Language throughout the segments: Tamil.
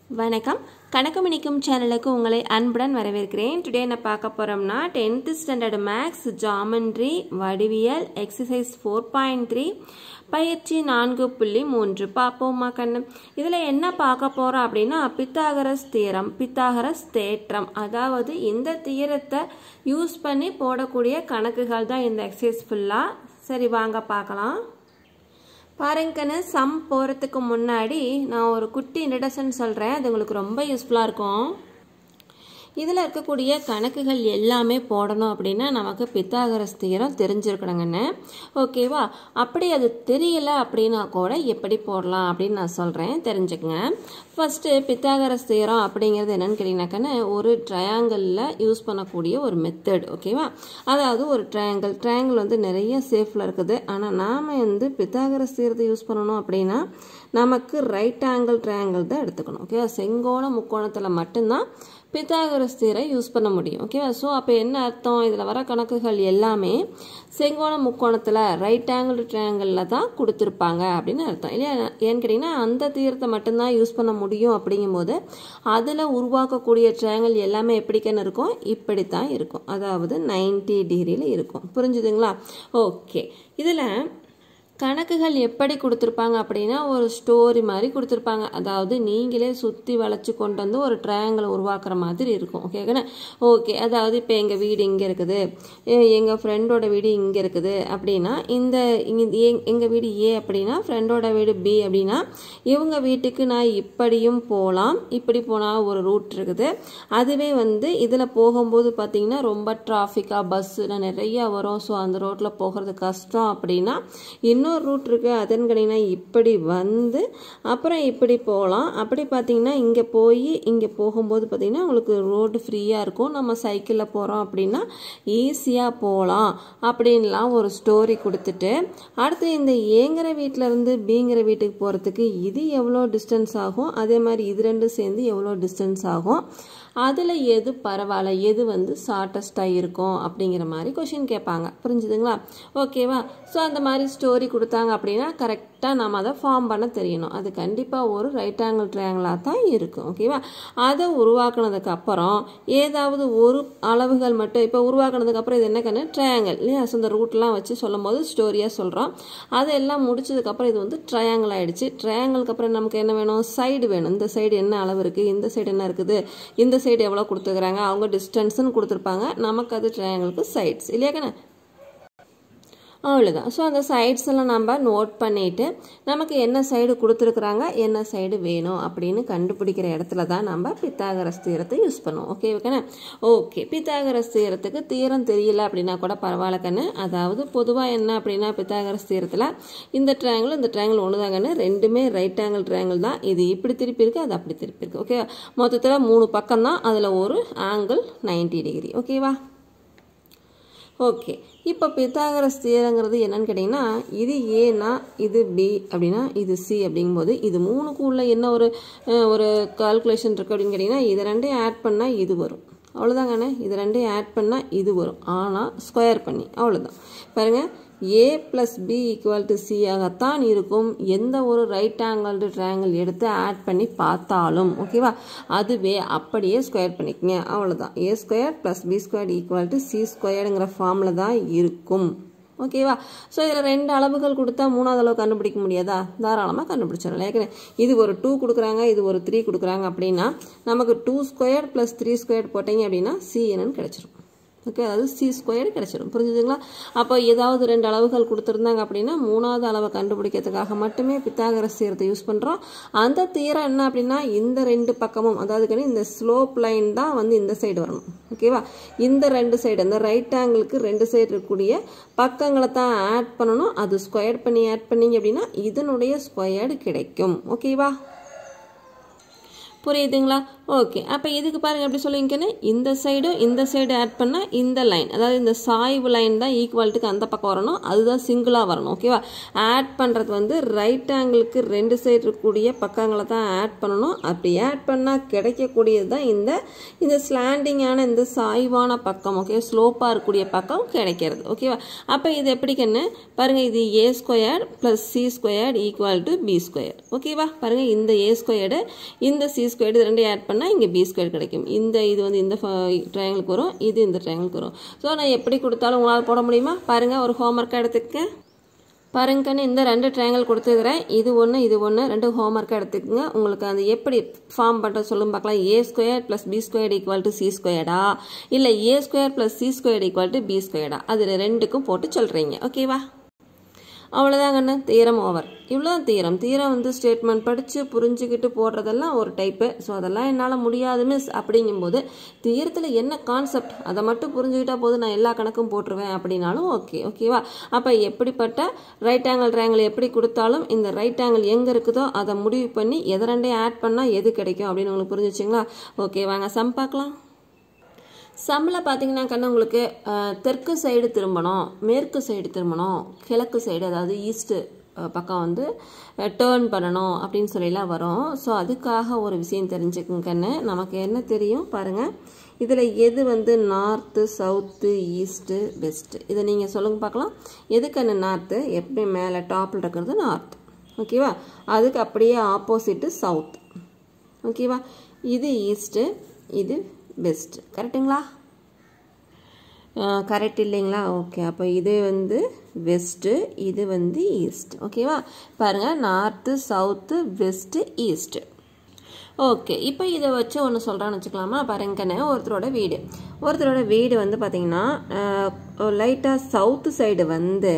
வணக்கம் கணக்கு மணிக்கும் சேனலுக்கு உங்களை அன்புடன் வரவேற்கிறேன் டுடே நான் பார்க்க போகிறோம்னா டென்த்து ஸ்டாண்டர்ட் மேக்ஸ் ஜாமெண்ட்ரி வடிவியல் எக்ஸசைஸ் ஃபோர் பாயிண்ட் த்ரீ பயிற்சி நான்கு புள்ளி மூன்று பார்ப்போமா கண்ணு இதில் என்ன பார்க்க போகிறோம் அப்படின்னா பித்தாகரஸ் தீரம் பித்தாகரஸ் தேற்றம் அதாவது இந்த தீரத்தை யூஸ் பண்ணி போடக்கூடிய கணக்குகள் தான் இந்த எக்ஸசைஸ் ஃபுல்லாக சரி வாங்க பார்க்கலாம் பாருங்கன்னு சம் போகிறதுக்கு முன்னாடி நான் ஒரு குட்டி இன்ட்ரடக்ஷன் சொல்கிறேன் அது உங்களுக்கு ரொம்ப யூஸ்ஃபுல்லாக இருக்கும் இதில் இருக்கக்கூடிய கணக்குகள் எல்லாமே போடணும் அப்படின்னா நமக்கு பித்தாகரஸ் தீரம் தெரிஞ்சிருக்கணுங்கண்ணே ஓகேவா அப்படி அது தெரியல அப்படின்னா கூட எப்படி போடலாம் அப்படின்னு நான் சொல்கிறேன் தெரிஞ்சுக்கங்க ஃபஸ்ட்டு பித்தாகரஸ் தீரம் அப்படிங்கிறது என்னன்னு கேட்டிங்கனாக்கன்னு ஒரு ட்ரையாங்கிளில் யூஸ் பண்ணக்கூடிய ஒரு மெத்தட் ஓகேவா அதாவது ஒரு ட்ரையாங்கிள் ட்ரையாங்கிள் வந்து நிறைய சேஃபில் இருக்குது ஆனால் நாம் வந்து பித்தாகரஸ் தீரத்தை யூஸ் பண்ணணும் அப்படின்னா நமக்கு ரைட் ஆங்கிள் ட்ரையாங்கிள் தான் எடுத்துக்கணும் ஓகேவா செங்கோண முக்கோணத்தில் மட்டும்தான் பித்தாகரஸ் தீரை யூஸ் பண்ண முடியும் ஓகேவா ஸோ அப்போ என்ன அர்த்தம் இதில் வர கணக்குகள் எல்லாமே செங்கோண முக்கோணத்தில் ரைட் ஆங்கிள் ட்ரையாங்கிளில் தான் கொடுத்துருப்பாங்க அப்படின்னு அர்த்தம் இல்லையா ஏன்னு கேட்டிங்கன்னா அந்த தீரத்தை மட்டும்தான் யூஸ் பண்ண முடியும் அப்படிங்கும்போது அதில் உருவாக்கக்கூடிய ட்ரையாங்கிள் எல்லாமே எப்படிக்கன்னு இருக்கும் இப்படித்தான் இருக்கும் அதாவது நைன்டி டிகிரியில் இருக்கும் புரிஞ்சுதுங்களா ஓகே இதில் கணக்குகள் எப்படி கொடுத்துருப்பாங்க அப்படின்னா ஒரு ஸ்டோரி மாதிரி கொடுத்துருப்பாங்க அதாவது நீங்களே சுற்றி வளைச்சி கொண்டு வந்து ஒரு ட்ரையாங்கிள் உருவாக்குற மாதிரி இருக்கும் ஓகேங்கண்ணா ஓகே அதாவது இப்போ எங்கள் வீடு இங்கே இருக்குது எங்கள் ஃப்ரெண்டோட வீடு இங்கே இருக்குது அப்படின்னா இந்த எங்கள் வீடு ஏ அப்படின்னா ஃப்ரெண்டோட வீடு பி அப்படின்னா இவங்க வீட்டுக்கு நான் இப்படியும் போகலாம் இப்படி போனால் ஒரு ரூட் இருக்குது அதுவே வந்து இதில் போகும்போது பார்த்தீங்கன்னா ரொம்ப டிராஃபிக்காக பஸ்ஸுலாம் நிறையா வரும் ஸோ அந்த ரோட்டில் போகிறது கஷ்டம் அப்படின்னா இன்னும் இன்னொரு ரூட் இருக்குது அதன் கணினா இப்படி வந்து அப்புறம் இப்படி போகலாம் அப்படி பார்த்தீங்கன்னா இங்கே போய் இங்கே போகும்போது பார்த்தீங்கன்னா உங்களுக்கு ரோடு ஃப்ரீயாக இருக்கும் நம்ம சைக்கிளில் போகிறோம் அப்படின்னா ஈஸியாக போகலாம் அப்படின்லாம் ஒரு ஸ்டோரி கொடுத்துட்டு அடுத்து இந்த ஏங்கிற வீட்டிலேருந்து பிங்கிற வீட்டுக்கு போகிறதுக்கு இது எவ்வளோ டிஸ்டன்ஸ் ஆகும் அதே மாதிரி இது ரெண்டும் சேர்ந்து எவ்வளோ டிஸ்டன்ஸ் ஆகும் அதில் எது பரவாயில்ல எது வந்து ஷார்ட்டஸ்ட்டாக இருக்கும் அப்படிங்கிற மாதிரி கொஷின் கேட்பாங்க புரிஞ்சுதுங்களா ஓகேவா ஸோ அந்த மாதிரி ஸ்டோரி கொடுத்தாங்க அப்படின்னா கரெக்டாக நம்ம அதை ஃபார்ம் பண்ண தெரியணும் அது கண்டிப்பாக ஒரு ரைட் ஆங்கிள் ட்ரையாங்கிளாக தான் இருக்கும் ஓகேவா அதை உருவாக்குனதுக்கு அப்புறம் ஏதாவது ஒரு அளவுகள் மட்டும் இப்போ உருவாக்குனதுக்கு அப்புறம் இது என்ன கண்ணு ட்ரையாங்கிள் இல்லையா ஸோ இந்த ரூட்லாம் வச்சு சொல்லும் போது ஸ்டோரியாக சொல்கிறோம் அதெல்லாம் முடிச்சதுக்கப்புறம் இது வந்து ட்ரையாங்கிள் ஆகிடுச்சு ட்ரையாங்கிளுக்கு அப்புறம் நமக்கு என்ன வேணும் சைடு வேணும் இந்த சைடு என்ன அளவு இருக்குது இந்த சைடு என்ன இருக்குது இந்த சைடு எவ்வளோ கொடுத்துருக்குறாங்க அவங்க டிஸ்டன்ஸ்னு கொடுத்துருப்பாங்க நமக்கு அது ட்ரையாங்கிளுக்கு சைட்ஸ் இல்லையா கண்ணே அவ்வளோதான் ஸோ அந்த சைட்ஸ் எல்லாம் நம்ம நோட் பண்ணிவிட்டு நமக்கு என்ன சைடு கொடுத்துருக்குறாங்க என்ன சைடு வேணும் அப்படின்னு கண்டுபிடிக்கிற இடத்துல தான் நம்ம பித்தாகரஸ் தீரத்தை யூஸ் பண்ணுவோம் ஓகே ஓகேண்ணே ஓகே பித்தாகரஸ் தீரத்துக்கு தீரம் தெரியல அப்படின்னா கூட பரவாயில்ல கண்ணு அதாவது பொதுவாக என்ன அப்படின்னா பித்தாகரஸ் தீரத்தில் இந்த ட்ரையாங்கிள் இந்த ட்ரையாங்கிள் ஒன்று தான் கண்ணு ரெண்டுமே ரைட் ஆங்கிள் ட்ரையாங்கிள் தான் இது இப்படி திருப்பி இருக்கு அது அப்படி திருப்பி இருக்கு ஓகே மொத்தத்தில் மூணு பக்கம் தான் அதில் ஒரு ஆங்கிள் நைன்டி டிகிரி ஓகேவா ஓகே இப்போ பித்தாகரஸ் தீரங்கிறது என்னன்னு கேட்டிங்கன்னா இது ஏனா இது பி அப்படின்னா இது சி அப்படிங்கும்போது இது மூணுக்குள்ள என்ன ஒரு ஒரு கால்குலேஷன் இருக்குது அப்படின்னு கேட்டிங்கன்னா இது ரெண்டையும் ஆட் பண்ணால் இது வரும் அவ்வளோதாங்கண்ணே இது ரெண்டையும் ஆட் பண்ணால் இது வரும் ஆனால் ஸ்கொயர் பண்ணி அவ்வளோதான் பாருங்கள் A plus B equal to C ஆகத்தான் இருக்கும் எந்த ஒரு ரைட் ஆங்கிள் ட்ரையாங்கிள் எடுத்து ஆட் பண்ணி பார்த்தாலும் ஓகேவா அதுவே அப்படியே ஸ்கொயர் பண்ணிக்கங்க அவ்வளோதான் A square plus B square equal to C ஸ்கொயருங்கிற ஃபார்மில் தான் இருக்கும் ஓகேவா ஸோ இதில் ரெண்டு அளவுகள் கொடுத்தா மூணாவது அளவு கண்டுபிடிக்க முடியாதா தாராளமாக கண்டுபிடிச்சிடலாம் ஏற்கனவே இது ஒரு டூ கொடுக்குறாங்க இது ஒரு த்ரீ கொடுக்குறாங்க அப்படின்னா நமக்கு two square plus three square போட்டிங்க அப்படின்னா சி என்னன்னு கிடச்சிரும் ஓகே அதாவது சி ஸ்கொயர் கிடச்சிடும் புரிஞ்சுதுங்களா அப்போ ஏதாவது ரெண்டு அளவுகள் கொடுத்துருந்தாங்க அப்படின்னா மூணாவது அளவை கண்டுபிடிக்கிறதுக்காக மட்டுமே பித்தாகரஸ் தீரத்தை யூஸ் பண்ணுறோம் அந்த தீரம் என்ன அப்படின்னா இந்த ரெண்டு பக்கமும் அதாவது இந்த ஸ்லோப் லைன் தான் வந்து இந்த சைடு வரணும் ஓகேவா இந்த ரெண்டு சைடு அந்த ரைட் ஆங்கிளுக்கு ரெண்டு சைடு இருக்கக்கூடிய பக்கங்களை தான் ஆட் பண்ணணும் அது ஸ்கொயர் பண்ணி ஆட் பண்ணிங்க அப்படின்னா இதனுடைய ஸ்கொயர்டு கிடைக்கும் ஓகேவா புரியுதுங்களா ஓகே அப்போ இதுக்கு பாருங்கள் எப்படி சொல்லிங்கன்னு இந்த சைடும் இந்த சைடு ஆட் பண்ணால் இந்த லைன் அதாவது இந்த சாய்வு லைன் தான் ஈக்குவல்ட்டுக்கு அந்த பக்கம் வரணும் அதுதான் சிங்கிளாக வரணும் ஓகேவா ஆட் பண்ணுறது வந்து ரைட் ஆங்கிளுக்கு ரெண்டு சைடு இருக்கக்கூடிய பக்கங்களை தான் ஆட் பண்ணணும் அப்படி ஆட் பண்ணால் கிடைக்கக்கூடியது தான் இந்த இந்த ஸ்லாண்டிங்கான இந்த சாய்வான பக்கம் ஓகே ஸ்லோப்பாக இருக்கக்கூடிய பக்கம் கிடைக்கிறது ஓகேவா அப்போ இது எப்படிக்கன்னு பாருங்கள் இது A square plus C square equal to B square ஓகேவா பாருங்கள் இந்த ஏ ஸ்கொயர்டு இந்த சி ஸ்கொயர் இது ரெண்டையும் ஆட் பண்ணால் இங்கே பி ஸ்கொயர் கிடைக்கும் இந்த இது வந்து இந்த ட்ரையாங்கிளுக்கு வரும் இது இந்த ட்ரையாங்கிளுக்கு வரும் ஸோ நான் எப்படி கொடுத்தாலும் உங்களால் போட முடியுமா பாருங்கள் ஒரு ஹோம்ஒர்க்காக எடுத்துக்க பாருங்கன்னு இந்த ரெண்டு ட்ரையாங்கிள் கொடுத்துக்கிறேன் இது ஒன்று இது ஒன்று ரெண்டு ஹோம்ஒர்க்காக எடுத்துக்கோங்க உங்களுக்கு அந்த எப்படி ஃபார்ம் பண்ணுறது சொல்லும் பார்க்கலாம் A square plus B square equal to C ஸ்கொயர்டா இல்லை A square plus C square equal to B ஸ்கொயர்டா அது ரெண்டுக்கும் போட்டு சொல்கிறீங்க ஓகேவா அவ்வளோதாங்கண்ணா தீரம் ஓவர் இவ்வளோதான் தீரம் தீரம் வந்து ஸ்டேட்மெண்ட் படித்து புரிஞ்சுக்கிட்டு போடுறதெல்லாம் ஒரு டைப்பு ஸோ அதெல்லாம் என்னால் முடியாது மிஸ் அப்படிங்கும்போது தீரத்தில் என்ன கான்செப்ட் அதை மட்டும் புரிஞ்சுக்கிட்டா போது நான் எல்லா கணக்கும் போட்டுருவேன் அப்படின்னாலும் ஓகே ஓகேவா அப்போ எப்படிப்பட்ட ரைட் ஆங்கிள் ட்ரையாங்கிள் எப்படி கொடுத்தாலும் இந்த ரைட் ஆங்கிள் எங்கே இருக்குதோ அதை முடிவு பண்ணி எதை ரெண்டையும் ஆட் பண்ணால் எது கிடைக்கும் அப்படின்னு உங்களுக்கு புரிஞ்சிச்சிங்களா ஓகே வாங்க சம் பார்க்கலாம் சம்மில் பார்த்தீங்கன்னா கண்ணு உங்களுக்கு தெற்கு சைடு திரும்பணும் மேற்கு சைடு திரும்பணும் கிழக்கு சைடு அதாவது ஈஸ்ட்டு பக்கம் வந்து டேர்ன் பண்ணணும் அப்படின்னு சொல்லிலாம் வரும் ஸோ அதுக்காக ஒரு விஷயம் தெரிஞ்சுக்குங்க கண்ணு நமக்கு என்ன தெரியும் பாருங்கள் இதில் எது வந்து நார்த்து சவுத்து ஈஸ்ட்டு வெஸ்ட்டு இதை நீங்கள் சொல்லுங்க பார்க்கலாம் எது கண்ணு நார்த்து எப்படி மேலே டாப்பில் இருக்கிறது நார்த் ஓகேவா அதுக்கு அப்படியே ஆப்போசிட்டு சவுத் ஓகேவா இது ஈஸ்ட்டு இது வெஸ்ட் கரெக்டுங்களா கரெக்ட் இல்லைங்களா ஓகே அப்போ இது வந்து வெஸ்ட்டு இது வந்து ஈஸ்ட் ஓகேவா பாருங்கள் north south west east okay இப்போ இதை வச்சு ஒன்று சொல்கிறான்னு வச்சுக்கலாமா பாருங்கண்ணே ஒருத்தரோட வீடு ஒருத்தரோட வீடு வந்து பார்த்திங்கன்னா லைட்டாக சவுத்து சைடு வந்து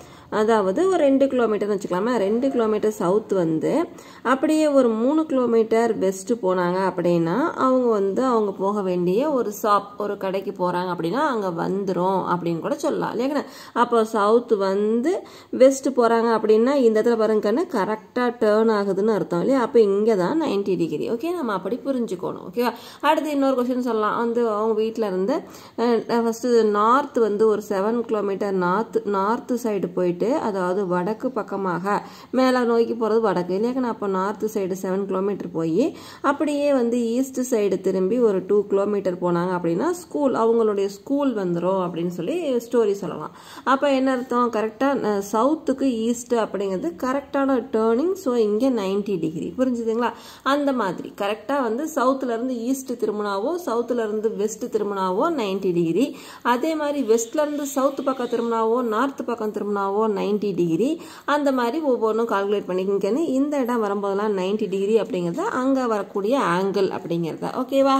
அதாவது ஒரு ரெண்டு கிலோமீட்டர்னு வச்சுக்கலாமா ரெண்டு கிலோமீட்டர் சவுத் வந்து அப்படியே ஒரு மூணு கிலோமீட்டர் வெஸ்ட்டு போனாங்க அப்படின்னா அவங்க வந்து அவங்க போக வேண்டிய ஒரு ஷாப் ஒரு கடைக்கு போகிறாங்க அப்படின்னா அங்கே வந்துடும் அப்படின்னு கூட சொல்லலாம் இல்லையாங்கண்ணா அப்போ சவுத் வந்து வெஸ்ட்டு போகிறாங்க அப்படின்னா இந்த இடத்துல பாருங்கன்னு கரெக்டாக டேர்ன் ஆகுதுன்னு அர்த்தம் இல்லையா அப்போ இங்கே தான் நைன்டி டிகிரி ஓகே நம்ம அப்படி புரிஞ்சுக்கணும் ஓகேவா அடுத்து இன்னொரு கொஸ்டின் சொல்லலாம் வந்து அவங்க வீட்டில் இருந்து ஃபஸ்ட்டு நார்த் வந்து ஒரு seven kilometre north north side போயிட்டு போயிட்டு அதாவது வடக்கு பக்கமாக மேலே நோக்கி போகிறது வடக்கு இல்லையாக்கா அப்போ நார்த்து சைடு செவன் கிலோமீட்டர் போய் அப்படியே வந்து ஈஸ்ட் சைடு திரும்பி ஒரு டூ கிலோமீட்டர் போனாங்க அப்படின்னா ஸ்கூல் அவங்களுடைய ஸ்கூல் வந்துடும் அப்படின்னு சொல்லி ஸ்டோரி சொல்லலாம் அப்போ என்ன அர்த்தம் கரெக்டாக சவுத்துக்கு ஈஸ்ட் அப்படிங்கிறது கரெக்டான டேர்னிங் ஸோ இங்கே நைன்டி டிகிரி புரிஞ்சுதுங்களா அந்த மாதிரி கரெக்டாக வந்து சவுத்துலேருந்து ஈஸ்ட் திரும்பினாவோ சவுத்துலேருந்து வெஸ்ட் திரும்பினாவோ நைன்டி டிகிரி அதே மாதிரி வெஸ்ட்லேருந்து சவுத் பக்கம் திரும்பினாவோ நார்த் பக்கம் திரும்பினாவோ நைன்டி டிகிரி அந்த மாதிரி ஒவ்வொன்றும் கால்குலேட் பண்ணிக்கங்கன்னு இந்த இடம் வரும்போதெல்லாம் நைன்டி டிகிரி அப்படிங்கிறத அங்கே வரக்கூடிய ஆங்கிள் அப்படிங்கிறத ஓகேவா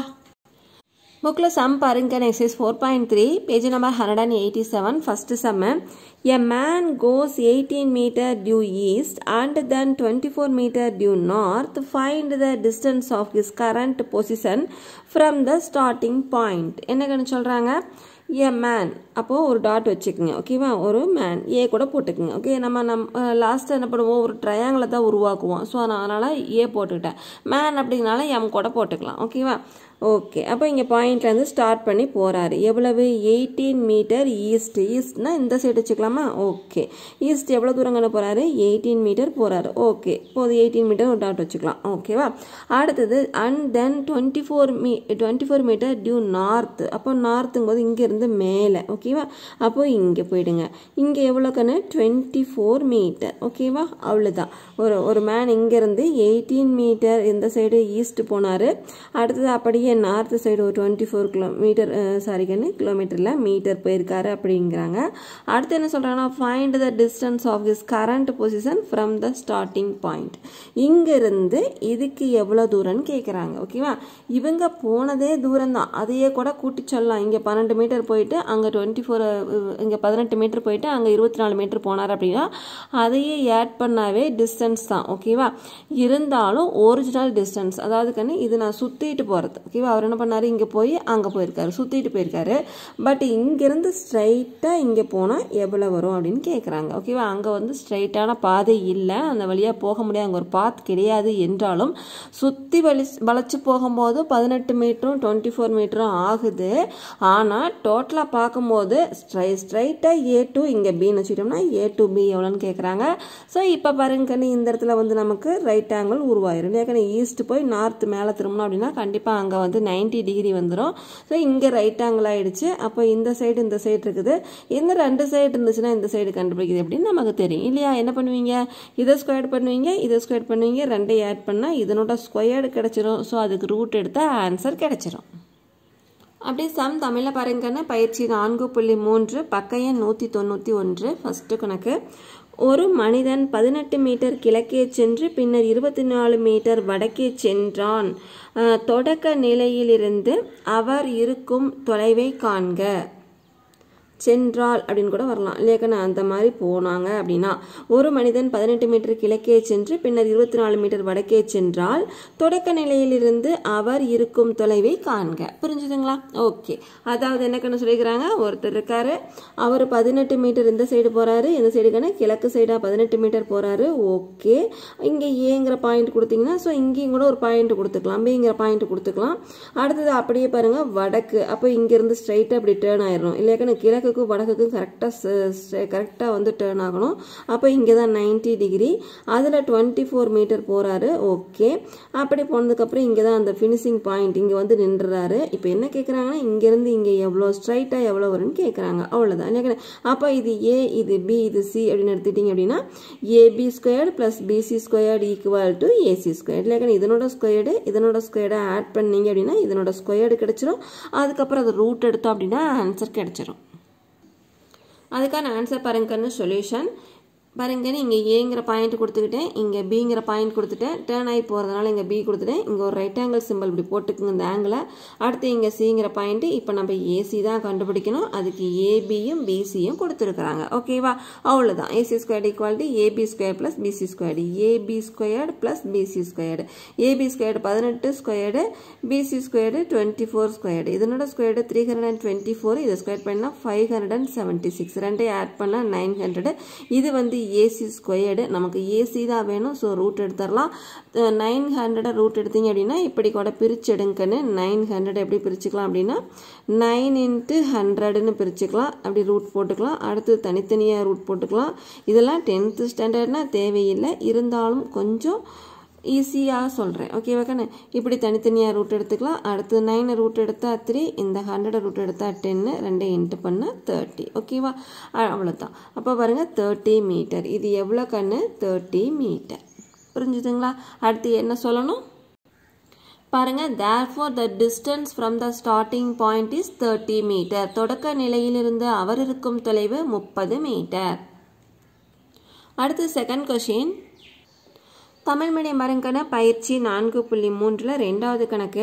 புக்கில் சம் பாருங்க exercise four point three page number hundred and eighty seven first sum a man goes eighteen metre due east and then twenty four metre due north find the distance of his current position from the starting point என்ன கண்ணு சொல்கிறாங்க ஏ மேன் அப்போது ஒரு டாட் வச்சுக்கோங்க ஓகேவா ஒரு மேன் ஏ கூட போட்டுக்குங்க ஓகே நம்ம நம் லாஸ்ட்டு என்ன பண்ணுவோம் ஒரு ட்ரையாங்கிளை தான் உருவாக்குவோம் ஸோ நான் அதனால் ஏ போட்டுக்கிட்டேன் மேன் அப்படிங்கனால எம் கூட போட்டுக்கலாம் ஓகேவா ஓகே அப்போ இங்கே பாயிண்ட்லேருந்து ஸ்டார்ட் பண்ணி போகிறாரு எவ்வளவு எயிட்டீன் மீட்டர் ஈஸ்ட் ஈஸ்ட்னா இந்த சைடு வச்சுக்கலாமா ஓகே ஈஸ்ட் எவ்வளோ தூரங்கன்னு போகிறாரு எயிட்டீன் மீட்டர் போகிறாரு ஓகே இப்போது எயிட்டீன் மீட்டர் ஒரு டாட் வச்சுக்கலாம் ஓகேவா அடுத்தது and then twenty four m twenty four metre due north அப்போ நார்த்துங்கும் போது இங்கேருந்து மேலே ஓகேவா அப்போ இங்கே போயிடுங்க இங்கே எவ்வளோக்கன்னு டுவெண்ட்டி ஃபோர் மீட்டர் ஓகேவா அவ்வளோதான் ஒரு ஒரு மேன் இங்கேருந்து எயிட்டீன் மீட்டர் இந்த சைடு ஈஸ்ட் போனார் அடுத்தது அப்படியே அப்படியே நார்த் சைடு ஒரு twenty four kilometre sorry கண்ணு கிலோமீட்டரில் மீட்டர் போயிருக்காரு அப்படிங்கிறாங்க அடுத்து என்ன சொல்கிறாங்கன்னா find the distance of this current position from the starting point இங்கேருந்து இதுக்கு எவ்வளோ தூரம்னு கேட்குறாங்க ஓகேவா இவங்க போனதே தூரம் தான் அதையே கூட கூட்டி சொல்லலாம் இங்கே பன்னெண்டு மீட்டர் போயிட்டு அங்கே டுவெண்ட்டி ஃபோர் இங்கே பதினெட்டு மீட்டர் போயிட்டு அங்கே இருபத்தி நாலு மீட்டர் போனார் அப்படின்னா அதையே ஆட் பண்ணாவே டிஸ்டன்ஸ் தான் ஓகேவா இருந்தாலும் ஒரிஜினல் டிஸ்டன்ஸ் அதாவது கண்ணு இது நான் சுற்றிட்டு போகிறது ஓகேவா அவர் என்ன பண்ணார் இங்கே போய் அங்கே போயிருக்காரு சுற்றிட்டு போயிருக்காரு பட் இங்கேருந்து ஸ்ட்ரைட்டாக இங்கே போனால் எவ்வளோ வரும் அப்படின்னு கேட்குறாங்க ஓகேவா அங்கே வந்து ஸ்ட்ரைட்டான பாதை இல்லை அந்த வழியாக போக முடியாது அங்கே ஒரு பாத் கிடையாது என்றாலும் சுற்றி வலி வளைச்சு போகும்போது பதினெட்டு மீட்டரும் டுவெண்ட்டி ஃபோர் மீட்டரும் ஆகுது ஆனால் டோட்டலாக பார்க்கும்போது ஸ்ட்ரை ஸ்ட்ரைட்டாக ஏ டு இங்கே பின்னு வச்சுக்கிட்டோம்னா ஏ டு பி எவ்வளோன்னு கேட்குறாங்க ஸோ இப்போ பாருங்க இந்த இடத்துல வந்து நமக்கு ரைட் ஆங்கிள் உருவாயிரும் இல்லையா ஈஸ்ட் போய் நார்த் மேலே திரும்பணும் அப்படின்னா கண்டிப்பாக அங்கே வந்து நைன்டி டிகிரி வந்துடும் ஸோ இங்கே ரைட் ஆங்கிள் ஆயிடுச்சு அப்போ இந்த சைடு இந்த சைடு இருக்குது இந்த ரெண்டு சைடு இருந்துச்சுன்னா இந்த சைடு கண்டுபிடிக்குது அப்படின்னு நமக்கு தெரியும் இல்லையா என்ன பண்ணுவீங்க இதை ஸ்கொயர் பண்ணுவீங்க இதை ஸ்கொயர் பண்ணுவீங்க ரெண்டையும் ஆட் பண்ணால் இதனோட ஸ்கொயர்டு கிடச்சிரும் ஸோ அதுக்கு ரூட் எடுத்தால் ஆன்சர் கிடச்சிரும் அப்படியே சம் தமிழில் பாருங்கன்னு பயிற்சி நான்கு புள்ளி மூன்று பக்கையன் நூற்றி தொண்ணூற்றி ஒன்று ஃபஸ்ட்டு கணக்கு ஒரு மனிதன் பதினெட்டு மீட்டர் கிழக்கே சென்று பின்னர் இருபத்தி நாலு மீட்டர் வடக்கே சென்றான் தொடக்க நிலையிலிருந்து அவர் இருக்கும் தொலைவை காண்க சென்றால் அப்படின்னு கூட வரலாம் இல்லையாக்கண்ணா அந்த மாதிரி போனாங்க அப்படின்னா ஒரு மனிதன் பதினெட்டு மீட்டர் கிழக்கே சென்று பின்னர் இருபத்தி நாலு மீட்டர் வடக்கே சென்றால் தொடக்க நிலையிலிருந்து அவர் இருக்கும் தொலைவை காண்க புரிஞ்சுதுங்களா ஓகே அதாவது என்ன கண்ணு சொல்லிக்கிறாங்க ஒருத்தர் இருக்காரு அவர் பதினெட்டு மீட்டர் இந்த சைடு போறாரு இந்த சைடு கண்ணு கிழக்கு சைடாக பதினெட்டு மீட்டர் போறாரு ஓகே இங்கே ஏங்கிற பாயிண்ட் கொடுத்தீங்கன்னா ஸோ இங்கேயும் கூட ஒரு பாயிண்ட் கொடுத்துக்கலாம் பிங்கிற பாயிண்ட் கொடுத்துக்கலாம் அடுத்தது அப்படியே பாருங்க வடக்கு அப்போ இங்கேருந்து ஸ்ட்ரைட்டாக அப்படி டேர்ன் ஆயிடும் இல்லையாக்கண்ணு கிழக்கு கிழக்குக்கும் வடக்குக்கும் கரெக்டாக கரெக்டாக வந்து டேர்ன் ஆகணும் அப்போ இங்கே தான் நைன்டி டிகிரி அதில் டுவெண்ட்டி ஃபோர் மீட்டர் போகிறாரு ஓகே அப்படி போனதுக்கப்புறம் இங்கே தான் அந்த ஃபினிஷிங் பாயிண்ட் இங்கே வந்து நின்றுறாரு இப்போ என்ன கேட்குறாங்கன்னா இங்கேருந்து இங்கே எவ்வளோ ஸ்ட்ரைட்டாக எவ்வளோ வரும்னு கேட்குறாங்க அவ்வளோதான் இல்லையா அப்போ இது ஏ இது பி இது சி அப்படின்னு எடுத்துட்டிங்க அப்படின்னா AB squared plus BC squared equal to AC squared இல்லையா இதனோட ஸ்கொயர்டு இதனோட ஸ்கொயர்டை ஆட் பண்ணீங்க அப்படின்னா இதனோட ஸ்கொயர்டு கிடைச்சிரும் அதுக்கப்புறம் அது ரூட் எடுத்தோம் அப்படின்னா ஆன்சர் கிடைச்சிரும் அதுக்கான ஆன்சர் பாருங்கன்னு சொல்யூஷன் பாருங்கன்னு இங்கே ஏங்கிற பாயிண்ட் கொடுத்துக்கிட்டேன் இங்கே பிங்கிற பாயிண்ட் கொடுத்துட்டேன் டேர்ன் ஆகி போகிறதுனால இங்கே பி கொடுத்துட்டேன் இங்கே ஒரு ரைட் ஆங்கிள் சிம்பிள் இப்படி போட்டுக்குங்க இந்த ஆங்கிளை அடுத்து இங்கே சிங்கிற பாயிண்ட்டு இப்போ நம்ம ஏசி தான் கண்டுபிடிக்கணும் அதுக்கு ஏபியும் பிசியும் கொடுத்துருக்குறாங்க ஓகேவா அவ்வளோதான் AC square equality AB square plus BC squared AB squared plus BC squared AB squared பதினெட்டு squared BC squared twenty four squared இதனோட squared three hundred and twenty four இதை ஸ்கொயர் பண்ணால் five hundred and seventy six ரெண்டையும் ஆட் பண்ணால் நைன் ஹண்ட்ரட் இது வந்து ஏசி ஸ்கொயர்டு நமக்கு ஏசி தான் வேணும் ஸோ ரூட் எடுத்துடலாம் நைன் ஹண்ட்ரடை ரூட் எடுத்தீங்க அப்படின்னா இப்படி கூட பிரித்து எடுங்கன்னு நைன் ஹண்ட்ரட் எப்படி பிரிச்சுக்கலாம் அப்படின்னா நைன் இன்ட்டு ஹண்ட்ரட்னு பிரிச்சுக்கலாம் அப்படி ரூட் போட்டுக்கலாம் அடுத்து தனித்தனியாக ரூட் போட்டுக்கலாம் இதெல்லாம் டென்த்து ஸ்டாண்டர்ட்னா தேவையில்லை இருந்தாலும் கொஞ்சம் ஈஸியாக சொல்கிறேன் ஓகேவா கண்ணு இப்படி தனித்தனியாக ரூட் எடுத்துக்கலாம் அடுத்து நைனை ரூட் எடுத்தால் த்ரீ இந்த ஹண்ட்ரட் ரூட் எடுத்தால் டென்னு ரெண்டே இன்ட்டு பண்ணால் தேர்ட்டி ஓகேவா அவ்வளோதான் அப்போ பாருங்கள் தேர்ட்டி மீட்டர் இது எவ்வளோ கண்ணு தேர்ட்டி மீட்டர் புரிஞ்சுதுங்களா அடுத்து என்ன சொல்லணும் பாருங்க therefore the distance from the starting point is 30 metre தொடக்க நிலையிலிருந்து அவர் இருக்கும் தொலைவு முப்பது மீட்டர் அடுத்து செகண்ட் கொஷின் தமிழ் மீடியம் பாருங்கன பயிற்சி நான்கு புள்ளி மூன்றில் ரெண்டாவது கணக்கு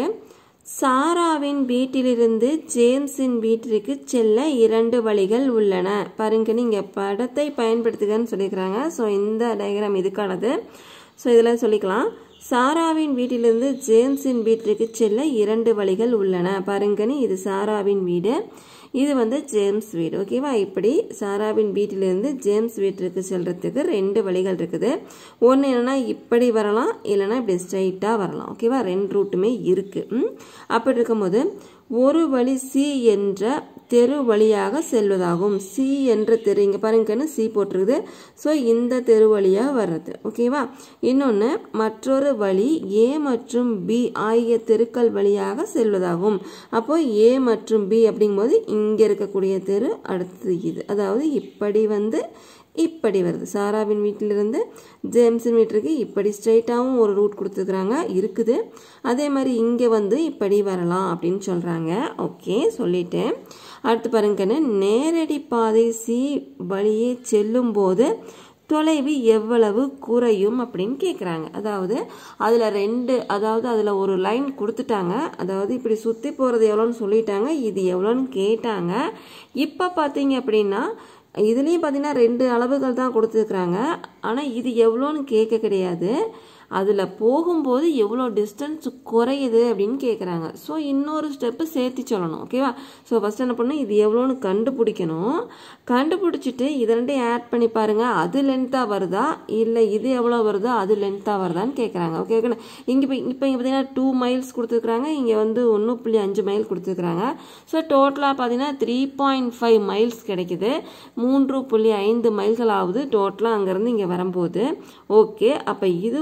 சாராவின் வீட்டிலிருந்து ஜேம்ஸின் வீட்டிற்கு செல்ல இரண்டு வழிகள் உள்ளன பாருங்க இங்கே படத்தை பயன்படுத்துகன்னு சொல்லியிருக்கிறாங்க ஸோ இந்த டயக்ராம் இதுக்கானது ஸோ இதெல்லாம் சொல்லிக்கலாம் சாராவின் வீட்டிலிருந்து ஜேம்ஸின் வீட்டிற்கு செல்ல இரண்டு வழிகள் உள்ளன பாருங்கன்னு இது சாராவின் வீடு இது வந்து ஜேம்ஸ் வீடு ஓகேவா இப்படி சாராவின் வீட்டிலிருந்து ஜேம்ஸ் வீட்டிற்கு செல்றதுக்கு ரெண்டு வழிகள் இருக்குது ஒன்று என்னன்னா இப்படி வரலாம் இல்லைன்னா இப்படி ஸ்ட்ரைட்டாக வரலாம் ஓகேவா ரெண்டு ரூட்டுமே இருக்குது அப்படி இருக்கும்போது ஒரு வழி சி என்ற தெரு வழியாக செல்வதாகும் சி என்ற தெரு இங்கே பாருங்கன்னு சி போட்டிருக்குது ஸோ இந்த தெரு வழியாக வர்றது ஓகேவா இன்னொன்று மற்றொரு வழி ஏ மற்றும் பி ஆகிய தெருக்கள் வழியாக செல்வதாகும் அப்போ ஏ மற்றும் பி அப்படிங்கும்போது இங்கே இருக்கக்கூடிய தெரு அடுத்தது இது அதாவது இப்படி வந்து இப்படி வருது சாராவின் வீட்டிலிருந்து ஜேம்ஸின் வீட்டிற்கு இப்படி ஸ்ட்ரைட்டாகவும் ஒரு ரூட் கொடுத்துருக்குறாங்க இருக்குது அதே மாதிரி இங்கே வந்து இப்படி வரலாம் அப்படின்னு சொல்கிறாங்க ஓகே சொல்லிட்டேன் அடுத்து பாருங்கன்னு நேரடி பாதை சி வழியே செல்லும்போது தொலைவு எவ்வளவு குறையும் அப்படின்னு கேட்குறாங்க அதாவது அதில் ரெண்டு அதாவது அதில் ஒரு லைன் கொடுத்துட்டாங்க அதாவது இப்படி சுற்றி போகிறது எவ்வளோன்னு சொல்லிட்டாங்க இது எவ்வளோன்னு கேட்டாங்க இப்போ பார்த்தீங்க அப்படின்னா இதுலேயும் பார்த்தீங்கன்னா ரெண்டு அளவுகள் தான் கொடுத்துருக்குறாங்க ஆனால் இது எவ்வளோன்னு கேட்க கிடையாது அதில் போகும்போது எவ்வளோ டிஸ்டன்ஸ் குறையுது அப்படின்னு கேட்குறாங்க ஸோ இன்னொரு ஸ்டெப்பு சேர்த்து சொல்லணும் ஓகேவா ஸோ ஃபஸ்ட் என்ன பண்ணணும் இது எவ்வளோன்னு கண்டுபிடிக்கணும் கண்டுபிடிச்சிட்டு இது ரெண்டையும் ஆட் பண்ணி பாருங்கள் அது லென்த்தாக வருதா இல்லை இது எவ்வளோ வருதோ அது லென்த்தாக வருதான்னு கேட்குறாங்க ஓகே ஓகே இங்கே இப்போ இப்போ இங்கே பார்த்தீங்கன்னா டூ மைல்ஸ் கொடுத்துருக்குறாங்க இங்கே வந்து ஒன்று புள்ளி அஞ்சு மைல் கொடுத்துருக்குறாங்க ஸோ டோட்டலாக பார்த்தீங்கன்னா த்ரீ பாயிண்ட் ஃபைவ் மைல்ஸ் கிடைக்குது மூன்று புள்ளி ஐந்து மைல்கள் ஆகுது டோட்டலாக அங்கேருந்து இங்கே வரும்போது ஓகே அப்போ இதுவும் மூணு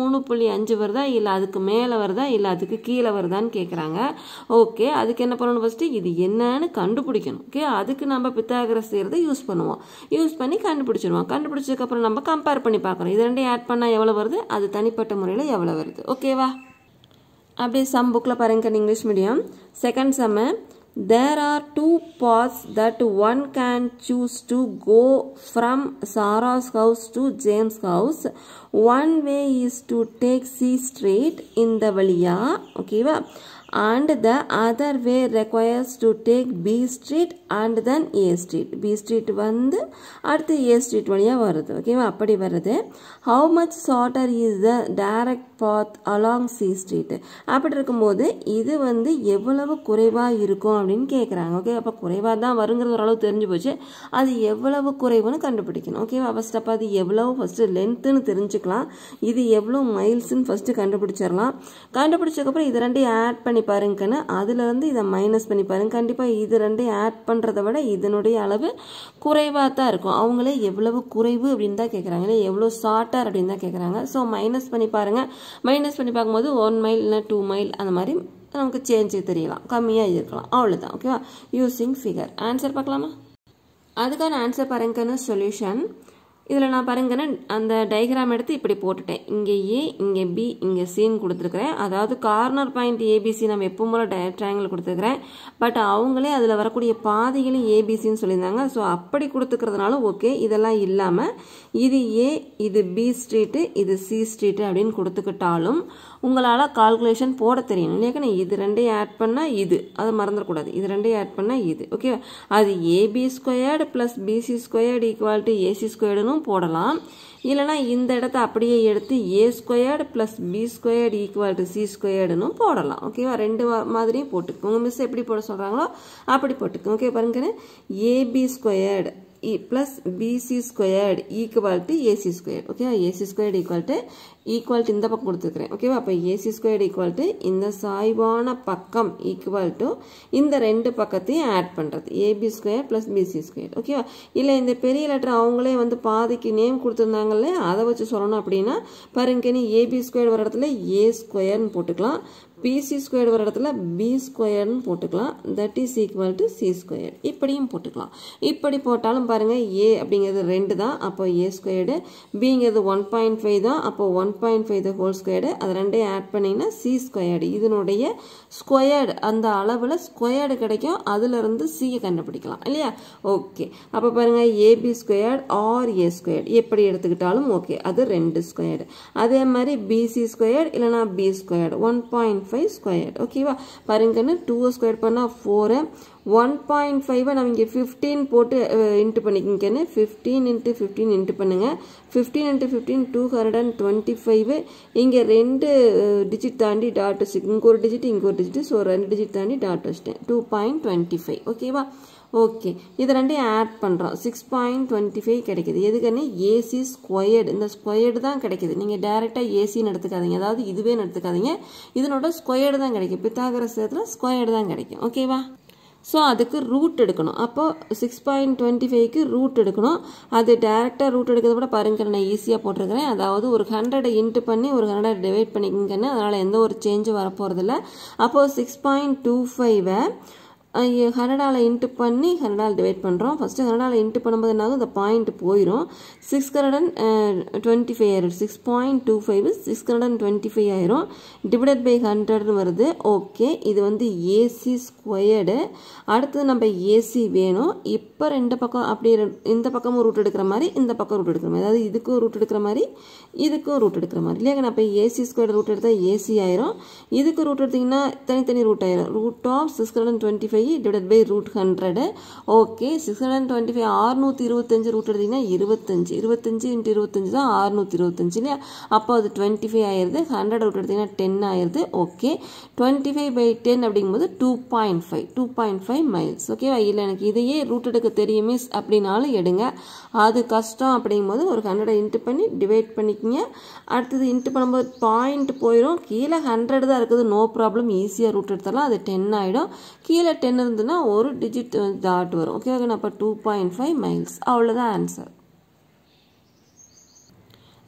மூணு புள்ளி அஞ்சு வருதா இல்லை அதுக்கு மேலே வருதா இல்லை அதுக்கு கீழே வருதான்னு கேட்குறாங்க ஓகே அதுக்கு என்ன பண்ணணும் ஃபஸ்ட்டு இது என்னன்னு கண்டுபிடிக்கணும் ஓகே அதுக்கு நம்ம பித்தாகரஸ் செய்கிறத யூஸ் பண்ணுவோம் யூஸ் பண்ணி கண்டுபிடிச்சிருவோம் கண்டுபிடிச்சதுக்கப்புறம் நம்ம கம்பேர் பண்ணி பார்க்குறோம் இது ரெண்டையும் ஆட் பண்ணால் எவ்வளோ வருது அது தனிப்பட்ட முறையில் எவ்வளோ வருது ஓகேவா அப்படியே சம் புக்கில் பாருங்க இங்கிலீஷ் மீடியம் செகண்ட் செம்ம there are two paths that one can choose to go from Sarah's house to James' house. One way is to take C Street in the வழியா ஓகேவா and the other way requires to take B street and then A street B street வந்து அடுத்து A street வழியா வருது ஓகேவா அப்படி வருது how much shorter is the direct path along C street அப்படி இருக்கும்போது இது வந்து எவ்வளவு குறைவாக இருக்கும் அப்படின்னு கேட்குறாங்க ஓகே அப்போ குறைவாக தான் வருங்கிறது ஓரளவு தெரிஞ்சு போச்சு அது எவ்வளவு குறைவுன்னு கண்டுபிடிக்கணும் ஓகேவா ஃபஸ்ட் அப்போ அது எவ்வளவு ஃபஸ்ட்டு லென்த்துன்னு தெரிஞ்சுக்கலாம் இது எவ்வளோ மைல்ஸ்ன்னு ஃபஸ்ட்டு கண்டுபிடிச்சிடலாம் கண்டுபிடிச்சதுக்கப்புறம் இது ரெண்டையும் ஆட் பண்ணி பாருங்கன்னு அதுலேருந்து இதை மைனஸ் பண்ணி பாருங்க கண்டிப்பாக இது ரெண்டையும் ஆட் பண்ணுறதை விட இதனுடைய அளவு குறைவாக தான் இருக்கும் அவங்களே எவ்வளவு குறைவு அப்படின்னு தான் கேட்குறாங்க இல்லை எவ்வளோ ஷார்ட்டர் அப்படின்னு தான் கேட்குறாங்க ஸோ மைனஸ் பண்ணி பாருங்கள் மைனஸ் பண்ணி பார்க்கும்போது ஒன் மைல் இல்லை டூ மைல் அந்த மாதிரி நமக்கு சேஞ்ச் தெரியலாம் கம்மியாக இருக்கலாம் அவ்வளோதான் ஓகேவா யூஸிங் ஃபிகர் ஆன்சர் பார்க்கலாமா அதுக்கான ஆன்சர் பாருங்கன்னு சொல்யூஷன் இதில் நான் பாருங்கன்னு அந்த டயக்ராம் எடுத்து இப்படி போட்டுட்டேன் இங்கே ஏ இங்கே பி இங்கே சின்னு கொடுத்துருக்குறேன் அதாவது கார்னர் பாயிண்ட் ஏபிசி நம்ம எப்பவும் போல டய ட்ரையாங்கிள் கொடுத்துருக்குறேன் பட் அவங்களே அதில் வரக்கூடிய பாதைகளும் ஏபிசின்னு சொல்லியிருந்தாங்க ஸோ அப்படி கொடுத்துக்கிறதுனால ஓகே இதெல்லாம் இல்லாமல் இது ஏ இது பி ஸ்ட்ரீட்டு இது சி ஸ்ட்ரீட்டு அப்படின்னு கொடுத்துக்கிட்டாலும் உங்களால் கால்குலேஷன் போட தெரியும் இல்லையா இது ரெண்டையும் ஆட் பண்ணால் இது அதை மறந்துடக்கூடாது இது ரெண்டையும் ஆட் பண்ணால் இது ஓகே அது AB squared plus BC squared equal to AC ஸ்கொயர்டுன்னு போடலாம் இல்லைனா இந்த இடத்த அப்படியே எடுத்து A squared plus B squared equal to C ஸ்கொயர்டுன்னு போடலாம் ஓகேவா ரெண்டு மாதிரியும் போட்டுக்கோங்க மிஸ் எப்படி போட சொல்கிறாங்களோ அப்படி போட்டுக்கோங்க ஓகே பாருங்க AB squared plus BC squared equal to AC squared ஓகேவா AC squared equal to equal to இந்த பக்கம் கொடுத்துருக்குறேன் ஓகேவா அப்போ ஏசி ஸ்கொயர்டு ஈக்குவல் டு இந்த சாய்வான பக்கம் ஈக்குவல் டு இந்த ரெண்டு பக்கத்தையும் ஆட் பண்ணுறது AB square plus BC square ஓகேவா இல்லை இந்த பெரிய லெட்டர் அவங்களே வந்து பாதிக்கு நேம் கொடுத்துருந்தாங்கல்ல அதை வச்சு சொல்லணும் அப்படின்னா பாருங்க நீ ஏபி ஸ்கொயர் வர இடத்துல ஏ ஸ்கொயர்னு போட்டுக்கலாம் பிசி ஸ்கொயர் வர இடத்துல பி ஸ்கொயர்னு போட்டுக்கலாம் that is equal to C square இப்படியும் போட்டுக்கலாம் இப்படி போட்டாலும் பாருங்கள் ஏ அப்படிங்கிறது ரெண்டு தான் அப்போ ஏ ஸ்கொயர்டு பிங்கிறது ஒன் பாயிண்ட் ஃபைவ் தான் அப்போ one point five the whole squared அது ரெண்டையும் ஆட் பண்ணிங்கன்னா சி ஸ்கொயர்டு இதனுடைய ஸ்கொயர்டு அந்த அளவில் ஸ்கொயர்டு கிடைக்கும் அதுலேருந்து சியை கண்டுபிடிக்கலாம் இல்லையா ஓகே அப்போ பாருங்கள் AB squared or A squared எப்படி எடுத்துக்கிட்டாலும் ஓகே அது ரெண்டு ஸ்கொயர்டு அதே மாதிரி பிசி ஸ்கொயர்டு இல்லைனா B squared one point five square ஓகேவா பாருங்கன்னு டூ ஸ்கொயர் பண்ணால் ஃபோரு ஒன் பாயிண்ட் ஃபைவை நம்ம இங்கே ஃபிஃப்டீன் போட்டு இன்ட்டு பண்ணிக்கிங்கன்னு ஃபிஃப்டீன் இன்ட்டு ஃபிஃப்டீன் இன்ட்டு பண்ணுங்கள் fifteen into fifteen two hundred and twenty five இங்கே ரெண்டு டிஜிட் தாண்டி டாட் வச்சு இங்கே ஒரு டிஜிட் இங்கே ஒரு டிஜிட் ஸோ ரெண்டு டிஜிட் தாண்டி டாட் வச்சிட்டேன் டூ பாயிண்ட் டுவெண்ட்டி ஃபைவ் ஓகேவா ஓகே இது ரெண்டையும் ஆட் பண்ணுறோம் சிக்ஸ் பாயிண்ட் டுவெண்ட்டி ஃபைவ் கிடைக்குது எதுக்குன்னு ஏசி ஸ்கொயர்டு இந்த ஸ்கொயர்டு தான் கிடைக்குது நீங்கள் டேரெக்டாக ஏசின்னு எடுத்துக்காதீங்க அதாவது இதுவே எடுத்துக்காதீங்க இதனோட ஸ்கொயர்டு தான் கிடைக்கும் பித்தாகரஸ் இடத்துல ஸ்கொயர்டு தான் கிடைக்கும் ஓகேவா ஸோ அதுக்கு ரூட் எடுக்கணும் அப்போ சிக்ஸ் பாயிண்ட் டுவெண்ட்டி ஃபைவ்க்கு ரூட் எடுக்கணும் அது டேரெக்டாக ரூட் எடுக்கிறத விட பாருங்க நான் ஈஸியாக போட்டிருக்கிறேன் அதாவது ஒரு ஹண்ட்ரடை இன்ட்டு பண்ணி ஒரு ஹண்ட்ரட் டிவைட் பண்ணிக்கங்கன்னு அதனால் எந்த ஒரு சேஞ்சும் வரப்போகிறதில்ல அப்போது சிக்ஸ் பாயிண்ட் டூ ஃபைவை ஹண்ட்ரடால் இன்ட்டு பண்ணி ஹண்ட்ரடால் டிவைட் பண்ணுறோம் ஃபஸ்ட்டு ஹண்ட்ரடால் இன்ட்டு பண்ணும்போது என்ன இந்த பாயிண்ட் போயிடும் six hundred and twenty five ஆயிரும் six point two five six hundred and twenty five ஆயிரும் டிவைடட் பை ஹண்ட்ரட்னு வருது ஓகே இது வந்து ஏசி ஸ்கொயர்டு அடுத்தது நம்ம ஏசி வேணும் இப்போ ரெண்டு பக்கம் அப்படியே இந்த பக்கமும் ரூட் எடுக்கிற மாதிரி இந்த பக்கம் ரூட் எடுக்கிற மாதிரி அதாவது இதுக்கும் ரூட் எடுக்கிற மாதிரி இதுக்கும் ரூட் எடுக்கிற மாதிரி இல்லையா நான் இப்போ ஏசி ஸ்கொயர் ரூட் எடுத்தால் ஏசி ஆயிரும் இதுக்கு ரூட் எடுத்திங்கன்னா தனித்தனி ரூட் ஆயிரும் root of six hundred and twenty five divide by root hundred okay six hundred and twenty five ஆறுநூற்றி இருபத்தஞ்சு ரூட் எடுத்திங்கன்னா இருபத்தஞ்சு இருபத்தஞ்சு இன்ட்டு இருபத்தஞ்சு தான் ஆறுநூற்றி இருபத்தஞ்சு இல்லையா அப்போ அது டுவெண்ட்டி ஃபைவ் ஆயிடுது ஹண்ட்ரட் ரூட் எடுத்திங்கன்னா டென் ஆயிடுது okay twenty five by ten அப்படிங்கும்போது two point five two point five miles ஓகேவா இல்லை எனக்கு இதையே ரூட் எடுக்க தெரியும் மிஸ் அப்படின்னாலும் எடுங்க அது கஷ்டம் அப்படிங்கும்போது ஒரு ஹண்ட்ரட் இன்ட்டு பண்ணி டிவைட் பண்ணிக்கிங்க அடுத்தது இன்ட்டு பண்ணும்போது பாயிண்ட் போயிடும் கீழே ஹண்ட்ரட் தான் இருக்குது நோ ப்ராப்ளம் ஈஸியாக ரூட் எடுத்துடலாம் அது டென் ஆகிடும் கீழே டென் இருந்ததுன்னா ஒரு டிஜிட் டாட் வரும் ஓகே அப்போ டூ பாயிண்ட் ஃபைவ் மைல்ஸ் அவ்வளோதான் ஆன்சர்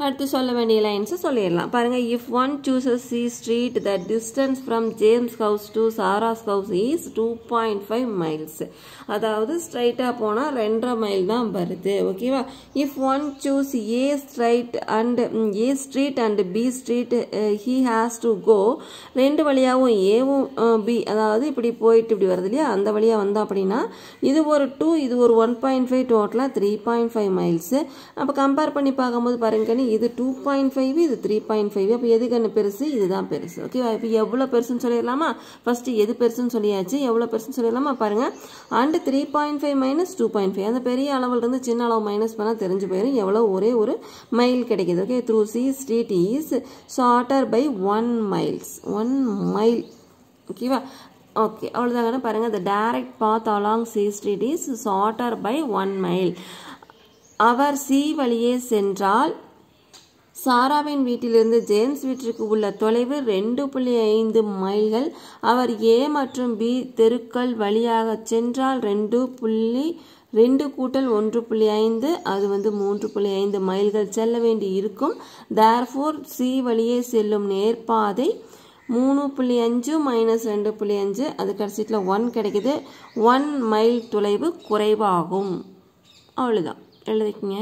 அடுத்து சொல்ல வேண்டிய லைன்ஸை சொல்லிடலாம் பாருங்க if one chooses C street the distance from James house to Sarah's house is two point five miles அதாவது ஸ்ட்ரைட்டாக போனால் ரெண்டரை மைல் தான் வருது ஓகேவா if one choose A straight and A street and B street he has to go ரெண்டு வழியாகவும் ஏவும் பி அதாவது இப்படி போயிட்டு இப்படி வருது இல்லையா அந்த வழியாக வந்தோம் அப்படின்னா இது ஒரு டூ இது ஒரு ஒன் பாயிண்ட் ஃபைவ் டோட்டலாக த்ரீ பாயிண்ட் ஃபைவ் மைல்ஸு அப்போ கம்பேர் பண்ணி பார்க்கும்போது பாருங்கன்னு இது டூ பாயிண்ட் ஃபைவ் இது த்ரீ பாயிண்ட் ஃபைவ் அப்போ எது கண்ணு பெருசு இதுதான் பெருசு ஓகேவா இப்போ எவ்வளோ பெருசுன்னு சொல்லிடலாமா ஃபஸ்ட்டு எது பெருசுன்னு சொல்லியாச்சு எவ்வளோ பெருசுன்னு சொல்லிடலாமா பாருங்க and three point five minus two point five அந்த பெரிய அளவுலேருந்து சின்ன அளவு மைனஸ் பண்ணால் தெரிஞ்சு போயிடும் எவ்வளோ ஒரே ஒரு மைல் கிடைக்குது okay through C street is shorter by one miles one mile ஓகேவா ஓகே அவ்வளோதாங்க பாருங்க the direct path along C street is shorter by one mile அவர் சி வழியே சென்றால் சாராவின் வீட்டிலிருந்து ஜேம்ஸ் வீட்டிற்கு உள்ள தொலைவு ரெண்டு புள்ளி ஐந்து மைல்கள் அவர் ஏ மற்றும் பி தெருக்கள் வழியாக சென்றால் ரெண்டு புள்ளி ரெண்டு கூட்டல் ஒன்று புள்ளி ஐந்து அது வந்து மூன்று புள்ளி ஐந்து மைல்கள் செல்ல வேண்டி இருக்கும் தேர்ஃபோர் சி வழியே செல்லும் நேர்பாதை மூணு புள்ளி அஞ்சு மைனஸ் ரெண்டு புள்ளி அஞ்சு அது கடைசியில் ஒன் கிடைக்குது ஒன் மைல் தொலைவு குறைவாகும் அவ்வளோதான் எழுதிக்கங்க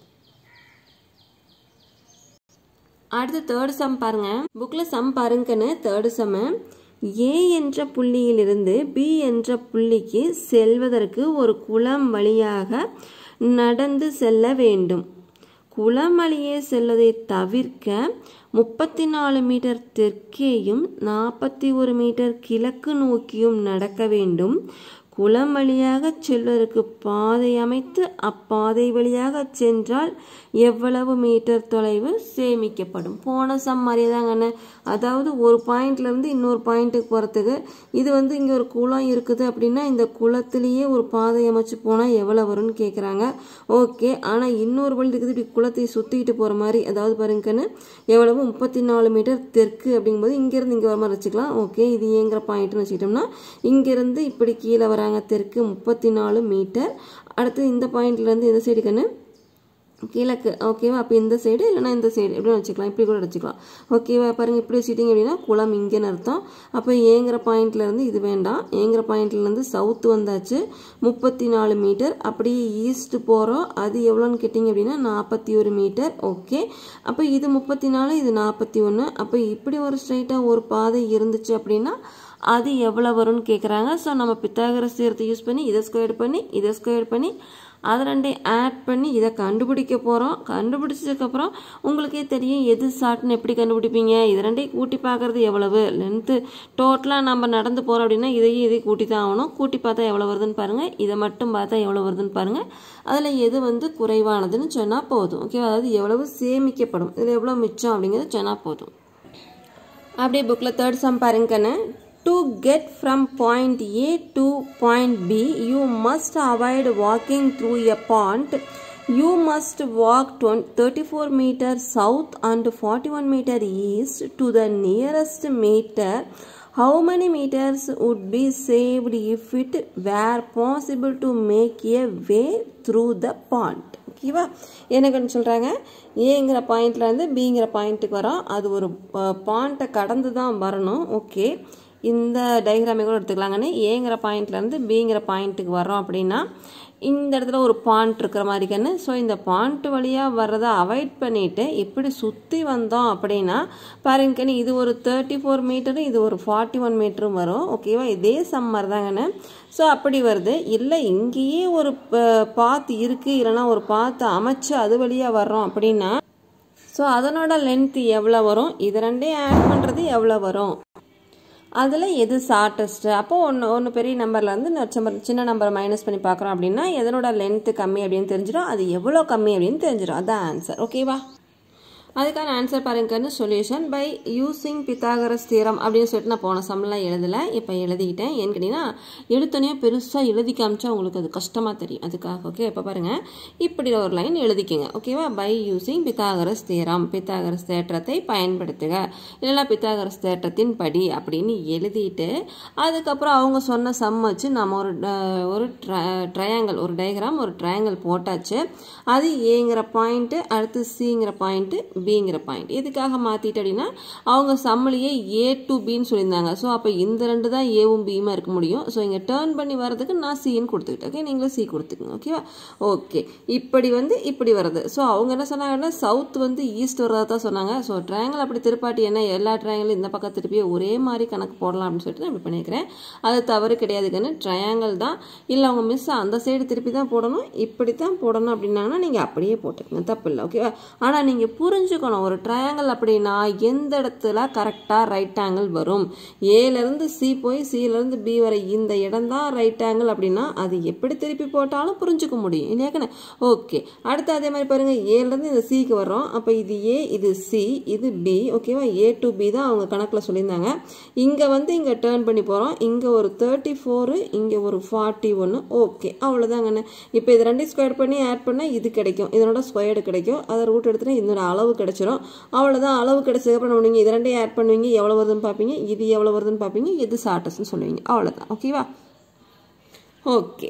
அடுத்து தேர்ட் சம் பாருங்க புக்கில் சம் பாருங்கன்னு தேர்டு சம்மு ஏ என்ற புள்ளியிலிருந்து பி என்ற புள்ளிக்கு செல்வதற்கு ஒரு குளம் வழியாக நடந்து செல்ல வேண்டும் குளம் வழியே செல்வதை தவிர்க்க முப்பத்தி நாலு மீட்டர் தெற்கேயும் நாற்பத்தி ஒரு மீட்டர் கிழக்கு நோக்கியும் நடக்க வேண்டும் குளம் வழியாக செல்வதற்கு பாதை அமைத்து அப்பாதை வழியாக சென்றால் எவ்வளவு மீட்டர் தொலைவு சேமிக்கப்படும் போன சம் மாதிரியே தாங்கண்ணே அதாவது ஒரு பாயிண்ட்லேருந்து இன்னொரு பாயிண்ட்டுக்கு போகிறதுக்கு இது வந்து இங்கே ஒரு குளம் இருக்குது அப்படின்னா இந்த குளத்திலேயே ஒரு பாதை அமைச்சு போனால் எவ்வளோ வரும்னு கேட்குறாங்க ஓகே ஆனால் இன்னொரு வழி இருக்குது இப்படி குளத்தை சுற்றிக்கிட்டு போகிற மாதிரி அதாவது பாருங்கன்னு எவ்வளவு முப்பத்தி நாலு மீட்டர் தெற்கு அப்படிங்கும்போது இங்கேருந்து இங்கே வர மாதிரி வச்சுக்கலாம் ஓகே இது ஏங்கிற பாயிண்ட்னு வச்சுக்கிட்டோம்னா இங்கேருந்து இப்படி கீழே வராங்க தெற்கு முப்பத்தி நாலு மீட்டர் அடுத்து இந்த பாயிண்ட்லேருந்து இந்த சைடு கண்ணு கிழக்கு ஓகேவா அப்போ இந்த சைடு இல்லைனா இந்த சைடு எப்படி வச்சுக்கலாம் இப்படி கூட வச்சுக்கலாம் ஓகேவா பாருங்க இப்படி வச்சுட்டிங்க அப்படின்னா குளம் இங்கேன்னு அர்த்தம் அப்போ ஏங்கிற பாயிண்ட்லேருந்து இது வேண்டாம் ஏங்கிற பாயிண்ட்லேருந்து சவுத்து வந்தாச்சு முப்பத்தி நாலு மீட்டர் அப்படியே ஈஸ்ட் போகிறோம் அது எவ்வளோன்னு கேட்டிங்க அப்படின்னா நாற்பத்தி ஒரு மீட்டர் ஓகே அப்போ இது முப்பத்தி நாலு இது நாற்பத்தி ஒன்று அப்போ இப்படி ஒரு ஸ்ட்ரைட்டாக ஒரு பாதை இருந்துச்சு அப்படின்னா அது எவ்வளோ வரும்னு கேட்குறாங்க ஸோ நம்ம பித்தாகரஸ் தீரத்தை யூஸ் பண்ணி இதை ஸ்கொயர் பண்ணி இதை ஸ்கொயர் பண்ணி அதை ரெண்டையும் ஆட் பண்ணி இதை கண்டுபிடிக்க போகிறோம் கண்டுபிடிச்சதுக்கப்புறம் உங்களுக்கே தெரியும் எது ஷார்ட்னு எப்படி கண்டுபிடிப்பீங்க இது ரெண்டையும் கூட்டி பார்க்குறது எவ்வளவு லென்த்து டோட்டலாக நம்ம நடந்து போகிறோம் அப்படின்னா இதையும் இதையும் கூட்டி தான் ஆகணும் கூட்டி பார்த்தா எவ்வளோ வருதுன்னு பாருங்கள் இதை மட்டும் பார்த்தா எவ்வளோ வருதுன்னு பாருங்கள் அதில் எது வந்து குறைவானதுன்னு சொன்னால் போதும் ஓகே அதாவது எவ்வளவு சேமிக்கப்படும் இதில் எவ்வளோ மிச்சம் அப்படிங்கிறது சொன்னால் போதும் அப்படியே புக்கில் தேர்ட் சம் பாருங்கன்னு To get from point A to point B, you must avoid walking through a pond. You must walk 34 meters south and 41 meter east to the nearest meter. How many meters would be saved if it were possible to make a way through the pond? ஓகேவா என்னக்குன்னு சொல்கிறாங்க ஏங்கிற பாயிண்ட்லேருந்து பிங்கிற பாயிண்ட்டுக்கு வரோம் அது ஒரு பாயிண்ட்டை கடந்து தான் வரணும் ஓகே இந்த டயக்ராமை கூட எடுத்துக்கலாங்கன்னு ஏங்கிற பாயிண்ட்லேருந்து பிங்கிற பாயிண்ட்டுக்கு வரோம் அப்படின்னா இந்த இடத்துல ஒரு பாண்ட் இருக்கிற மாதிரி கண்ணு ஸோ இந்த பாண்ட் வழியாக வர்றதை அவாய்ட் பண்ணிவிட்டு இப்படி சுற்றி வந்தோம் அப்படின்னா பாருங்கன்னு இது ஒரு தேர்ட்டி ஃபோர் மீட்டரும் இது ஒரு ஃபார்ட்டி ஒன் மீட்டரும் வரும் ஓகேவா இதே சம்மர் தாங்கண்ணே ஸோ அப்படி வருது இல்லை இங்கேயே ஒரு பாத்து இருக்குது இல்லைனா ஒரு பாத்து அமைச்சு அது வழியாக வர்றோம் அப்படின்னா ஸோ அதனோட லென்த் எவ்வளோ வரும் இது ரெண்டையும் ஆட் பண்ணுறது எவ்வளோ வரும் அதில் எது ஷார்ட்டஸ்ட்டு அப்போ ஒன்று ஒன்று பெரிய நம்பர்லேருந்து நம்பர் சின்ன நம்பரை மைனஸ் பண்ணி பார்க்குறோம் அப்படின்னா எதனோட லென்த்து கம்மி அப்படின்னு தெரிஞ்சிடும் அது எவ்வளோ கம்மி அப்படின்னு தெரிஞ்சிடும் அதான் ஆன்சர் ஓகேவா அதுக்கான ஆன்சர் பாருங்கன்னு சொல்யூஷன் பை யூஸிங் பித்தாகரஸ் தீரம் அப்படின்னு சொல்லிட்டு நான் போன சம்லாம் எழுதலை இப்போ எழுதிக்கிட்டேன் ஏன்னு கேட்டிங்கன்னா எழுத்தனையாக பெருசாக எழுதி காமிச்சா உங்களுக்கு அது கஷ்டமாக தெரியும் அதுக்காக ஓகே இப்போ பாருங்கள் இப்படி ஒரு லைன் எழுதிக்கங்க ஓகேவா by using Pythagoras theorem Pythagoras தேற்றத்தை பயன்படுத்துக இல்லைன்னா பித்தாகரஸ் தேற்றத்தின் படி அப்படின்னு எழுதிட்டு அதுக்கப்புறம் அவங்க சொன்ன சம் வச்சு நம்ம ஒரு ஒரு ட்ரையாங்கிள் ஒரு டயக்ராம் ஒரு ட்ரையாங்கிள் போட்டாச்சு அது ஏங்கிற பாயிண்ட்டு அடுத்து சிங்கிற பாயிண்ட்டு பிங்கிற பாயிண்ட் எதுக்காக மாற்றிட்டு அப்படின்னா அவங்க சம்மளியே ஏ டு பின்னு சொல்லியிருந்தாங்க ஸோ அப்போ இந்த ரெண்டு தான் ஏவும் பியுமா இருக்க முடியும் ஸோ இங்கே டேர்ன் பண்ணி வரதுக்கு நான் சின்னு கொடுத்துக்கிட்டேன் ஓகே நீங்களும் சி கொடுத்துக்குங்க ஓகேவா ஓகே இப்படி வந்து இப்படி வருது ஸோ அவங்க என்ன சொன்னாங்கன்னா சவுத் வந்து ஈஸ்ட் வர்றதா தான் சொன்னாங்க ஸோ ட்ரையாங்கிள் அப்படி திருப்பாட்டி என்ன எல்லா ட்ரையாங்கிளும் இந்த பக்கம் திருப்பியே ஒரே மாதிரி கணக்கு போடலாம் அப்படின்னு சொல்லிட்டு நான் இப்படி பண்ணியிருக்கிறேன் அது தவறு கிடையாதுக்குன்னு ட்ரையாங்கிள் தான் இல்லை அவங்க மிஸ் அந்த சைடு திருப்பி தான் போடணும் இப்படி தான் போடணும் அப்படின்னாங்கன்னா நீங்கள் அப்படியே போட்டுக்கங்க தப்பு இல்லை ஓகேவா ஆனால் நீங்கள் புரிஞ்சுக்கணும் ஒரு ட்ரையாங்கிள் அப்படின்னா எந்த இடத்துல கரெக்டாக ரைட் ஆங்கிள் வரும் ஏலேருந்து சி போய் சிலேருந்து பி வரை இந்த இடம் தான் ரைட் ஆங்கிள் அப்படின்னா அது எப்படி திருப்பி போட்டாலும் புரிஞ்சுக்க முடியும் இல்லையாக்கண்ணே ஓகே அடுத்து அதே மாதிரி பாருங்கள் ஏலேருந்து இந்த சிக்கு வர்றோம் அப்போ இது ஏ இது சி இது பி ஓகேவா ஏ டு பி தான் அவங்க கணக்கில் சொல்லியிருந்தாங்க இங்கே வந்து இங்கே டேர்ன் பண்ணி போகிறோம் இங்கே ஒரு தேர்ட்டி ஃபோரு இங்கே ஒரு ஃபார்ட்டி ஒன்று ஓகே அவ்வளோதாங்கண்ணே இப்போ இது ரெண்டையும் ஸ்கொயர் பண்ணி ஆட் பண்ணால் இது கிடைக்கும் இதனோட ஸ்கொயர்டு கிடைக்கும் அதை ரூட் எடுத்துனா இதனோட அளவு கிடைச்சிரும் அவ்வளோதான் அளவு கிடைச்சதுக்கப்புறம் நம்ம நீங்கள் இது ரெண்டையும் ஆட் பண்ணுவீங்க எவ்வளோ வருதுன்னு பார்ப்பீங்க இது எவ்வளோ வருதுன்னு பார்ப்பீங்க எது ஷார்ட்டஸ்ன்னு சொல்லுவீங்க அவ்வளோதான் ஓகேவா ஓகே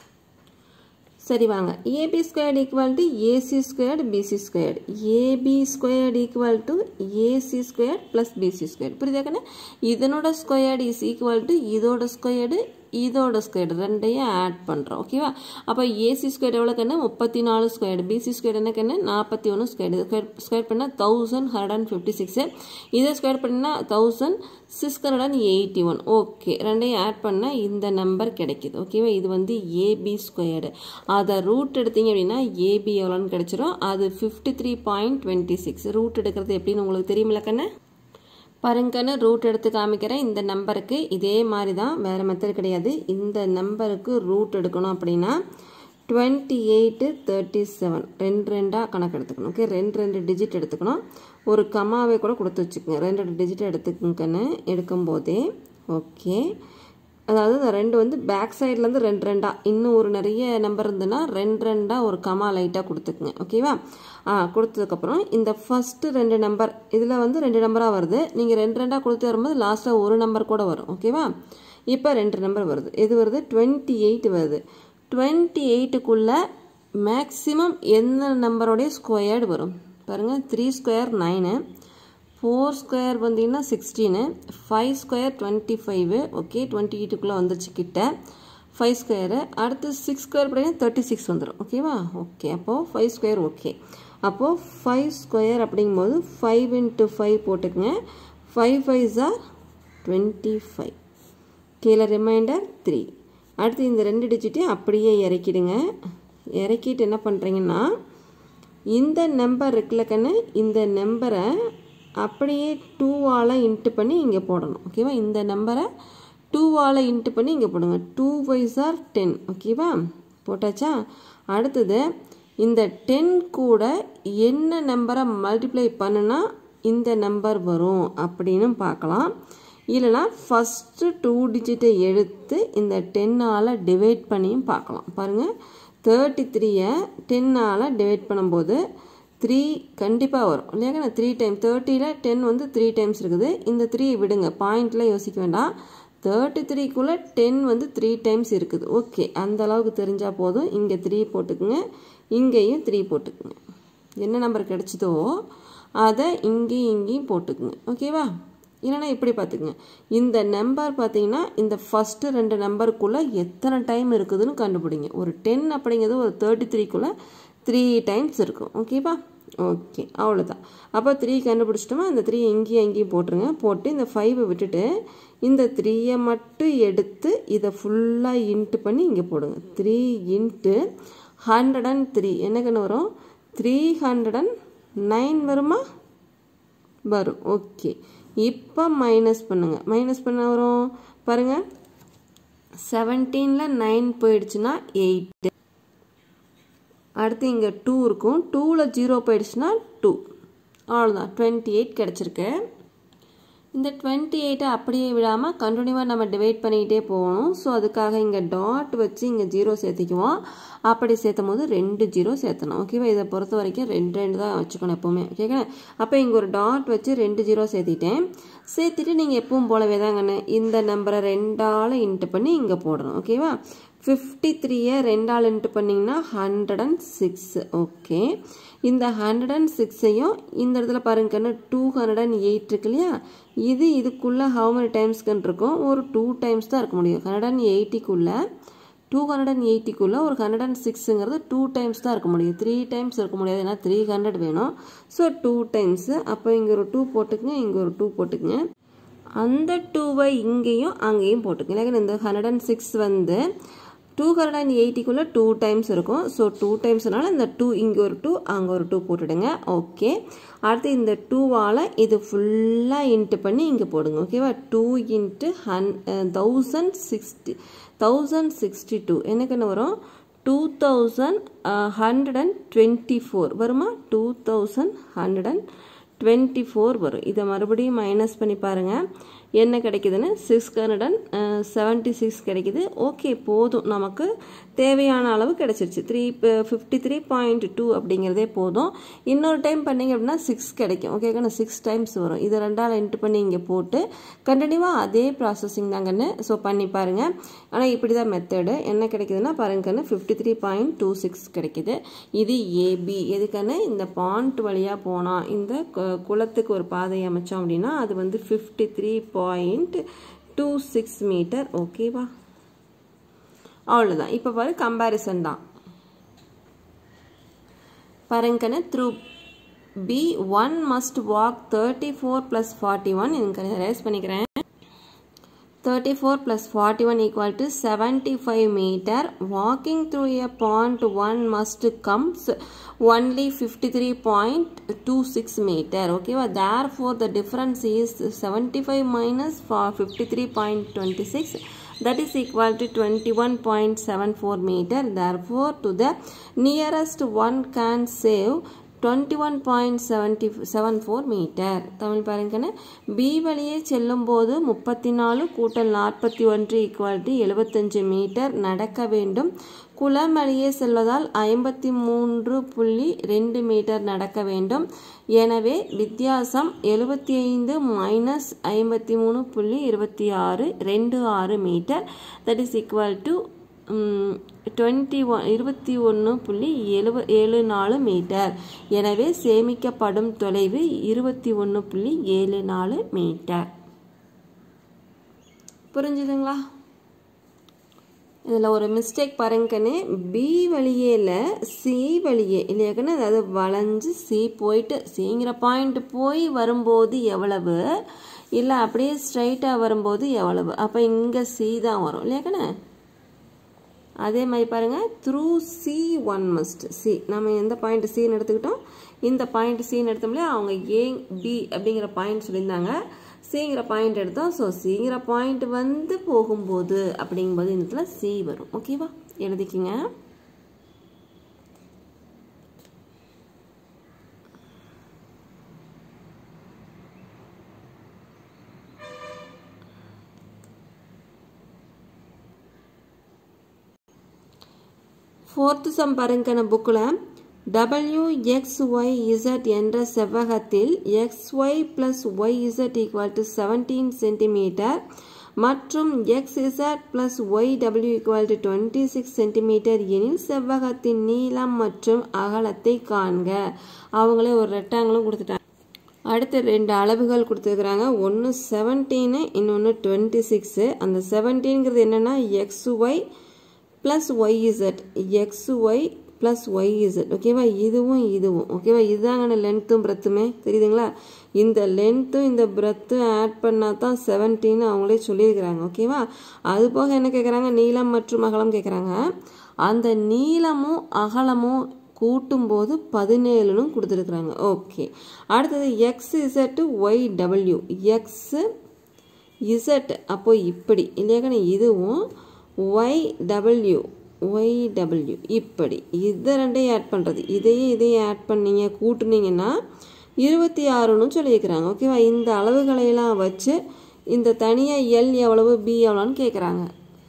சரி வாங்க AB squared equal to AC squared BC squared AB squared equal to AC squared plus BC squared புரியுதாக்கண்ணே இதனோட ஸ்கொயர்டு இஸ் ஈக்குவல் டு இதோட ஸ்கொயர்டு இதோட ஸ்கொயர்டு ரெண்டையும் ஆட் பண்ணுறோம் ஓகேவா அப்போ ஏசி ஸ்கொயர் எவ்வளோ கண்ணு முப்பத்தி நாலு ஸ்கொயர்டு பிசி ஸ்கொயர் என்ன கண்ணு நாற்பத்தி ஒன்று ஸ்கொயர்டு ஸ்கொயர் ஸ்கொயர் பண்ணால் thousand hundred and fifty six இதை ஸ்கொயர் பண்ணால் thousand six hundred and eighty one okay ரெண்டையும் ஆட் பண்ணால் இந்த நம்பர் கிடைக்கிது ஓகேவா இது வந்து ஏபி ஸ்கொயர்டு அதை ரூட் எடுத்தீங்க அப்படின்னா ஏபி எவ்வளோன்னு கிடைச்சிரும் அது fifty three point twenty six root எடுக்கிறது எப்படின்னு உங்களுக்கு தெரியுமில்ல கண்ணு பாருங்கன்னு ரூட் எடுத்து காமிக்கிறேன் இந்த நம்பருக்கு இதே மாதிரி தான் வேறு மெத்தட் கிடையாது இந்த நம்பருக்கு ரூட் எடுக்கணும் அப்படின்னா டுவெண்ட்டி எயிட்டு தேர்ட்டி செவன் ரெண்டு ரெண்டாக கணக்கு எடுத்துக்கணும் ஓகே ரெண்டு ரெண்டு டிஜிட் எடுத்துக்கணும் ஒரு கமாவே கூட கொடுத்து வச்சுக்கோங்க ரெண்டு ரெண்டு டிஜிட் எடுத்துக்கங்கன்னு எடுக்கும்போதே ஓகே அதாவது இந்த ரெண்டு வந்து பேக் சைட்லேருந்து ரெண்டு ரெண்டாக இன்னும் ஒரு நிறைய நம்பர் இருந்ததுன்னா ரெண்டு ரெண்டாக ஒரு கமா லைட்டாக கொடுத்துக்குங்க ஓகேவா ஆ கொடுத்ததுக்கப்புறம் இந்த ஃபஸ்ட்டு ரெண்டு நம்பர் இதில் வந்து ரெண்டு நம்பராக வருது நீங்கள் ரெண்டு ரெண்டாக கொடுத்து வரும்போது லாஸ்ட்டாக ஒரு நம்பர் கூட வரும் ஓகேவா இப்போ ரெண்டு நம்பர் வருது இது வருது டுவெண்ட்டி எயிட் வருது டுவெண்ட்டி எயிட்டுக்குள்ளே மேக்ஸிமம் எந்த நம்பரோடைய ஸ்கொயர்டு வரும் பாருங்கள் three square nine four square வந்தீங்கன்னா sixteen five square twenty five okay twenty எயிட்டுக்குள்ளே வந்துச்சு கிட்ட ஃபைவ் ஸ்கொயரு அடுத்து சிக்ஸ் ஸ்கொயர் பார்த்தீங்கன்னா தேர்ட்டி சிக்ஸ் வந்துடும் ஓகேவா ஓகே அப்போது ஃபைவ் ஸ்கொயர் ஓகே அப்போது ஃபைவ் ஸ்கொயர் அப்படிங்கும்போது ஃபைவ் இன்ட்டு ஃபைவ் போட்டுக்குங்க five five are twenty five கீழே ரிமைண்டர் த்ரீ அடுத்து இந்த ரெண்டு டிஜிட்டையும் அப்படியே இறக்கிடுங்க இறக்கிட்டு என்ன பண்ணுறீங்கன்னா இந்த நம்பர் இருக்குல்ல கண்ணு இந்த நம்பரை அப்படியே டூவால் இன்ட்டு பண்ணி இங்கே போடணும் ஓகேவா இந்த நம்பரை டூவால் இன்ட்டு பண்ணி இங்கே போடுங்க டூ ஃபைவ் ஆர் டென் ஓகேவா போட்டாச்சா அடுத்தது இந்த டென் கூட என்ன நம்பரை மல்டிப்ளை பண்ணுனா இந்த நம்பர் வரும் அப்படின்னு பார்க்கலாம் இல்லைனா ஃபஸ்ட்டு டூ டிஜிட்டை எடுத்து இந்த டென்னால் டிவைட் பண்ணியும் பார்க்கலாம் பாருங்கள் தேர்ட்டி த்ரீயை டென்னால் டிவைட் பண்ணும்போது த்ரீ கண்டிப்பாக வரும் இல்லையாங்க த்ரீ டைம் தேர்ட்டியில் டென் வந்து த்ரீ டைம்ஸ் இருக்குது இந்த த்ரீ விடுங்க பாயிண்டில் யோசிக்க வேண்டாம் தேர்ட்டி த்ரீக்குள்ளே டென் வந்து த்ரீ டைம்ஸ் இருக்குது ஓகே அந்த அளவுக்கு தெரிஞ்சால் போதும் இங்கே த்ரீ போட்டுக்குங்க இங்கேயும் த்ரீ போட்டுக்குங்க என்ன நம்பர் கிடச்சிதோ அதை இங்கேயும் இங்கேயும் போட்டுக்குங்க ஓகேவா இல்லைனா இப்படி பார்த்துக்குங்க இந்த நம்பர் பார்த்தீங்கன்னா இந்த ஃபஸ்ட்டு ரெண்டு நம்பருக்குள்ளே எத்தனை டைம் இருக்குதுன்னு கண்டுபிடிங்க ஒரு டென் அப்படிங்கிறது ஒரு தேர்ட்டி த்ரீக்குள்ளே த்ரீ டைம்ஸ் இருக்கும் ஓகேவா ஓகே அவ்வளோதான் அப்போ த்ரீ கண்டுபிடிச்சிட்டோமா அந்த த்ரீ இங்கேயும் அங்கேயும் போட்டுருங்க போட்டு இந்த ஃபைவை விட்டுட்டு இந்த த்ரீயை மட்டும் எடுத்து இதை ஃபுல்லாக இன்ட்டு பண்ணி இங்கே போடுங்க three into hundred and three என்ன கண்ணு வரும் த்ரீ ஹண்ட்ரட் அண்ட் நைன் வருமா வரும் ஓகே இப்போ மைனஸ் பண்ணுங்கள் மைனஸ் பண்ண வரும் பாருங்கள் செவன்டீனில் நைன் போயிடுச்சுன்னா எயிட்டு அடுத்து இங்கே டூ இருக்கும் டூவில் ஜீரோ போயிடுச்சுன்னா டூ அவ்வளோதான் டுவெண்ட்டி எயிட் கிடச்சிருக்கு இந்த டுவெண்ட்டி எயிட்டை அப்படியே விடாமல் கண்டினியூவாக நம்ம டிவைட் பண்ணிக்கிட்டே போகணும் ஸோ அதுக்காக இங்கே டாட் வச்சு இங்கே ஜீரோ சேர்த்திக்குவோம் அப்படி சேர்த்தும் போது ரெண்டு ஜீரோ சேர்த்தணும் ஓகேவா இதை பொறுத்த வரைக்கும் ரெண்டு ரெண்டு தான் வச்சுக்கணும் எப்போவுமே ஓகேங்களா அப்போ இங்கே ஒரு டாட் வச்சு ரெண்டு ஜீரோ சேர்த்திட்டேன் சேர்த்துட்டு நீங்கள் எப்பவும் போலவே தாங்கண்ணே இந்த நம்பரை ரெண்டால் இன்ட்டு பண்ணி இங்கே போடணும் ஓகேவா ஃபிஃப்டி த்ரீயை ரெண்டால் இன்ட்டு பண்ணிங்கன்னா ஹண்ட்ரட் அண்ட் சிக்ஸ் ஓகே இந்த ஹண்ட்ரட் அண்ட் சிக்ஸையும் இந்த இடத்துல பாருங்கன்னு டூ ஹண்ட்ரட் அண்ட் எயிட் இருக்கு இல்லையா இது இதுக்குள்ளே ஹவு மெனி டைம்ஸ்க்குன்னு இருக்கும் ஒரு டூ டைம்ஸ் தான் இருக்க முடியும் ஹண்ட்ரட் அண்ட் எயிட்டிக்குள்ளே டூ ஹண்ட்ரட் அண்ட் எயிட்டிக்குள்ளே ஒரு ஹண்ட்ரட் அண்ட் சிக்ஸுங்கிறது டூ டைம்ஸ் தான் இருக்க முடியும் த்ரீ டைம்ஸ் இருக்க முடியாது ஏன்னா த்ரீ ஹண்ட்ரட் வேணும் ஸோ டூ டைம்ஸு அப்போ இங்கே ஒரு டூ போட்டுக்குங்க இங்கே ஒரு டூ போட்டுக்குங்க அந்த டூவை இங்கேயும் அங்கேயும் போட்டுக்கங்க இல்லைங்க இந்த ஹண்ட்ரட் அண்ட் சிக்ஸ் வந்து டூ ஹண்ட்ரட் அண்ட் எயிட்டிக்குள்ளே டூ டைம்ஸ் இருக்கும் ஸோ டூ டைம்ஸ்னால இந்த டூ இங்கே ஒரு டூ அங்கே ஒரு டூ போட்டுடுங்க ஓகே அடுத்து இந்த டூவால் இது ஃபுல்லாக இன்ட்டு பண்ணி இங்கே போடுங்க ஓகேவா டூ இன்ட்டு ஹன் thousand sixty thousand sixty two எனக்கு என்ன வரும் two thousand hundred and twenty four வருமா two thousand hundred and twenty four வரும் இதை மறுபடியும் மைனஸ் பண்ணி பாருங்கள் என்ன கிடைக்குதுன்னு six hundred and seventy six கிடைக்குது ஓகே போதும் நமக்கு தேவையான அளவு கிடைச்சிருச்சு three fifty three point two அப்படிங்கிறதே போதும் இன்னொரு டைம் பண்ணிங்க அப்படின்னா சிக்ஸ் கிடைக்கும் ஓகேக்கண்ணா சிக்ஸ் டைம்ஸ் வரும் இது ரெண்டால் என்ட்டு பண்ணி இங்கே போட்டு கண்டினியூவாக அதே ப்ராசஸிங் தாங்கன்னு ஸோ பண்ணி பாருங்கள் ஆனால் இப்படி தான் மெத்தடு என்ன கிடைக்குதுன்னா பாருங்கன்னு fifty three point two six கிடைக்குது இது ஏபி எதுக்கான இந்த பாண்ட் வழியாக போனால் இந்த குளத்துக்கு ஒரு பாதை அமைச்சோம் அப்படின்னா அது வந்து fifty three point two six meter ஓகேவா அவ்வளோதான் இப்போ பாரு கம்பேரிசன் தான் பாருங்கன்னு through B one must walk thirty four plus forty one எனக்கு ரேஸ் பண்ணிக்கிறேன் thirty four plus forty one equal to seventy five meter walking through A point one must comes only 53.26 meter okay well, therefore the difference is 75 minus 53.26 that is equal to 21.74 meter therefore to the nearest one can save 21.74 meter Tamil பாருங்கன்னு பி வழியே செல்லும் போது முப்பத்தி நாலு கூட்டல் நாற்பத்தி ஒன்று ஈக்குவல் டு எழுபத்தஞ்சு மீட்டர் நடக்க வேண்டும் குளம் வழியே செல்வதால் ஐம்பத்தி மூன்று புள்ளி ரெண்டு மீட்டர் நடக்க வேண்டும் எனவே வித்தியாசம் எழுபத்தி ஐந்து மைனஸ் ஐம்பத்தி மூணு புள்ளி இருபத்தி ஆறு ரெண்டு ஆறு meter that is equal to twenty one இருபத்தி ஒன்று புள்ளி எழுவ ஏழு நாலு மீட்டர் எனவே சேமிக்கப்படும் தொலைவு இருபத்தி ஒன்று புள்ளி ஏழு நாலு மீட்டர் புரிஞ்சுதுங்களா இதில் ஒரு மிஸ்டேக் பாருங்கன்னு பி வழியேல சி வழியே இல்லையாக்கன்னு அதாவது வளைஞ்சு சி போயிட்டு சிங்கிற பாயிண்ட் போய் வரும்போது எவ்வளவு இல்லை அப்படியே ஸ்ட்ரைட்டாக வரும்போது எவ்வளவு அப்போ இங்கே சி தான் வரும் இல்லையாக்கண்ணே அதே மாதிரி பாருங்கள் through C one must C நம்ம எந்த பாயிண்ட் சின்னு எடுத்துக்கிட்டோம் இந்த பாயிண்ட் சின்னு எடுத்தோம்லையே அவங்க ஏ பி அப்படிங்கிற பாயிண்ட் சொல்லியிருந்தாங்க சிங்கிற பாயிண்ட் எடுத்தோம் ஸோ சிங்கிற பாயிண்ட் வந்து போகும்போது அப்படிங்கும்போது இந்த இடத்துல சி வரும் ஓகேவா எழுதிக்கிங்க ஃபோர்த்து சம் பாருங்க புக்கில் டபிள்யூ எக்ஸ் ஒய் இசட் என்ற செவ்வகத்தில் X Y plus Y Z equal to seventeen centimeter மற்றும் X Z plus Y W equal to twenty six centimeter எனில் செவ்வகத்தின் நீளம் மற்றும் அகலத்தை காண்க அவங்களே ஒரு ரெக்டாங்கிளும் கொடுத்துட்டாங்க அடுத்து ரெண்டு அளவுகள் கொடுத்துருக்குறாங்க ஒன்று செவன்டீனு இன்னொன்று டுவெண்ட்டி சிக்ஸு அந்த செவன்டீன்கிறது என்னென்னா X Y plus Y Z X Y plus Y Z ஓகேவா இதுவும் இதுவும் ஓகேவா இதுதாங்க லென்த்தும் பிரத்துமே தெரியுதுங்களா இந்த லென்த்தும் இந்த பிரத்தும் ஆட் பண்ணால் தான் செவன்டீன் அவங்களே சொல்லியிருக்கிறாங்க ஓகேவா அது போக என்ன கேட்குறாங்க நீளம் மற்றும் அகலம் கேட்குறாங்க அந்த நீளமும் அகலமும் கூட்டும்போது பதினேழுன்னு கொடுத்துருக்குறாங்க ஓகே அடுத்தது X Z Y W X Z அப்போ இப்படி இல்லையாக்கண்ணே இதுவும் ஒய் டபிள்யூ ஒய் டபிள்யூ இப்படி இதை ரெண்டையும் ஆட் பண்ணுறது இதையும் இதையும் ஆட் பண்ணீங்க கூட்டுனீங்கன்னா இருபத்தி ஆறுன்னு சொல்லியிருக்கிறாங்க ஓகேவா இந்த அளவுகளையெல்லாம் வச்சு இந்த தனியாக எல் எவ்வளவு பி எவ்வளோன்னு கேட்குறாங்க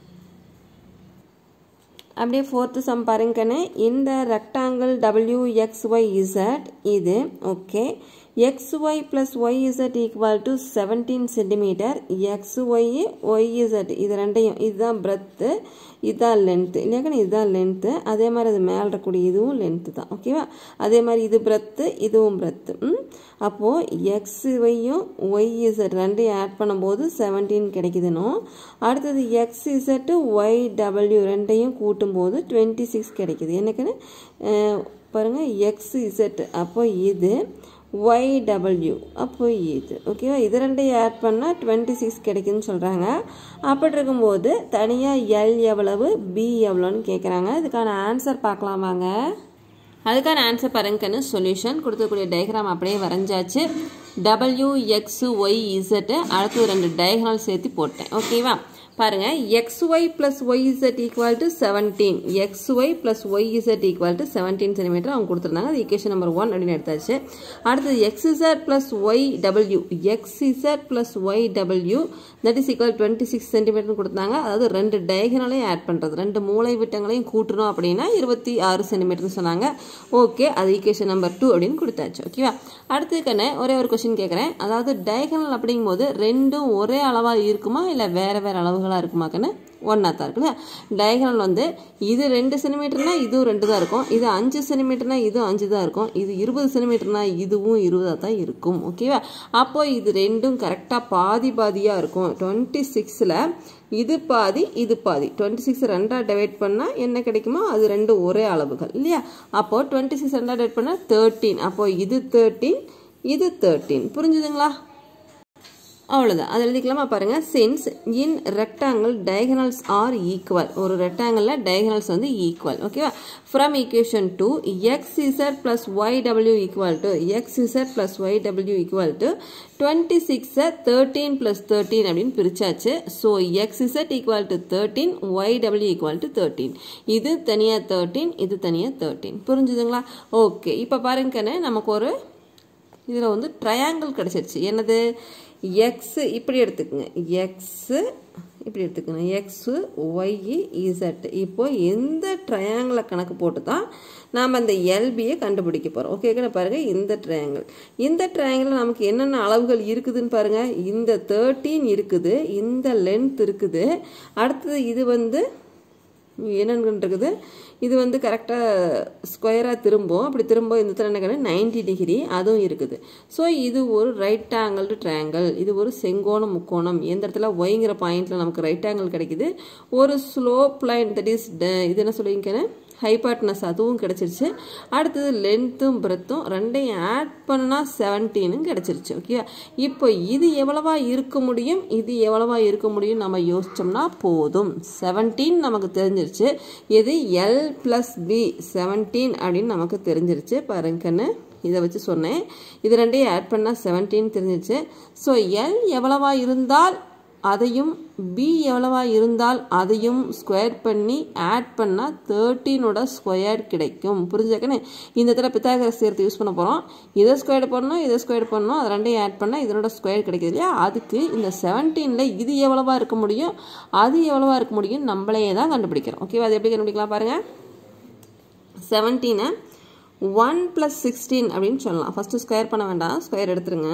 அப்படியே ஃபோர்த்து சம் பாருங்கன்னு இந்த rectangle W X Y Z இது okay X Y plus Y Z equal to seventeen centimeter X Y Y Z இது ரெண்டையும் இதுதான் பிரெத்து இதுதான் லென்த்து இல்லையாக்கா இதுதான் லென்த்து அதே மாதிரி அது மேலே இருக்கக்கூடிய இதுவும் லென்த்து தான் ஓகேவா அதே மாதிரி இது பிரெத்து இதுவும் பிரெத்து அப்போது எக்ஸ் ஒய்யும் ஒய் இசட் ரெண்டையும் ஆட் பண்ணும்போது செவன்டீன் கிடைக்குதுனோ அடுத்தது எக்ஸ் இசட்டு ஒய் டபிள்யூ ரெண்டையும் கூட்டும்போது டுவெண்ட்டி சிக்ஸ் கிடைக்குது எனக்குன்னு பாருங்கள் எக்ஸ் இசட் அப்போ இது ஒய் டபிள்யூ அப்போ இது ஓகேவா இது ரெண்டையும் ஆட் பண்ணால் டுவெண்ட்டி சிக்ஸ் கிடைக்குன்னு சொல்கிறாங்க அப்படி இருக்கும்போது தனியாக எல் எவ்வளவு பி எவ்வளோன்னு கேட்குறாங்க இதுக்கான ஆன்சர் பார்க்கலாம் வாங்க அதுக்கான ஆன்சர் பாருங்கன்னு சொல்யூஷன் கொடுத்துக்கூடிய டயக்ராம் அப்படியே வரைஞ்சாச்சு டபிள்யூ எக்ஸ் ஒய் இசட்டு அடுத்து ரெண்டு டயக்ராம் சேர்த்து போட்டேன் ஓகேவா பாருங்க X Y plus Y Z equal to seventeen X Y plus Y Z equal to seventeen centimeter அவங்க கொடுத்துருந்தாங்க அது ஈக்குவேஷன் நம்பர் ஒன் அப்படின்னு எடுத்தாச்சு அடுத்தது X Z plus Y W X Z plus Y W that is equal twenty six centimeter கொடுத்தாங்க அதாவது ரெண்டு டயகனலையும் ஆட் பண்ணுறது ரெண்டு மூளை விட்டங்களையும் கூட்டணும் அப்படின்னா இருபத்தி ஆறு சென்டிமீட்டர்னு சொன்னாங்க ஓகே அது ஈக்குவேஷன் நம்பர் டூ அப்படின்னு கொடுத்தாச்சு ஓகேவா அடுத்ததுக்கான ஒரே ஒரு கொஸ்டின் கேட்குறேன் அதாவது டயகனல் அப்படிங்கும்போது ரெண்டும் ஒரே அளவாக இருக்குமா இல்லை வேற வேற அளவுகளாக இருக்குமாக்கன்னு ஒன்றா தான் இருக்குல்ல டயகனல் வந்து இது ரெண்டு சென்டிமீட்டர்னா இதுவும் ரெண்டு தான் இருக்கும் இது அஞ்சு சென்டிமீட்டர்னா இதுவும் அஞ்சு தான் இருக்கும் இது இருபது சென்டிமீட்டர்னா இதுவும் இருபதாக தான் இருக்கும் ஓகேவா அப்போ இது ரெண்டும் கரெக்டாக பாதி பாதியாக இருக்கும் டுவெண்ட்டி சிக்ஸில் இது பாதி இது பாதி டுவெண்ட்டி சிக்ஸ் ரெண்டாக டிவைட் பண்ணால் என்ன கிடைக்குமோ அது ரெண்டு ஒரே அளவுகள் இல்லையா அப்போது டுவெண்ட்டி சிக்ஸ் ரெண்டாக டிவைட் பண்ணால் தேர்ட்டீன் அப்போது இது தேர்ட்டீன் இது தேர்ட்டீன் புரிஞ்சுதுங்களா அவ்வளோதான் அது எழுதிக்கலாமா பாருங்கள் since in rectangle diagonals are equal ஒரு ரெக்டாங்கிளில் டயகனல்ஸ் வந்து ஈக்குவல் ஓகேவா from equation two X Z plus Y W equal to X Z plus Y W equal to twenty சிக்ஸை தேர்ட்டீன் ப்ளஸ் தேர்ட்டீன் அப்படின்னு பிரிச்சாச்சு so X Z equal to thirteen Y W equal to thirteen இது தனியாக தேர்ட்டீன் இது தனியாக தேர்ட்டீன் புரிஞ்சுதுங்களா ஓகே இப்போ பாருங்கன்னு நமக்கு ஒரு இதில் வந்து ட்ரையாங்கிள் கிடச்சிருச்சு என்னது எக்ஸு இப்படி எடுத்துக்கோங்க எக்ஸு இப்படி எடுத்துக்கணும் எக்ஸு ஒய்இ இசட் இப்போ எந்த ட்ரையாங்கிளை கணக்கு போட்டு தான் நாம் அந்த எல்பியை கண்டுபிடிக்க போகிறோம் ஓகே பாருங்கள் இந்த ட்ரையாங்கிள் இந்த ட்ரையாங்கிளில் நமக்கு என்னென்ன அளவுகள் இருக்குதுன்னு பாருங்கள் இந்த தேர்ட்டீன் இருக்குது இந்த லென்த் இருக்குது அடுத்தது இது வந்து என்னென்னு இருக்குது இது வந்து கரெக்டாக ஸ்கொயராக திரும்பும் அப்படி திரும்ப இந்த இடத்துல என்ன கிடையாது நைன்டி டிகிரி அதுவும் இருக்குது ஸோ இது ஒரு ரைட் ஆங்கிள்டு ட்ரையாங்கிள் இது ஒரு செங்கோணம் முக்கோணம் எந்த இடத்துல ஒய்ங்கிற பாயிண்ட்டில் நமக்கு ரைட் ஆங்கிள் கிடைக்குது ஒரு ஸ்லோப் லைன் தட் இஸ் இது என்ன சொல்லியிருக்கேன் ஹைபாட்னஸ் அதுவும் கிடச்சிருச்சு அடுத்தது லென்த்தும் பிரெத்தும் ரெண்டையும் ஆட் பண்ணால் செவன்டீனும் கிடச்சிருச்சு ஓகே இப்போ இது எவ்வளவா இருக்க முடியும் இது எவ்வளவா இருக்க முடியும் நம்ம யோசிச்சோம்னா போதும் செவன்டீன் நமக்கு தெரிஞ்சிருச்சு இது எல் ப்ளஸ் பி செவன்டீன் அப்படின்னு நமக்கு தெரிஞ்சிருச்சு பாருங்கன்னு இதை வச்சு சொன்னேன் இது ரெண்டையும் ஆட் பண்ணால் செவன்டீன் தெரிஞ்சிருச்சு ஸோ எல் எவ்வளவா இருந்தால் அதையும் பி எவ்வளவா இருந்தால் அதையும் ஸ்கொயர் பண்ணி ஆட் பண்ணால் தேர்ட்டீனோட ஸ்கொயர் கிடைக்கும் புரிஞ்சுக்கனே இந்த இடத்துல பித்தாகரஸ் சேர்த்து யூஸ் பண்ண போகிறோம் இதை ஸ்கொயர் பண்ணணும் இதை ஸ்கொயர் பண்ணணும் அது ரெண்டையும் ஆட் பண்ணால் இதனோட ஸ்கொயர் கிடைக்குது இல்லையா அதுக்கு இந்த செவன்டீனில் இது எவ்வளவா இருக்க முடியும் அது எவ்வளவா இருக்க முடியும் நம்மளே தான் கண்டுபிடிக்கிறோம் ஓகேவா அது எப்படி கண்டுபிடிக்கலாம் பாருங்கள் செவன்டீனை ஒன் ப்ளஸ் சிக்ஸ்டீன் அப்படின்னு சொல்லலாம் ஃபஸ்ட்டு ஸ்கொயர் பண்ண வேண்டாம் ஸ்கொயர் எடுத்துருங்க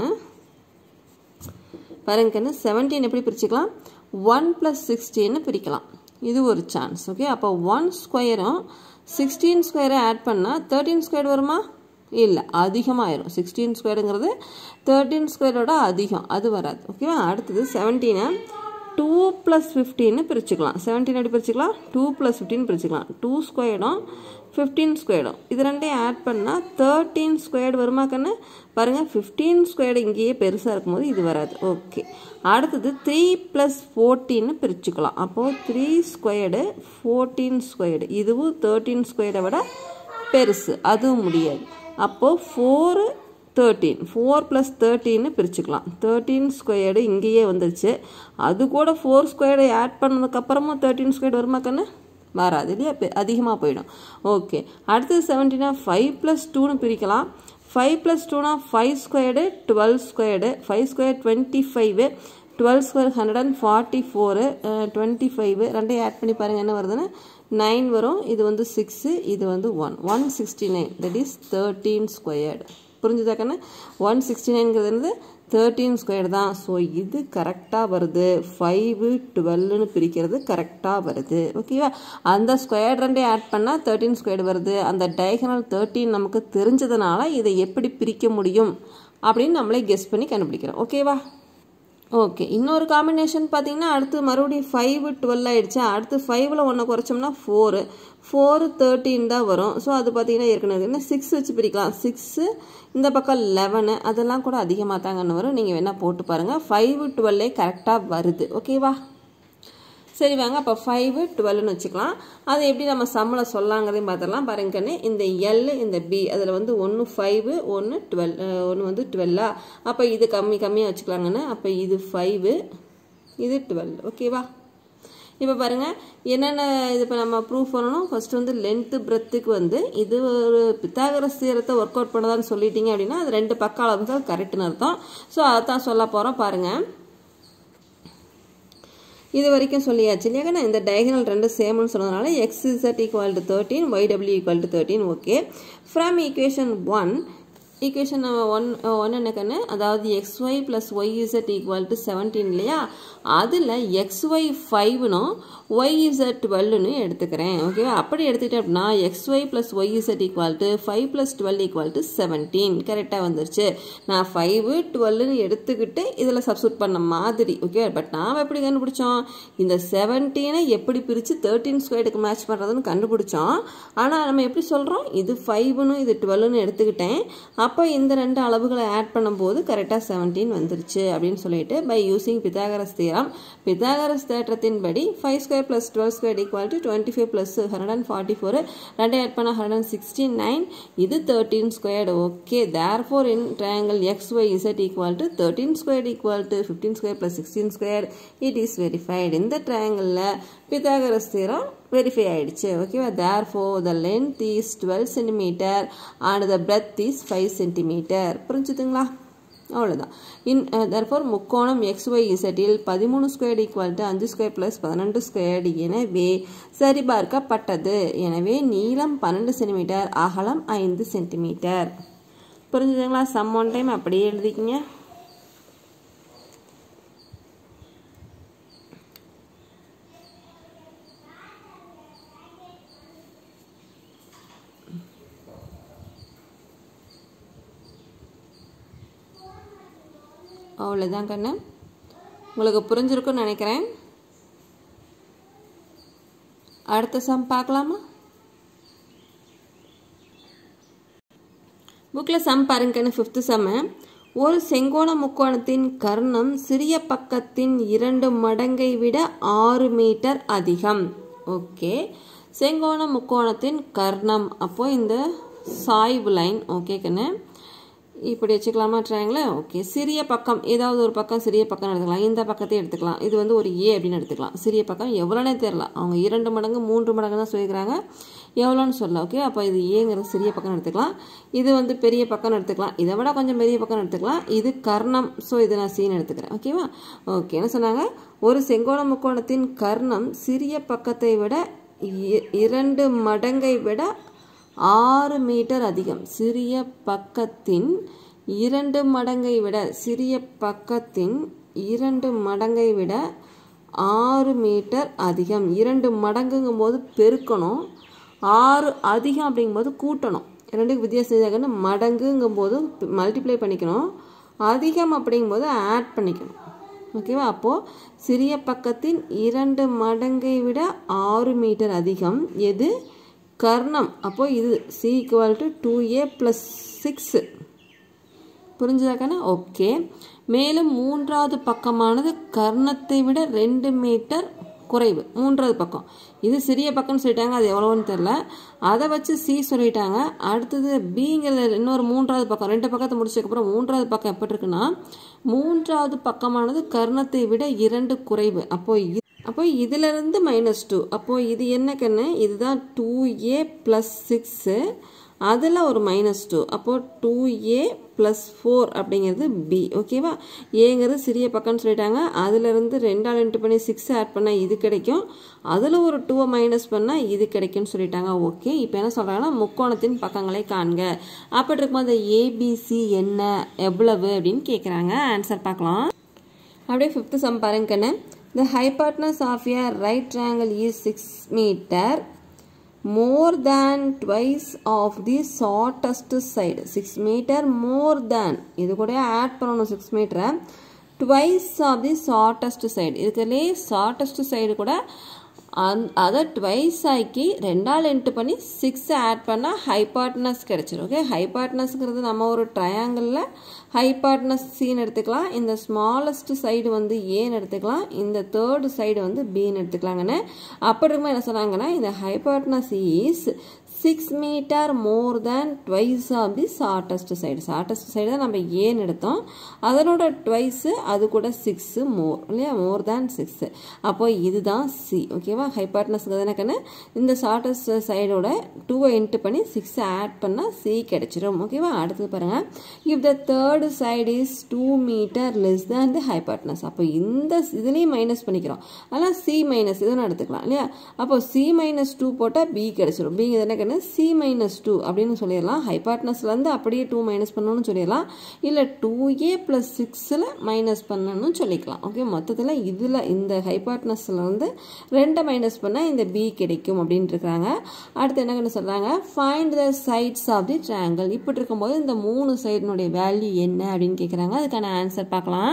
பாருங்கன்னு செவன்டீன் எப்படி பிரிச்சுக்கலாம் ஒன் ப்ளஸ் சிக்ஸ்டீன்னு பிரிக்கலாம் இது ஒரு சான்ஸ் ஓகே அப்போ ஒன் ஸ்கொயரும் சிக்ஸ்டீன் ஸ்கொயரை ஆட் பண்ணால் தேர்ட்டீன் ஸ்கொயர் வருமா இல்லை அதிகமாயிரும் சிக்ஸ்டீன் ஸ்கொயருங்கிறது தேர்ட்டீன் ஸ்கொயரோட அதிகம் அது வராது ஓகேவா அடுத்தது செவன்டீனை டூ ப்ளஸ் ஃபிஃப்டின்னு பிரிச்சுக்கலாம் செவன்டீன் எப்படி பிரிச்சுக்கலாம் டூ ப்ளஸ் ஃபிஃப்டின் பிரிச்சுக்கலாம் டூ ஸ்கொயர்டும் ஃபிஃப்டீன் ஸ்கொயர்டும் இது ரெண்டையும் ஆட் பண்ணால் தேர்ட்டீன் ஸ்கொயர்டு வருமா கண்ணு பாருங்கள் ஃபிஃப்டீன் ஸ்கொயர்டு இங்கேயே பெருசாக இருக்கும்போது இது வராது ஓகே அடுத்தது த்ரீ ப்ளஸ் ஃபோர்டீன்னு பிரிச்சுக்கலாம் அப்போது த்ரீ ஸ்கொயர்டு ஃபோர்டீன் ஸ்கொயர்டு இதுவும் தேர்ட்டீன் ஸ்கொயர்டை விட பெருசு அதுவும் முடியாது அப்போது ஃபோரு தேர்ட்டீன் ஃபோர் ப்ளஸ் தேர்ட்டின்னு பிரிச்சுக்கலாம் தேர்ட்டீன் ஸ்கொயர்டு இங்கேயே வந்துருச்சு அது கூட ஃபோர் ஸ்கொயர்டை ஆட் பண்ணதுக்கப்புறமும் தேர்ட்டீன் ஸ்கொயர்டு வருமா கண்ணு வராது இல்லையா அதிகமாக போயிடும் ஓகே அடுத்தது செவன்டீனா ஃபைவ் ப்ளஸ் டூன்னு பிரிக்கலாம் ஃபைவ் ப்ளஸ் டூனா five squared twelve squared five square twenty five twelve square hundred and forty four twenty five ரெண்டையும் ஆட் பண்ணி பாருங்கள் என்ன வருதுன்னு நைன் வரும் இது வந்து சிக்ஸு இது வந்து one one sixty nine that is thirteen squared புரிஞ்சுதாக்கண்ணே ஒன் சிக்ஸ்டி நைன்ங்கிறது வந்து தேர்ட்டீன் ஸ்கொயர் தான் ஸோ இது கரெக்டாக வருது ஃபைவு டுவெல்னு பிரிக்கிறது கரெக்டாக வருது ஓகேவா அந்த ஸ்கொயர் ரெண்டே ஆட் பண்ணால் தேர்ட்டீன் ஸ்கொயர் வருது அந்த டயகனல் தேர்ட்டீன் நமக்கு தெரிஞ்சதுனால இதை எப்படி பிரிக்க முடியும் அப்படின்னு நம்மளே கெஸ் பண்ணி கண்டுபிடிக்கிறோம் ஓகேவா ஓகே இன்னொரு காம்பினேஷன் பார்த்தீங்கன்னா அடுத்து மறுபடியும் ஃபைவ் டுவெல் ஆயிடுச்சு அடுத்து ஃபைவ்ல ஒன்று குறைச்சோம்னா ஃபோரு ஃபோரு தேர்ட்டின் தான் வரும் ஸோ அது பார்த்தீங்கன்னா ஏற்கனவே என்ன சிக்ஸ் வச்சு பிரிக்கலாம் சிக்ஸு இந்த பக்கம் லெவனு அதெல்லாம் கூட அதிகமாக தாங்கன்னு வரும் நீங்கள் வேணால் போட்டு பாருங்கள் ஃபைவ் டுவெல்லே கரெக்டாக வருது ஓகேவா சரி வாங்க அப்போ ஃபைவு டுவெல்னு வச்சுக்கலாம் அதை எப்படி நம்ம சம்மளம் சொல்லாங்கிறதையும் பார்த்துடலாம் பாருங்கன்னு இந்த எல் இந்த பி அதில் வந்து ஒன்று ஃபைவு ஒன்று டுவெல் ஒன்று வந்து டுவெல்லா அப்போ இது கம்மி கம்மியாக வச்சுக்கலாங்கன்னு அப்போ இது ஃபைவு இது டுவெல் ஓகேவா இப்போ பாருங்கள் என்னென்ன இது இப்போ நம்ம ப்ரூஃப் பண்ணணும் ஃபர்ஸ்ட் வந்து லென்த்து பிரெத்துக்கு வந்து இது ஒரு பித்தாகரஸ் தீரத்தை ஒர்க் அவுட் பண்ணதான்னு சொல்லிட்டீங்க அப்படின்னா அது ரெண்டு பக்க அளவுகள் கரெக்டுன்னு அர்த்தம் ஸோ அதை தான் சொல்ல போகிறோம் பாருங்கள் இது வரைக்கும் சொல்லியாச்சு இல்லையா இந்த டயகனல் ரெண்டு சேம்னு சொன்னதுனால X Z equal to thirteen YW equal to thirteen okay from equation one equation one one என்னக்கன்னு அதாவது X Y plus Y Z equal to seventeen இல்லையா அதில் எக்ஸ் ஒய் ஃபைவ்னும் ஒய் இசட் டுவெல்னு எடுத்துக்கிறேன் ஓகேவா அப்படி எடுத்துக்கிட்டேன் அப்படின்னா X Y plus Y Z equal to five plus twelve equal to seventeen கரெக்டாக வந்துருச்சு நான் ஃபைவ் டுவெல்னு எடுத்துக்கிட்டு இதில் சப்ஸ்டியூட் பண்ண மாதிரி ஓகே பட் நாம் எப்படி கண்டுபிடிச்சோம் இந்த செவன்டீனை எப்படி பிரித்து தேர்ட்டீன் ஸ்கொயருக்கு மேட்ச் பண்ணுறதுன்னு கண்டுபிடிச்சோம் ஆனால் நம்ம எப்படி சொல்கிறோம் இது ஃபைவ்னு இது டுவெல்னு எடுத்துக்கிட்டேன் அப்போ இந்த ரெண்டு அளவுகளை ஆட் பண்ணும்போது கரெக்டாக செவன்டீன் வந்துருச்சு அப்படின்னு சொல்லிட்டு by using Pythagoras theorem Pythagoras தேற்றத்தின் படி five square plus twelve square equal to twenty five plus hundred and forty four ரெண்டை ஆட் பண்ண ஹண்ட்ரட் அண்ட் சிக்ஸ்டி நைன் இது thirteen squared okay therefore in triangle X Y Z equal to thirteen square equal to fifteen square plus sixteen square it is verified இந்த ட்ரையாங்கிளில் பித்தாகரஸ் தீரம் வெரிஃபை ஆயிடுச்சு ஓகேவா therefore the length is twelve centimetre and the breadth is five centimeter புரிஞ்சுதுங்களா அவ்வளோதான் இன் தர்ஃபோர் முக்கோணம் எக்ஸ் ஒய் இசட்டில் பதிமூணு ஸ்கொயர் ஈக்குவல் டு அஞ்சு ஸ்கொயர் ப்ளஸ் பதினெண்டு ஸ்கொயர் எனவே சரிபார்க்கப்பட்டது எனவே நீளம் பன்னெண்டு சென்டிமீட்டர் அகலம் ஐந்து சென்டிமீட்டர் புரிஞ்சுதுங்களா சம் ஒன் டைம் அப்படியே எழுதிக்கிங்க அவ்வளோதான் கண்ணு உங்களுக்கு புரிஞ்சிருக்குன்னு நினைக்கிறேன் அடுத்த சம் பார்க்கலாமா புக்கில் சம் பாருங்கன்னு ஃபிஃப்த்து சம்மு ஒரு செங்கோண முக்கோணத்தின் கர்ணம் சிறிய பக்கத்தின் இரண்டு மடங்கை விட ஆறு மீட்டர் அதிகம் ஓகே செங்கோண முக்கோணத்தின் கர்ணம் அப்போ இந்த சாய்வு லைன் ஓகே கண்ணு இப்படி வச்சுக்கலாமா ட்ரையாங்கில் ஓகே சிறிய பக்கம் ஏதாவது ஒரு பக்கம் சிறிய பக்கம் எடுத்துக்கலாம் இந்த பக்கத்தையும் எடுத்துக்கலாம் இது வந்து ஒரு ஏ அப்படின்னு எடுத்துக்கலாம் சிறிய பக்கம் எவ்வளோனே தெரில அவங்க இரண்டு மடங்கு மூன்று மடங்கு தான் சொல்லியிருக்கிறாங்க எவ்வளோன்னு சொல்லலாம் ஓகே அப்போ இது ஏங்கிறது சிறிய பக்கம் எடுத்துக்கலாம் இது வந்து பெரிய பக்கம் எடுத்துக்கலாம் இதை விட கொஞ்சம் பெரிய பக்கம் எடுத்துக்கலாம் இது கர்ணம் ஸோ இது நான் சீன் எடுத்துக்கிறேன் ஓகேவா ஓகே என்ன சொன்னாங்க ஒரு செங்கோண முக்கோணத்தின் கர்ணம் சிறிய பக்கத்தை விட இரண்டு மடங்கை விட ஆறு மீட்டர் அதிகம் சிறிய பக்கத்தின் இரண்டு மடங்கை விட சிறிய பக்கத்தின் இரண்டு மடங்கை விட ஆறு மீட்டர் அதிகம் இரண்டு மடங்குங்கும் போது பெருக்கணும் ஆறு அதிகம் அப்படிங்கும்போது கூட்டணும் ரெண்டுக்கு வித்தியாசம் மடங்குங்கும் போது மல்டிப்ளை பண்ணிக்கணும் அதிகம் அப்படிங்கும்போது ஆட் பண்ணிக்கணும் ஓகேவா அப்போது சிறிய பக்கத்தின் இரண்டு மடங்கை விட ஆறு மீட்டர் அதிகம் எது கர்ணம் அப்போ இது C equal to two A plus six புரிஞ்சுதாக்கானே ஓகே மேலும் மூன்றாவது பக்கமானது கர்ணத்தை விட ரெண்டு மீட்டர் குறைவு மூன்றாவது பக்கம் இது சிறிய பக்கம்னு சொல்லிட்டாங்க அது எவ்வளோன்னு தெரில அதை வச்சு சி சொல்லிட்டாங்க அடுத்தது பிங்கிறது இன்னொரு மூன்றாவது பக்கம் ரெண்டு பக்கத்தை முடிச்சதுக்கப்புறம் மூன்றாவது பக்கம் எப்படி இருக்குன்னா மூன்றாவது பக்கமானது கர்ணத்தை விட இரண்டு குறைவு அப்போ அப்போ இதிலிருந்து மைனஸ் டூ அப்போது இது என்ன கண்ணு இதுதான் டூ ஏ ப்ளஸ் சிக்ஸு அதில் ஒரு மைனஸ் டூ அப்போது டூ ஏ ப்ளஸ் ஃபோர் அப்படிங்கிறது பி ஓகேவா ஏங்கிறது சிறிய பக்கம்னு சொல்லிட்டாங்க அதிலிருந்து ரெண்டால் இன்ட்டு பண்ணி சிக்ஸ் ஆட் பண்ணால் இது கிடைக்கும் அதில் ஒரு டூவை மைனஸ் பண்ணால் இது கிடைக்கும்னு சொல்லிட்டாங்க ஓகே இப்போ என்ன சொல்கிறாங்கன்னா முக்கோணத்தின் பக்கங்களை காண்க அப்படி இருக்கும்போது ஏபிசி என்ன எவ்வளவு அப்படின்னு கேட்குறாங்க ஆன்சர் பார்க்கலாம் அப்படியே ஃபிஃப்த்து சம் பாருங்க கண்ணு the hypotenuse of a right triangle is six meter more than twice of the shortest side 6 meter more than இது கூட ஆட் பண்ணணும் 6 மீட்டரை twice of the shortest side இதுக்குள்ளே shortest side கூட அந் அதை ட்வைஸ் ஆக்கி ரெண்டால் இன்ட்டு பண்ணி சிக்ஸ் ஆட் பண்ணால் ஹைபாட்னஸ் கிடச்சிரும் ஓகே ஹைபாட்னஸ்ங்கிறது நம்ம ஒரு ட்ரையாங்கிளில் ஹைபாட்னஸ் சின்னு எடுத்துக்கலாம் இந்த ஸ்மாலஸ்ட் சைடு வந்து ஏன்னு எடுத்துக்கலாம் இந்த தேர்டு சைடு வந்து பின்னு எடுத்துக்கலாங்கன்னு அப்படி இருக்கும்போது என்ன சொன்னாங்கன்னா இந்த hypotenuse is six meter more than twice of the shortest side shortest side தான் நம்ம ஏன்னு எடுத்தோம் அதனோட ட்வைஸு அது கூட சிக்ஸு மோர் இல்லையா மோர் தேன் சிக்ஸு அப்போ இதுதான் சி ஓகேவா ஹைபாட்னஸ்க்கு எனக்குன்னு இந்த ஷார்ட்டஸ்ட் சைடோட டூவை இன்ட்டு பண்ணி சிக்ஸை ஆட் பண்ணால் சி கிடைச்சிரும் ஓகேவா அடுத்தது பாருங்கள் if the third side is two meter less than the hypotenuse அப்போ இந்த இதுலேயும் மைனஸ் பண்ணிக்கிறோம் ஆனால் சி மைனஸ் இதுன்னு எடுத்துக்கலாம் இல்லையா அப்போ சி மைனஸ் டூ போட்டால் பி கிடைச்சிரும் பி எனக்கு சி மைனஸ் டூ அப்படின்னு சொல்லிடலாம் ஹைபாட்னஸ்லேருந்து அப்படியே டூ மைனஸ் பண்ணணும்னு சொல்லிடலாம் இல்லை டூ ஏ ப்ளஸ் சிக்ஸில் மைனஸ் பண்ணணும்னு சொல்லிக்கலாம் ஓகே மொத்தத்தில் இதில் இந்த ஹைபாட்னஸ்லேருந்து ரெண்டை மைனஸ் பண்ணால் இந்த பி கிடைக்கும் அப்படின்ட்டு இருக்கிறாங்க அடுத்து என்ன சொல்கிறாங்க find the sides of the triangle இப்படி இருக்கும்போது இந்த மூணு சைடினுடைய வேல்யூ என்ன அப்படின்னு கேட்குறாங்க அதுக்கான ஆன்சர் பார்க்கலாம்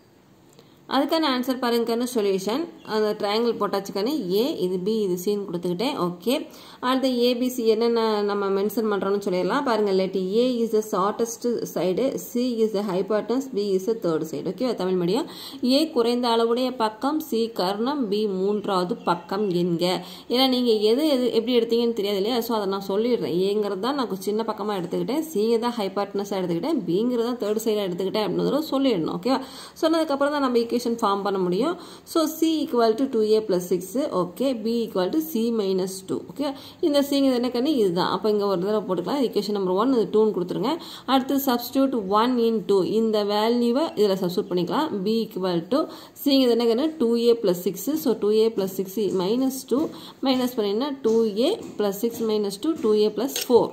அதுக்கான ஆன்சர் பாருங்கன்னு சொல்யூஷன் அந்த ட்ரையாங்கிள் போட்டாச்சுக்கானே ஏ இது பி இது சின்னு கொடுத்துக்கிட்டேன் ஓகே அடுத்து ஏபிசி என்னென்ன நம்ம மென்ஷன் பண்ணுறோம்னு சொல்லிடலாம் பாருங்கள் let A is the shortest side C is the hypotenuse B is the third side okay Tamil medium A குறைந்த அளவுடைய பக்கம் சி கர்ணம் பி மூன்றாவது பக்கம் என்க ஏன்னா நீங்கள் எது எது எப்படி எடுத்தீங்கன்னு தெரியாது இல்லையா ஸோ அதை நான் சொல்லிடுறேன் ஏங்கிறது தான் நான் சின்ன பக்கமாக எடுத்துக்கிட்டேன் சிங்க தான் ஹைபார்ட்னஸாக எடுத்துக்கிட்டேன் பிங்கிறது தான் தேர்ட் சைடாக எடுத்துக்கிட்டேன் அப்படின்றத சொல்லிடணும் ஓகேவா சொன்னதுக்கப்புறம் தான் நம்ம ஈக்குவேஷன் ஃபார்ம் பண்ண முடியும் so C equal to two A plus six okay B equal to C minus two okay இந்த சிங்கிறது என்ன கண்ணு இதுதான் அப்போ இங்கே ஒரு தடவை போட்டுக்கலாம் ஈக்குவேஷன் நம்பர் ஒன் இது டூன்னு கொடுத்துருங்க அடுத்து சப்ஸ்டியூட் ஒன் இன் டூ இந்த வேல்யூவை இதில் சப்ஸ்டியூட் பண்ணிக்கலாம் பி ஈக்குவல் டு சிங்கிறது என்ன கண்ணு two A plus six so two A plus six minus two minus பண்ணிங்கன்னா two A plus six minus two two A plus four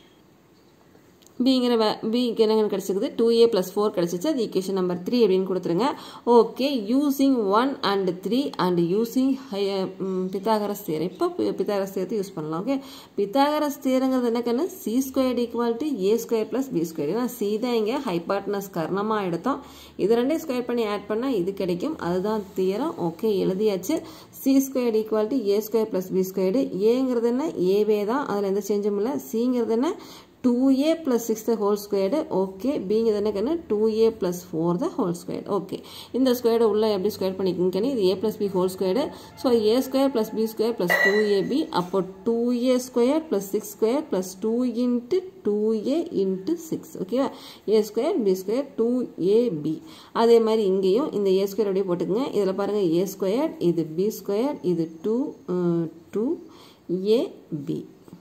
பிங்கிற வே பிக்கு என்ன கிடச்சிருக்குது டூ ஏ ப்ளஸ் ஃபோர் கிடச்சிச்சு அது ஈக்குவேஷன் நம்பர் த்ரீ அப்படின்னு கொடுத்துருங்க okay using one and three and using ஹை பித்தாகரஸ் தேரம் இப்போ பித்தாகரஸ் தேரத்தை யூஸ் பண்ணலாம் ஓகே பித்தாகரஸ் தேரங்கிறது என்ன கண்ணு C square equal to A square plus B square ஏன்னா சி தான் இங்கே ஹைபார்ட்னஸ் கர்ணமாக எடுத்தோம் இது ரெண்டையும் ஸ்கொயர் பண்ணி ஆட் பண்ணால் இது கிடைக்கும் அதுதான் தீரம் ஓகே எழுதியாச்சு C square equal to A square plus B squared ஏங்கிறது என்ன ஏவே தான் அதில் எந்த சேஞ்சும் இல்லை சிங்கிறது என்ன two A plus six the whole squared okay பிங்கிறது என்ன கண்ணு two A plus four the whole square okay இந்த ஸ்கொயர்டு உள்ள எப்படி ஸ்கொயர் பண்ணிக்கோங்க இது A plus B whole squared so A square plus B square plus two AB அப்போ two A square plus six square plus two into two A into six ஓகேவா A square B square two AB அதே மாதிரி இங்கேயும் இந்த ஏ ஸ்கொயர் அப்படியே போட்டுக்கோங்க இதில் பாருங்கள் ஏ ஸ்கொயர் இது பி ஸ்கொயர் இது டூ டூ ஏபி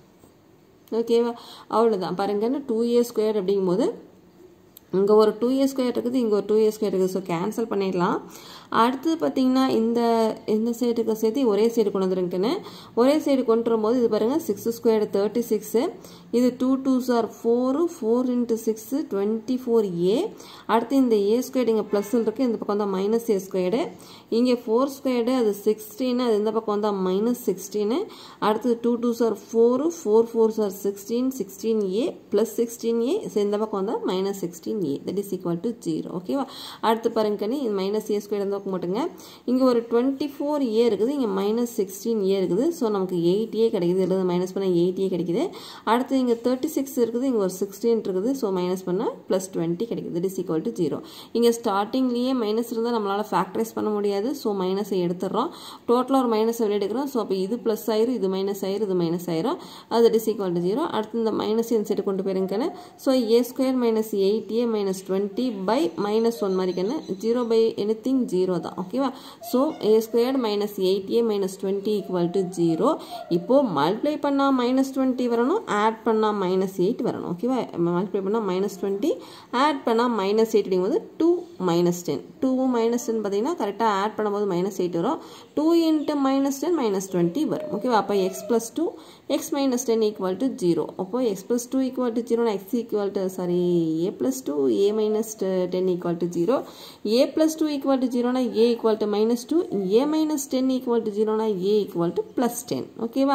ஓகேவா அவ்வளோதான் பாருங்கன்னு டூ ஏ ஸ்கொயர் அப்படிங்கும்போது இங்கே ஒரு டூ ஏ ஸ்கொயர் இருக்குது இங்கே ஒரு டூ ஏ ஸ்கொயர் இருக்குது ஸோ கேன்சல் பண்ணிடலாம் அடுத்தது பார்த்தீங்கன்னா இந்த இந்த சைடுக்கு சேர்த்து ஒரே சைடு கொண்டு வந்துருங்கன்னு ஒரே சைடு கொண்டு வரும்போது இது பாருங்கள் சிக்ஸ் ஸ்கொயர் தேர்ட்டி சிக்ஸு இது two two sir four four into six twenty four A அடுத்து இந்த ஏ ஸ்கொயர்டு இங்கே ப்ளஸ் இருக்குது இந்த பக்கம் தான் மைனஸ் ஏ ஸ்கொயர்டு இங்கே ஃபோர் ஸ்கொயர்டு அது சிக்ஸ்டீனு அது இந்த பக்கம் வந்தால் மைனஸ் சிக்ஸ்டீனு அடுத்து two two sir four four four sir sixteen sixteen A plus sixteen A இந்த பக்கம் வந்தால் minus sixteen A that is equal to zero ஓகேவா அடுத்து பாருங்க கண்ணி இது மைனஸ் ஏ ஸ்கொயர் இருந்தால் மட்டுங்க இங்கே ஒரு டுவெண்ட்டி ஃபோர் ஏ இருக்குது இங்கே மைனஸ் சிக்ஸ்டீன் ஏ இருக்குது ஸோ நமக்கு எயிட் ஏ கிடைக்குது இல்லை மைனஸ் பண்ணால் எயிட் ஏ கிடைக்குது அடுத்து இங்கே தேர்ட்டி சிக்ஸ் இருக்குது இங்கே ஒரு சிக்ஸ்டீன் இருக்குது ஸோ மைனஸ் பண்ணால் ப்ளஸ் டுவெண்ட்டி கிடைக்குது it is equal to zero இங்கே ஸ்டார்டிங்லேயே மைனஸ் இருந்தால் நம்மளால் ஃபேக்டரைஸ் பண்ண முடியாது ஸோ மைனஸை எடுத்துடுறோம் டோட்டலாக ஒரு மைனஸ் வெளியே எடுக்கிறோம் ஸோ அப்போ இது ப்ளஸ் ஆயிரும் இது மைனஸ் ஆயிரும் இது மைனஸ் ஆயிரும் அது it is equal to zero அடுத்து இந்த மைனஸ் இந்த சைடு கொண்டு போயிருங்கன்னு so A square minus eight A minus twenty by minus one மாதிரி zero by anything zero zero தான் ஓகேவா so A squared minus eight A minus twenty equal to zero இப்போது மல்டிப்ளை பண்ணால் மைனஸ் டுவெண்ட்டி வரணும் ஆட் பண்ணால் மைனஸ் எயிட் வரணும் ஓகேவா மல்டிப்ளை பண்ணால் மைனஸ் டுவெண்ட்டி ஆட் பண்ணால் மைனஸ் எயிட் அப்படிங்கும்போது டூ மைனஸ் டென் டூவும் மைனஸ் டென் பார்த்தீங்கன்னா கரெக்டாக ஆட் பண்ணும்போது மைனஸ் எயிட் வரும் two into minus ten minus twenty வரும் ஓகேவா அப்போ X plus two X minus ten equal to zero அப்போ X plus two equal to ஜீரோனா X equal to sorry A plus two A minus ten equal to zero A plus two equal to ஜீரோனா A equal to minus two A minus ten equal to ஜீரோனா A equal to plus ten ஓகேவா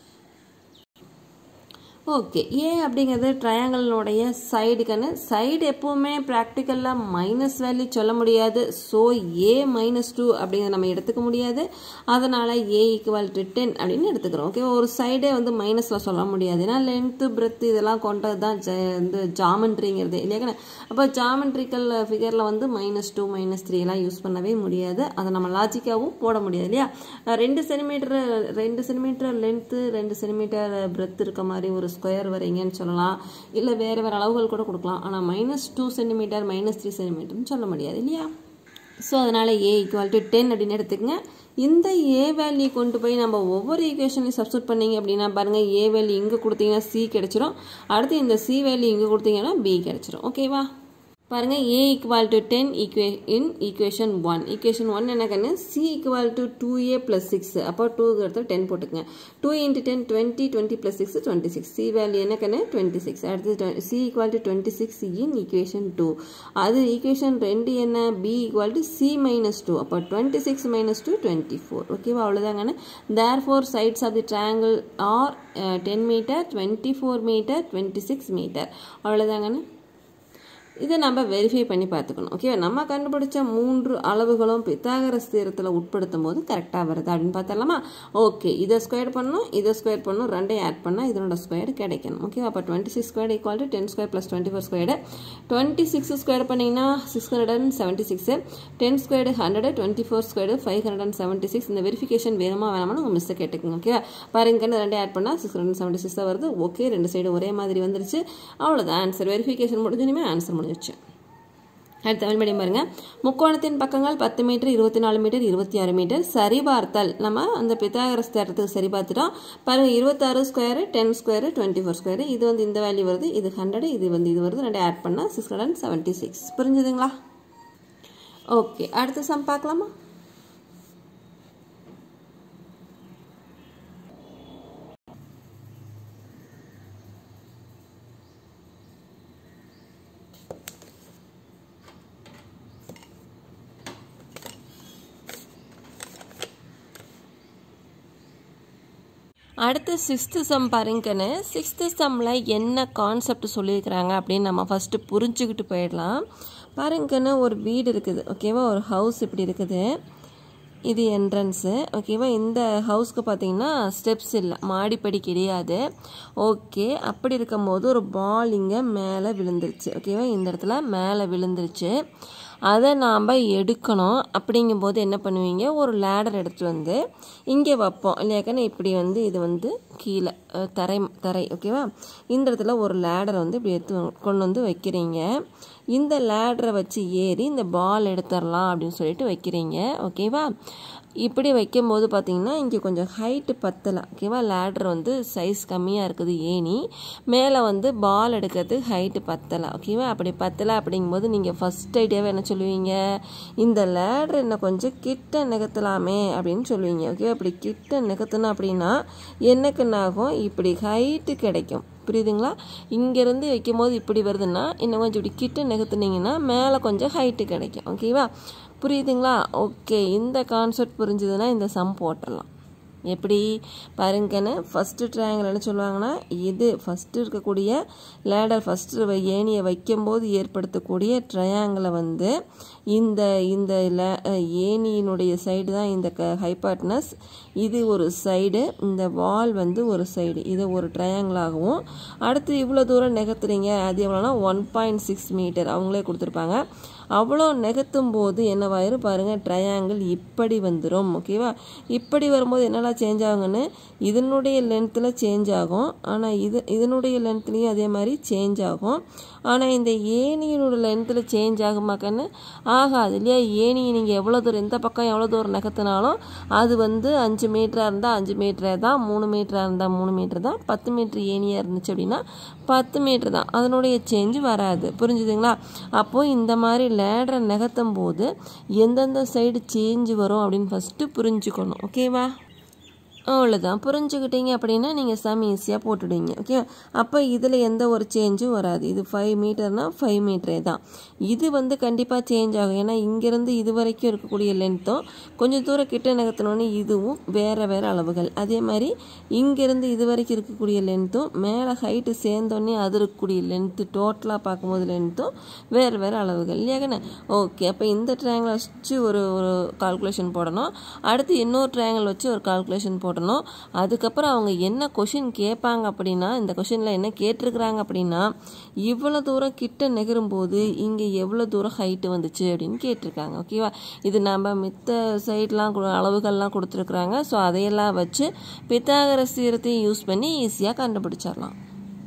ஓகே ஏ அப்படிங்கிறது ட்ரையாங்கலினுடைய சைடுக்கான சைடு எப்போவுமே ப்ராக்டிக்கலில் மைனஸ் வேல்யூ சொல்ல முடியாது ஸோ ஏ மைனஸ் டூ அப்படிங்கிறத நம்ம எடுத்துக்க முடியாது அதனால் ஏ ஈக்குவல் டு டென் அப்படின்னு எடுத்துக்கிறோம் ஓகே ஒரு சைடே வந்து மைனஸில் சொல்ல முடியாது ஏன்னா லென்த்து பிரெத் இதெல்லாம் கொண்டது தான் ஜ வந்து ஜாமெண்ட்ரிங்கிறது இல்லையா அப்போ ஜாமெண்ட்ரிக்கல் ஃபிகரில் வந்து மைனஸ் டூ மைனஸ் த்ரீ எல்லாம் யூஸ் பண்ணவே முடியாது அதை நம்ம லாஜிக்காகவும் போட முடியாது இல்லையா ரெண்டு சென்டிமீட்டர் ரெண்டு சென்டிமீட்டர் லென்த்து ரெண்டு சென்டிமீட்டர் பிரெத் இருக்க மாதிரி ஒரு ஸ்கொயர் வரைங்கன்னு சொல்லலாம் இல்லை வேறு வேறு அளவுகள் கூட கொடுக்கலாம் ஆனால் minus two centimetre minus three சென்டிமீட்டர்னு சொல்ல முடியாது இல்லையா ஸோ அதனால் ஏ ஈக்குவல் டு டென் அப்படின்னு எடுத்துக்கங்க இந்த ஏ வேல்யூ கொண்டு போய் நம்ம ஒவ்வொரு ஈக்குவேஷனையும் சப்ஸ்டியூட் பண்ணீங்க அப்படின்னா பாருங்கள் ஏ வேல்யூ இங்கே கொடுத்தீங்கன்னா சி கிடச்சிரும் அடுத்து இந்த சி வேல்யூ இங்கே கொடுத்தீங்கன்னா பி கிடச்சிரும் ஓகேவா பாருங்க a equal to 10 equa in equation 1 equation 1 என்ன கண்ணு c equal to 2a plus 6 அப்போ 2 எடுத்து 10 போட்டுக்கங்க 2 into 10 20 20 plus 6 26 c வேல்யூ என்ன கண்ணு 26 அடுத்து c equal to 26 in equation 2 அது equation 2 என்ன b equal to c minus 2 அப்போ 26 minus 2 24 ஓகேவா அவ்வளோதாங்கண்ணு therefore sides of the triangle are uh, 10 meter 24 meter 26 meter அவ்வளோதாங்கண்ணு இதை நம்ம வெரிஃபை பண்ணி பார்த்துக்கணும் ஓகே நம்ம கண்டுபிடிச்ச மூன்று அளவுகளும் பித்தாகரஸ் தீரத்தில் உட்படுத்தும் போது கரெக்டாக வருது அப்படின்னு பார்த்தலாமா ஓகே இதை ஸ்கொயர் பண்ணணும் இதை ஸ்கொயர் பண்ணணும் ரெண்டையும் ஆட் பண்ணால் இதனோட ஸ்கொயர் கிடைக்கணும் ஓகே அப்போ twenty six square equal to ten square plus twenty four square twenty six square பண்ணிங்கன்னா six hundred and seventy six ten square hundred twenty four square five hundred and seventy six இந்த வெரிஃபிகேஷன் வேணுமா வேணாமா உங்கள் மிஸ்ஸை கேட்டுக்கோங்க ஓகே பாருங்கன்னு ரெண்டே ஆட் பண்ணால் சிக்ஸ் ஹண்ட்ரட் செவன்ட்டி சிக்ஸ் தான் வருது ஓகே ரெண்டு சைடு ஒரே மாதிரி வந்துருச்சு அவ்வளோதான் ஆன்சர் வெரிஃபிகேஷன் முடிஞ்சுமே ஆன்சர் முடிஞ்சிச்சு அடுத்த தமிழ் மீடியம் பாருங்க முக்கோணத்தின் பக்கங்கள் பத்து மீட்டர் இருபத்தி நாலு மீட்டர் இருபத்தி ஆறு மீட்டர் சரி பார்த்தல் நம்ம அந்த பித்தாகரஸ் தேட்டத்துக்கு சரி பார்த்துட்டோம் பாருங்க இருபத்தாறு square ten square twenty four square இது வந்து இந்த வேல்யூ வருது இது ஹண்ட்ரட் இது வந்து இது வருது ரெண்டு ஆட் பண்ணால் six hundred and seventy six புரிஞ்சுதுங்களா ஓகே அடுத்த சம் பார்க்கலாமா அடுத்து சிக்ஸ்த்து சம் பாருங்கன்னு சிக்ஸ்த்து சம்மில் என்ன கான்செப்ட் சொல்லியிருக்கிறாங்க அப்படின்னு நம்ம ஃபஸ்ட்டு புரிஞ்சுக்கிட்டு போயிடலாம் பாருங்கன்னு ஒரு வீடு இருக்குது ஓகேவா ஒரு ஹவுஸ் இப்படி இருக்குது இது என்ட்ரன்ஸு ஓகேவா இந்த ஹவுஸ்க்கு பார்த்தீங்கன்னா ஸ்டெப்ஸ் இல்லை மாடிப்படி கிடையாது ஓகே அப்படி இருக்கும்போது ஒரு பால் இங்கே மேலே விழுந்துருச்சு ஓகேவா இந்த இடத்துல மேலே விழுந்துருச்சு அதை நாம் எடுக்கணும் அப்படிங்கும்போது என்ன பண்ணுவீங்க ஒரு லேடர் எடுத்துகிட்டு வந்து இங்கே வைப்போம் இல்லையாக்கன்னா இப்படி வந்து இது வந்து கீழே தரை தரை ஓகேவா இந்த இடத்துல ஒரு லேடரை வந்து இப்படி எடுத்து கொண்டு வந்து வைக்கிறீங்க இந்த லேடரை வச்சு ஏறி இந்த பால் எடுத்துடலாம் அப்படின்னு சொல்லிட்டு வைக்கிறீங்க ஓகேவா இப்படி வைக்கும்போது பார்த்தீங்கன்னா இங்கே கொஞ்சம் ஹைட்டு பத்தலை ஓகேவா லேடர் வந்து சைஸ் கம்மியாக இருக்குது ஏனி மேலே வந்து பால் எடுக்கிறதுக்கு ஹைட்டு பத்தலை ஓகேவா அப்படி பத்தலை அப்படிங்கும்போது நீங்கள் ஃபஸ்ட் ஐடியாவை என்ன சொல்லுவீங்க இந்த லேடர் என்ன கொஞ்சம் கிட்ட நகர்த்தலாமே அப்படின்னு சொல்லுவீங்க ஓகேவா அப்படி கிட்ட நகர்த்தணும் அப்படின்னா என்னக்குன்னாகும் இப்படி ஹைட்டு கிடைக்கும் புரியுதுங்களா இங்கேருந்து வைக்கும் போது இப்படி வருதுன்னா இன்னும் கொஞ்சம் இப்படி கிட்ட நகர்த்துனீங்கன்னா மேலே கொஞ்சம் ஹைட்டு கிடைக்கும் ஓகேவா புரியுதுங்களா ஓகே இந்த கான்செப்ட் புரிஞ்சுதுன்னா இந்த சம் போட்டுடலாம் எப்படி பாருங்கன்னு ஃபஸ்ட்டு ட்ரையாங்கிள் என்ன சொல்லுவாங்கன்னா இது ஃபஸ்ட்டு இருக்கக்கூடிய லேடர் ஃபஸ்ட்டு ஏணியை வைக்கும்போது ஏற்படுத்தக்கூடிய ட்ரையாங்கிளை வந்து இந்த இந்த ஏணியினுடைய சைடு தான் இந்த க ஹைபாட்னஸ் இது ஒரு சைடு இந்த வால் வந்து ஒரு சைடு இது ஒரு ட்ரையாங்கிளாகவும் அடுத்து இவ்வளோ தூரம் நகர்த்துறீங்க அது எவ்வளோனா ஒன் பாயிண்ட் சிக்ஸ் மீட்டர் அவங்களே கொடுத்துருப்பாங்க அவ்வளோ நெகத்தும் போது என்னவாயிரும் பாருங்கள் ட்ரையாங்கிள் இப்படி வந்துடும் ஓகேவா இப்படி வரும்போது என்னெல்லாம் சேஞ்ச் ஆகுங்கன்னு இதனுடைய லென்த்தில் சேஞ்ச் ஆகும் ஆனால் இது இதனுடைய லென்த்லேயும் அதே மாதிரி சேஞ்ச் ஆகும் ஆனால் இந்த ஏணியினோட லென்த்தில் சேஞ்ச் ஆகுமாக்கன்னு ஆகாது இல்லையா ஏணியை நீங்கள் எவ்வளோ தூரம் எந்த பக்கம் எவ்வளோ தூரம் நகர்த்தினாலும் அது வந்து அஞ்சு மீட்டராக இருந்தால் அஞ்சு மீட்டரே தான் மூணு மீட்டராக இருந்தால் மூணு மீட்டர் தான் பத்து மீட்டர் ஏணியாக இருந்துச்சு அப்படின்னா பத்து மீட்டர் தான் அதனுடைய சேஞ்சு வராது புரிஞ்சுதுங்களா அப்போது இந்த மாதிரி லேடரை நகர்த்தும் போது எந்தெந்த சைடு சேஞ்ச் வரும் அப்படின்னு ஃபஸ்ட்டு புரிஞ்சுக்கணும் ஓகேவா அவ்வளோதான் புரிஞ்சுக்கிட்டீங்க அப்படின்னா நீங்கள் சம் ஈஸியாக போட்டுடுவீங்க ஓகே அப்போ இதில் எந்த ஒரு சேஞ்சும் வராது இது ஃபைவ் மீட்டர்னால் ஃபைவ் மீட்டரே தான் இது வந்து கண்டிப்பாக சேஞ்ச் ஆகும் ஏன்னா இங்கேருந்து இது வரைக்கும் இருக்கக்கூடிய லென்த்தும் கொஞ்சம் தூரம் கிட்ட நகர்த்தினோடனே இதுவும் வேறு வேறு அளவுகள் அதே மாதிரி இங்கேருந்து இது வரைக்கும் இருக்கக்கூடிய லென்த்தும் மேலே ஹைட்டு சேர்ந்தோடனே அது இருக்கக்கூடிய லென்த்து டோட்டலாக பார்க்கும்போது லென்த்தும் வேறு வேறு அளவுகள் இல்லையாங்கண்ணே ஓகே அப்போ இந்த ட்ரையாங்கிள் வச்சு ஒரு ஒரு கால்குலேஷன் போடணும் அடுத்து இன்னொரு ட்ரையாங்கிள் வச்சு ஒரு கால்குலேஷன் போடணும் அதுக்கப்புறம் அவங்க என்ன கொஷின் கேட்பாங்க அப்படின்னா இந்த கொஷினில் என்ன கேட்டிருக்கிறாங்க அப்படின்னா இவ்வளோ தூரம் கிட்ட நெகரும்போது இங்கே எவ்வளோ தூரம் ஹைட்டு வந்துச்சு அப்படின்னு கேட்டிருக்காங்க ஓகேவா இது நம்ம மித்த சைட்லாம் அளவுகள்லாம் கொடுத்துருக்குறாங்க ஸோ அதையெல்லாம் வச்சு பித்தாகரஸ் தீரத்தையும் யூஸ் பண்ணி ஈஸியாக கண்டுபிடிச்சிடலாம்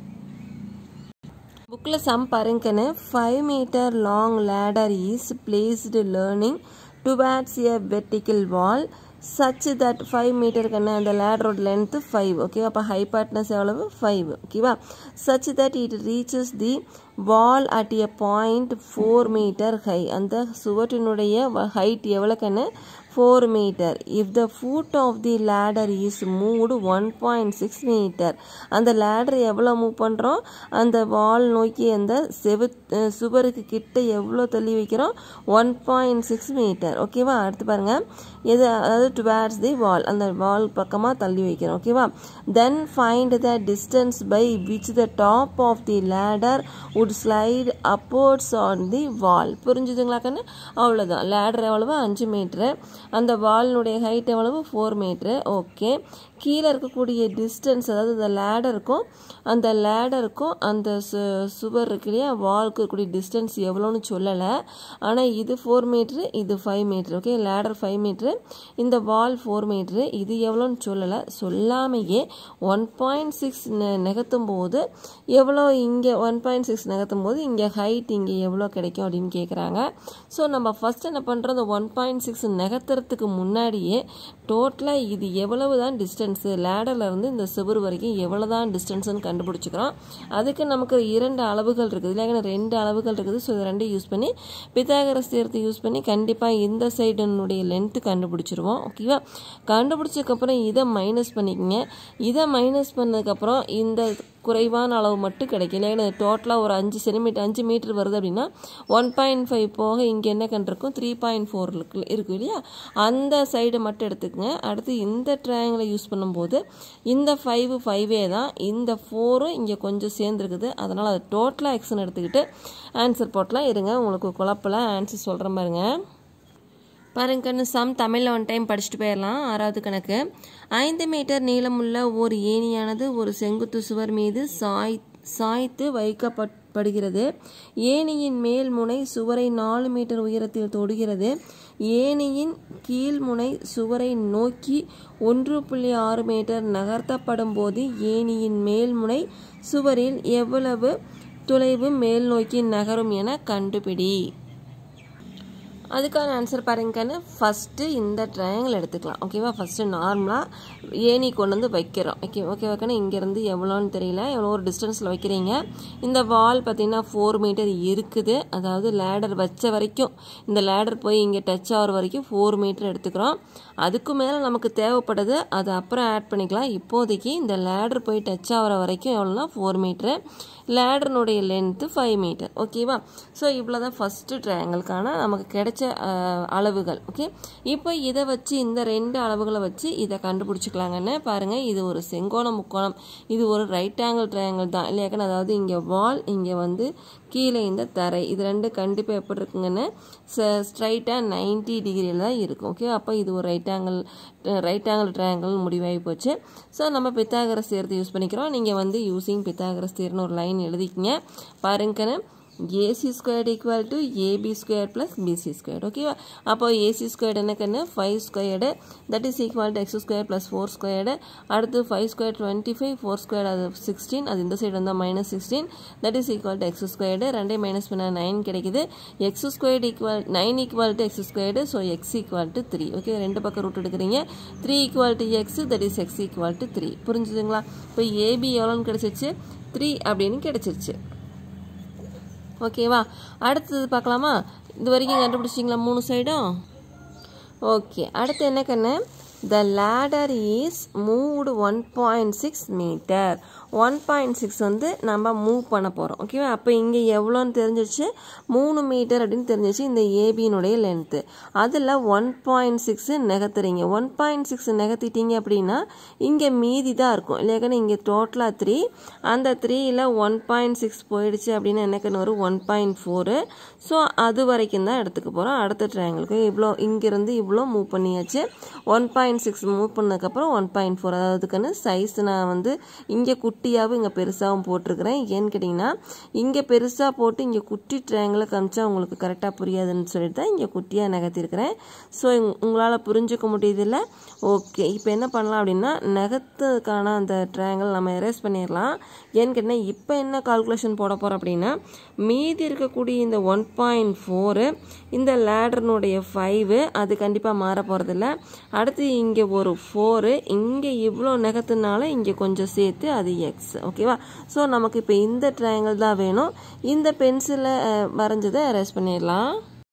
புக்கில் சம் பாருங்கன்னு five metre long ladder is placed leaning towards a vertical wall such that five மீட்டருக்குன்னு அந்த லேடரோட லென்த்து ஃபைவ் ஓகேவா அப்போ ஹைபாட்னஸ் எவ்வளவு ஃபைவ் ஓகேவா such that it reaches the wall at a point four metre high அந்த சுவற்றினுடைய ஹைட் எவ்வளோக்குன்னு four metre if the foot of the ladder is moved one point six metre அந்த லேடர் எவ்வளோ மூவ் பண்ணுறோம் அந்த வால் நோக்கி அந்த செவு சுவருக்கு கிட்ட எவ்வளோ தள்ளி வைக்கிறோம் ஒன் பாயிண்ட் சிக்ஸ் மீட்டர் ஓகேவா அடுத்து பாருங்கள் எது அதாவது டுவேர்ட்ஸ் தி வால் அந்த வால் பக்கமாக தள்ளி வைக்கிறோம் ஓகேவா then find the distance by which the top of the ladder would slide upwards on the wall புரிஞ்சுதுங்களா கண்ணு அவ்வளோதான் லேடர் எவ்வளவு அஞ்சு மீட்ரு அந்த வாலினுடைய ஹைட் எவ்வளவு ஃபோர் மீட்ரு ஓகே கீழே இருக்கக்கூடிய டிஸ்டன்ஸ் அதாவது இந்த லேடருக்கும் அந்த லேடருக்கும் அந்த சு சுவர் இருக்கு இல்லையா வால்க்கு இருக்கக்கூடிய டிஸ்டன்ஸ் எவ்வளோன்னு சொல்லலை ஆனால் இது ஃபோர் மீட்ரு இது five metre okay ladder five metre இந்த வால் ஃபோர் மீட்ரு இது எவ்வளோன்னு சொல்லலை சொல்லாமையே ஒன் பாயிண்ட் சிக்ஸ் நெகத்தும் போது எவ்வளோ இங்கே ஒன் பாயிண்ட் சிக்ஸ் நகர்த்தும் போது இங்கே ஹைட் இங்கே எவ்வளோ கிடைக்கும் அப்படின்னு கேட்குறாங்க ஸோ நம்ம ஃபஸ்ட் என்ன பண்ணுறோம் இந்த ஒன் பாயிண்ட் சிக்ஸ் நகர்த்துறதுக்கு முன்னாடியே டோட்டலாக இது எவ்வளவு தான் டிஸ்டன்ஸு லேடர்லேருந்து இந்த சுவர் வரைக்கும் எவ்வளோ தான் டிஸ்டன்ஸ்னு கண்டுபிடிச்சிக்கிறோம் அதுக்கு நமக்கு இரண்டு அளவுகள் இருக்குது இல்லைங்க ரெண்டு அளவுகள் இருக்குது ஸோ இது ரெண்டையும் யூஸ் பண்ணி பித்தாகரஸ் தேர்த்து யூஸ் பண்ணி கண்டிப்பாக இந்த சைடுனுடைய லென்த்து கண்டுபிடிச்சிருவோம் ஓகேவா கண்டுபிடிச்சதுக்கப்புறம் இதை மைனஸ் பண்ணிக்கங்க இதை மைனஸ் பண்ணதுக்கப்புறம் இந்த குறைவான அளவு மட்டும் கிடைக்கும் இல்லைன்னா டோட்டலாக ஒரு அஞ்சு சென்டிமீட்டர் அஞ்சு மீட்டர் வருது அப்படின்னா ஒன் பாயிண்ட் ஃபைவ் போக இங்கே என்ன கண்டிருக்கும் த்ரீ பாயிண்ட் ஃபோர் இருக்கு இருக்கு இல்லையா அந்த சைடு மட்டும் எடுத்துக்கங்க அடுத்து இந்த ட்ரையாங்கிளை யூஸ் பண்ணும்போது இந்த ஃபைவ் ஃபைவே தான் இந்த ஃபோரும் இங்கே கொஞ்சம் சேர்ந்துருக்குது அதனால் அது டோட்டலாக எக்ஸ்ன்னு எடுத்துக்கிட்டு ஆன்சர் போட்டலாம் இருங்க உங்களுக்கு குழப்பல ஆன்சர் சொல்கிற பாருங்க பாருங்க கண்ணு சம் தமிழில் ஒன் டைம் படிச்சுட்டு போயிடலாம் ஆறாவது கணக்கு ஐந்து மீட்டர் நீளமுள்ள ஒரு ஏணியானது ஒரு செங்குத்து சுவர் மீது சாய் சாய்த்து வைக்கப்படுகிறது ஏணியின் மேல் முனை சுவரை நாலு மீட்டர் உயரத்தில் தொடுகிறது ஏணியின் கீழ் முனை சுவரை நோக்கி ஒன்று புள்ளி ஆறு மீட்டர் நகர்த்தப்படும் போது ஏணியின் மேல் முனை சுவரில் எவ்வளவு தொலைவு மேல் நோக்கி நகரும் என கண்டுபிடி அதுக்கான ஆன்சர் பாருங்கன்னு ஃபஸ்ட்டு இந்த ட்ரையாங்கிள் எடுத்துக்கலாம் ஓகேவா ஃபஸ்ட்டு நார்மலாக ஏணி கொண்டு வந்து வைக்கிறோம் ஓகே ஓகே ஓகேனா இங்கேருந்து எவ்வளோன்னு தெரியல எவ்வளோ ஒரு டிஸ்டன்ஸில் வைக்கிறீங்க இந்த வால் பார்த்தீங்கன்னா ஃபோர் மீட்டர் இருக்குது அதாவது லேடர் வச்ச வரைக்கும் இந்த லேடர் போய் இங்கே டச் ஆகிற வரைக்கும் ஃபோர் மீட்டர் எடுத்துக்கிறோம் அதுக்கு மேலே நமக்கு தேவைப்படுது அது அப்புறம் ஆட் பண்ணிக்கலாம் இப்போதைக்கு இந்த லேடர் போய் டச் ஆகிற வரைக்கும் எவ்வளோனா ஃபோர் மீட்ரு லேடர்னுடைய லென்த்து ஃபைவ் மீட்டர் ஓகேவா ஸோ இவ்வளோ தான் ஃபஸ்ட்டு ட்ரையாங்கிளுக்கான நமக்கு கிடைச்ச அளவுகள் ஓகே இப்போ இதை வச்சு இந்த ரெண்டு அளவுகளை வச்சு இதை கண்டுபிடிச்சிக்கலாங்கன்னு பாருங்கள் இது ஒரு செங்கோணம் முக்கோணம் இது ஒரு ரைட் ஆங்கிள் ட்ரையாங்கிள் தான் இல்லையாக்கன்னு அதாவது இங்கே வால் இங்கே வந்து கீழே இந்த தரை இது ரெண்டு கண்டிப்பாக எப்படி இருக்குங்கன்னு ஸ்ட்ரைட்டாக நைன்டி டிகிரியில் தான் இருக்கும் ஓகே அப்போ இது ஒரு right angle right angle triangle முடிவாகி போச்சு ஸோ நம்ம பித்தாகரஸ் தேர்த்து யூஸ் பண்ணிக்கிறோம் நீங்கள் வந்து யூஸிங் பித்தாகரஸ் தேர்னு ஒரு லைன் எழுதிக்கிங்க பாருங்கன்னு AC squared equal to AB square plus BC square ஓகேவா அப்போ ஏசி ஸ்கொயர்டு என்ன கண்ணு five squared that is equal to X square plus four squared அடுத்து five square twenty five four square அது சிக்ஸ்டீன் அது இந்த சைடு வந்தால் minus sixteen that is equal to X squared ரெண்டே மைனஸ் பண்ணால் நைன் கிடைக்குது X squared equal nine equal to X squared so X equal to three okay ரெண்டு பக்கம் ரூட் எடுக்கிறீங்க three equal to X that is X equal to three புரிஞ்சுதுங்களா இப்போ ஏபி எவ்வளோன்னு கிடச்சிருச்சு த்ரீ அப்படின்னு கிடச்சிருச்சு ஓகேவா அடுத்தது பார்க்கலாமா இது வரைக்கும் கண்டுபிடிச்சிங்களா மூணு சைடும் ஓகே அடுத்து என்ன கண்ணு the ladder is moved one point six metre one point six வந்து நம்ம மூவ் பண்ண போகிறோம் ஓகேவா அப்போ இங்கே எவ்வளோன்னு தெரிஞ்சிச்சு மூணு மீட்டர் அப்படின்னு தெரிஞ்சிச்சு இந்த ஏபியினுடைய லென்த்து அதில் ஒன் பாயிண்ட் சிக்ஸு நகர்த்துறீங்க ஒன் பாயிண்ட் சிக்ஸ் நகர்த்திட்டீங்க அப்படின்னா இங்கே மீதி தான் இருக்கும் இல்லையாக்கன்னு இங்கே டோட்டலாக த்ரீ அந்த த்ரீயில் ஒன் பாயிண்ட் சிக்ஸ் போயிடுச்சு அப்படின்னா என்னக்குன்னு வரும் ஒன் பாயிண்ட் ஃபோரு ஸோ அது வரைக்கும் தான் எடுத்துக்க போகிறோம் அடுத்த ட்ரையாங்கிளுக்கு இவ்வளோ இங்கேருந்து இவ்வளோ மூவ் பண்ணியாச்சு ஒன் பாயிண்ட் சிக்ஸ் மூவ் பண்ணதுக்கப்புறம் ஒன் பாயிண்ட் ஃபோர் அதாவதுக்குன்னு சைஸ் நான் வந்து இங்கே குட்டியாகவும் இங்கே பெருசாகவும் போட்டிருக்கிறேன் ஏன்னு கேட்டிங்கன்னா இங்கே பெருசாக போட்டு இங்கே குட்டி ட்ரையாங்கிளை காமிச்சா உங்களுக்கு கரெக்டாக புரியாதுன்னு சொல்லிட்டு தான் இங்கே குட்டியாக நகர்த்திருக்கிறேன் ஸோ உங்களால் புரிஞ்சுக்க முடியுதில்ல ஓகே இப்போ என்ன பண்ணலாம் அப்படின்னா நகத்துக்கான அந்த ட்ரையாங்கிள் நம்ம எரேஸ் பண்ணிடலாம் ஏன்னு கேட்டிங்கன்னா இப்போ என்ன கால்குலேஷன் போட போகிறோம் அப்படின்னா மீதி இருக்கக்கூடிய இந்த ஒன் பாயிண்ட் ஃபோரு இந்த லேடர்னுடைய ஃபைவு அது கண்டிப்பாக மாற போகிறதில்ல அடுத்து இங்கே ஒரு ஃபோரு இங்கே இவ்வளோ நகத்துனால இங்கே கொஞ்சம் சேர்த்து அது எக்ஸ் ஓகேவா ஸோ நமக்கு இப்போ இந்த ட்ரையாங்கிள் தான் வேணும் இந்த பென்சிலை வரைஞ்சதை அரெஸ்ட் பண்ணிடலாம்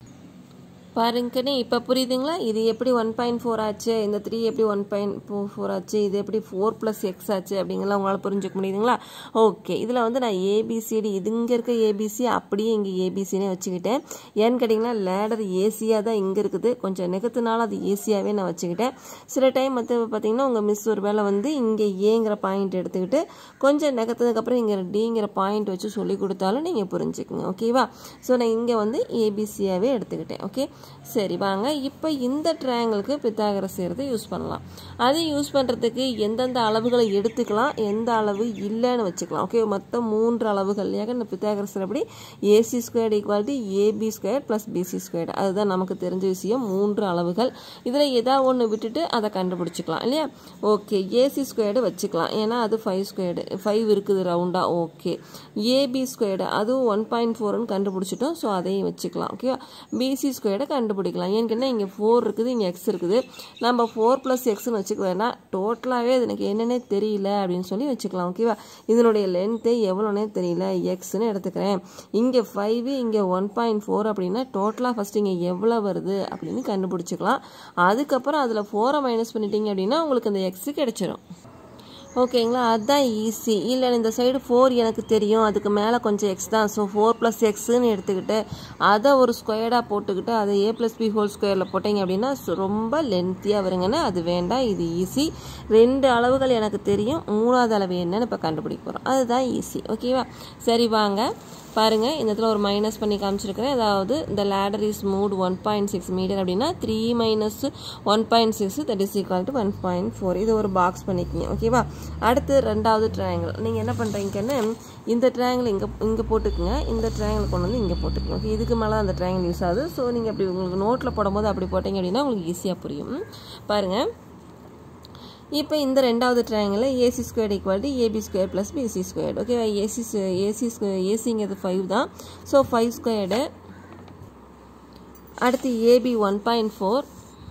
பாருங்கன்னு இப்போ புரியுதுங்களா இது எப்படி ஒன் பாயிண்ட் ஃபோர் ஆச்சு இந்த த்ரீ எப்படி ஒன் பாயிண்ட் ஃபோர் ஃபோர் ஆச்சு இது எப்படி ஃபோர் ப்ளஸ் எக்ஸ் ஆச்சு அப்படிங்கலாம் உங்களால் புரிஞ்சுக்க முடியுதுங்களா ஓகே இதில் வந்து நான் ஏபிசிடி இது இங்கே இருக்க ஏபிசி அப்படியே இங்கே ஏபிசினே வச்சுக்கிட்டேன் ஏன்னு கேட்டிங்கன்னா லேடர் ஏசியாக தான் இங்கே இருக்குது கொஞ்சம் நெகத்துனால அது ஏசியாகவே நான் வச்சுக்கிட்டேன் சில டைம் வந்து பார்த்தீங்கன்னா உங்கள் மிஸ் ஒரு வேளை வந்து இங்கே ஏங்கிற பாயிண்ட் எடுத்துக்கிட்டு கொஞ்சம் நெகத்ததுக்கப்புறம் இங்கே டிங்கிற பாயிண்ட் வச்சு சொல்லி கொடுத்தாலும் நீங்கள் புரிஞ்சுக்குங்க ஓகேவா ஸோ நான் இங்கே வந்து ஏபிசியாகவே எடுத்துக்கிட்டேன் ஓகே சரி வாங்க இப்போ இந்த ட்ரையாங்கிளுக்கு பித்தாகரை செய்கிறது யூஸ் பண்ணலாம் அது யூஸ் பண்ணுறதுக்கு எந்தெந்த அளவுகளை எடுத்துக்கலாம் எந்த அளவு இல்லைன்னு வச்சுக்கலாம் ஓகே மொத்தம் மூன்று அளவுகள் இல்லையா இந்த பித்தாகரஸ் எப்படி AC square equality AB square plus BC square அதுதான் நமக்கு தெரிஞ்ச விஷயம் மூன்று அளவுகள் இதில் ஏதாவது ஒன்று விட்டுட்டு அதை கண்டுபிடிச்சிக்கலாம் இல்லையா ஓகே ஏசி ஸ்கொயர்டு வச்சுக்கலாம் ஏன்னா அது ஃபைவ் ஸ்கொயர்டு ஃபைவ் இருக்குது ரவுண்டாக ஓகே ஏபி ஸ்கொயர்டு அதுவும் ஒன் பாயிண்ட் ஃபோர்னு கண்டுபிடிச்சிட்டோம் ஸோ அதையும் வச்சுக்கலாம் ஓகேவா பிசி ஸ்கொயர்டை கண்டுபிடிக்கலாம் ஏன்னு கேட்டால் இங்கே ஃபோர் இருக்குது இங்கே எக்ஸ் இருக்குது நம்ம ஃபோர் ப்ளஸ் எக்ஸ்னு வச்சுக்க வேணாம் டோட்டலாகவே அது எனக்கு என்னன்னே தெரியல அப்படின்னு சொல்லி வச்சுக்கலாம் ஓகேவா இதனுடைய லென்த்து எவ்வளோனே தெரியல எக்ஸ்னு எடுத்துக்கிறேன் இங்கே ஃபைவ் இங்கே ஒன் பாயிண்ட் ஃபோர் அப்படின்னா டோட்டலாக ஃபஸ்ட்டு இங்கே எவ்வளோ வருது அப்படின்னு கண்டுபிடிச்சிக்கலாம் அதுக்கப்புறம் அதில் ஃபோரை மைனஸ் பண்ணிட்டீங்க அப்படின்னா உங்களுக்கு அந்த எக்ஸு கிடச்சிரும் ஓகேங்களா அதுதான் ஈஸி இல்லை இந்த சைடு ஃபோர் எனக்கு தெரியும் அதுக்கு மேலே கொஞ்சம் எக்ஸ் தான் ஸோ ஃபோர் ப்ளஸ் எக்ஸுன்னு எடுத்துக்கிட்டு அதை ஒரு ஸ்கொயர்டாக போட்டுக்கிட்டு அதை ஏ ப்ளஸ் பி ஹோல் ஸ்கொயரில் போட்டிங்க அப்படின்னா ரொம்ப லென்த்தியாக வருங்கன்னு அது வேண்டாம் இது ஈஸி ரெண்டு அளவுகள் எனக்கு தெரியும் மூணாவது அளவு என்னன்னு இப்போ கண்டுபிடிக்க போகிறோம் அதுதான் ஈஸி ஓகேவா சரி வாங்க பாருங்கள் இந்த இடத்துல ஒரு மைனஸ் பண்ணி காமிச்சிருக்கிறேன் அதாவது இந்த ladder is moved one point six metre அப்படின்னா three minus one point six that is equal to one point four இது ஒரு பாக்ஸ் பண்ணிக்கிங்க ஓகேவா அடுத்து ரெண்டாவது ட்ரையாங்கிள் நீங்கள் என்ன பண்ணுறீங்கன்னு இந்த ட்ரையாங்கிள் இங்கே இங்கே போட்டுக்குங்க இந்த ட்ரையாங்கிள் கொண்டு வந்து இங்கே போட்டுக்குங்க ஓகே இதுக்கு மேலே அந்த ட்ரையாங்கிள் யூஸ் ஆகுது ஸோ நீங்கள் அப்படி உங்களுக்கு நோட்டில் போடும்போது அப்படி போட்டிங்க அப்படின்னா உங்களுக்கு ஈஸியாக புரியும் பாருங்கள் இப்போ இந்த ரெண்டாவது ட்ரையாங்கில் AC square equality AB square plus BC square okay AC AC ஏசிங்கிறது ஃபைவ் தான் ஸோ ஃபைவ் ஸ்கொயர்டு அடுத்து AB one point four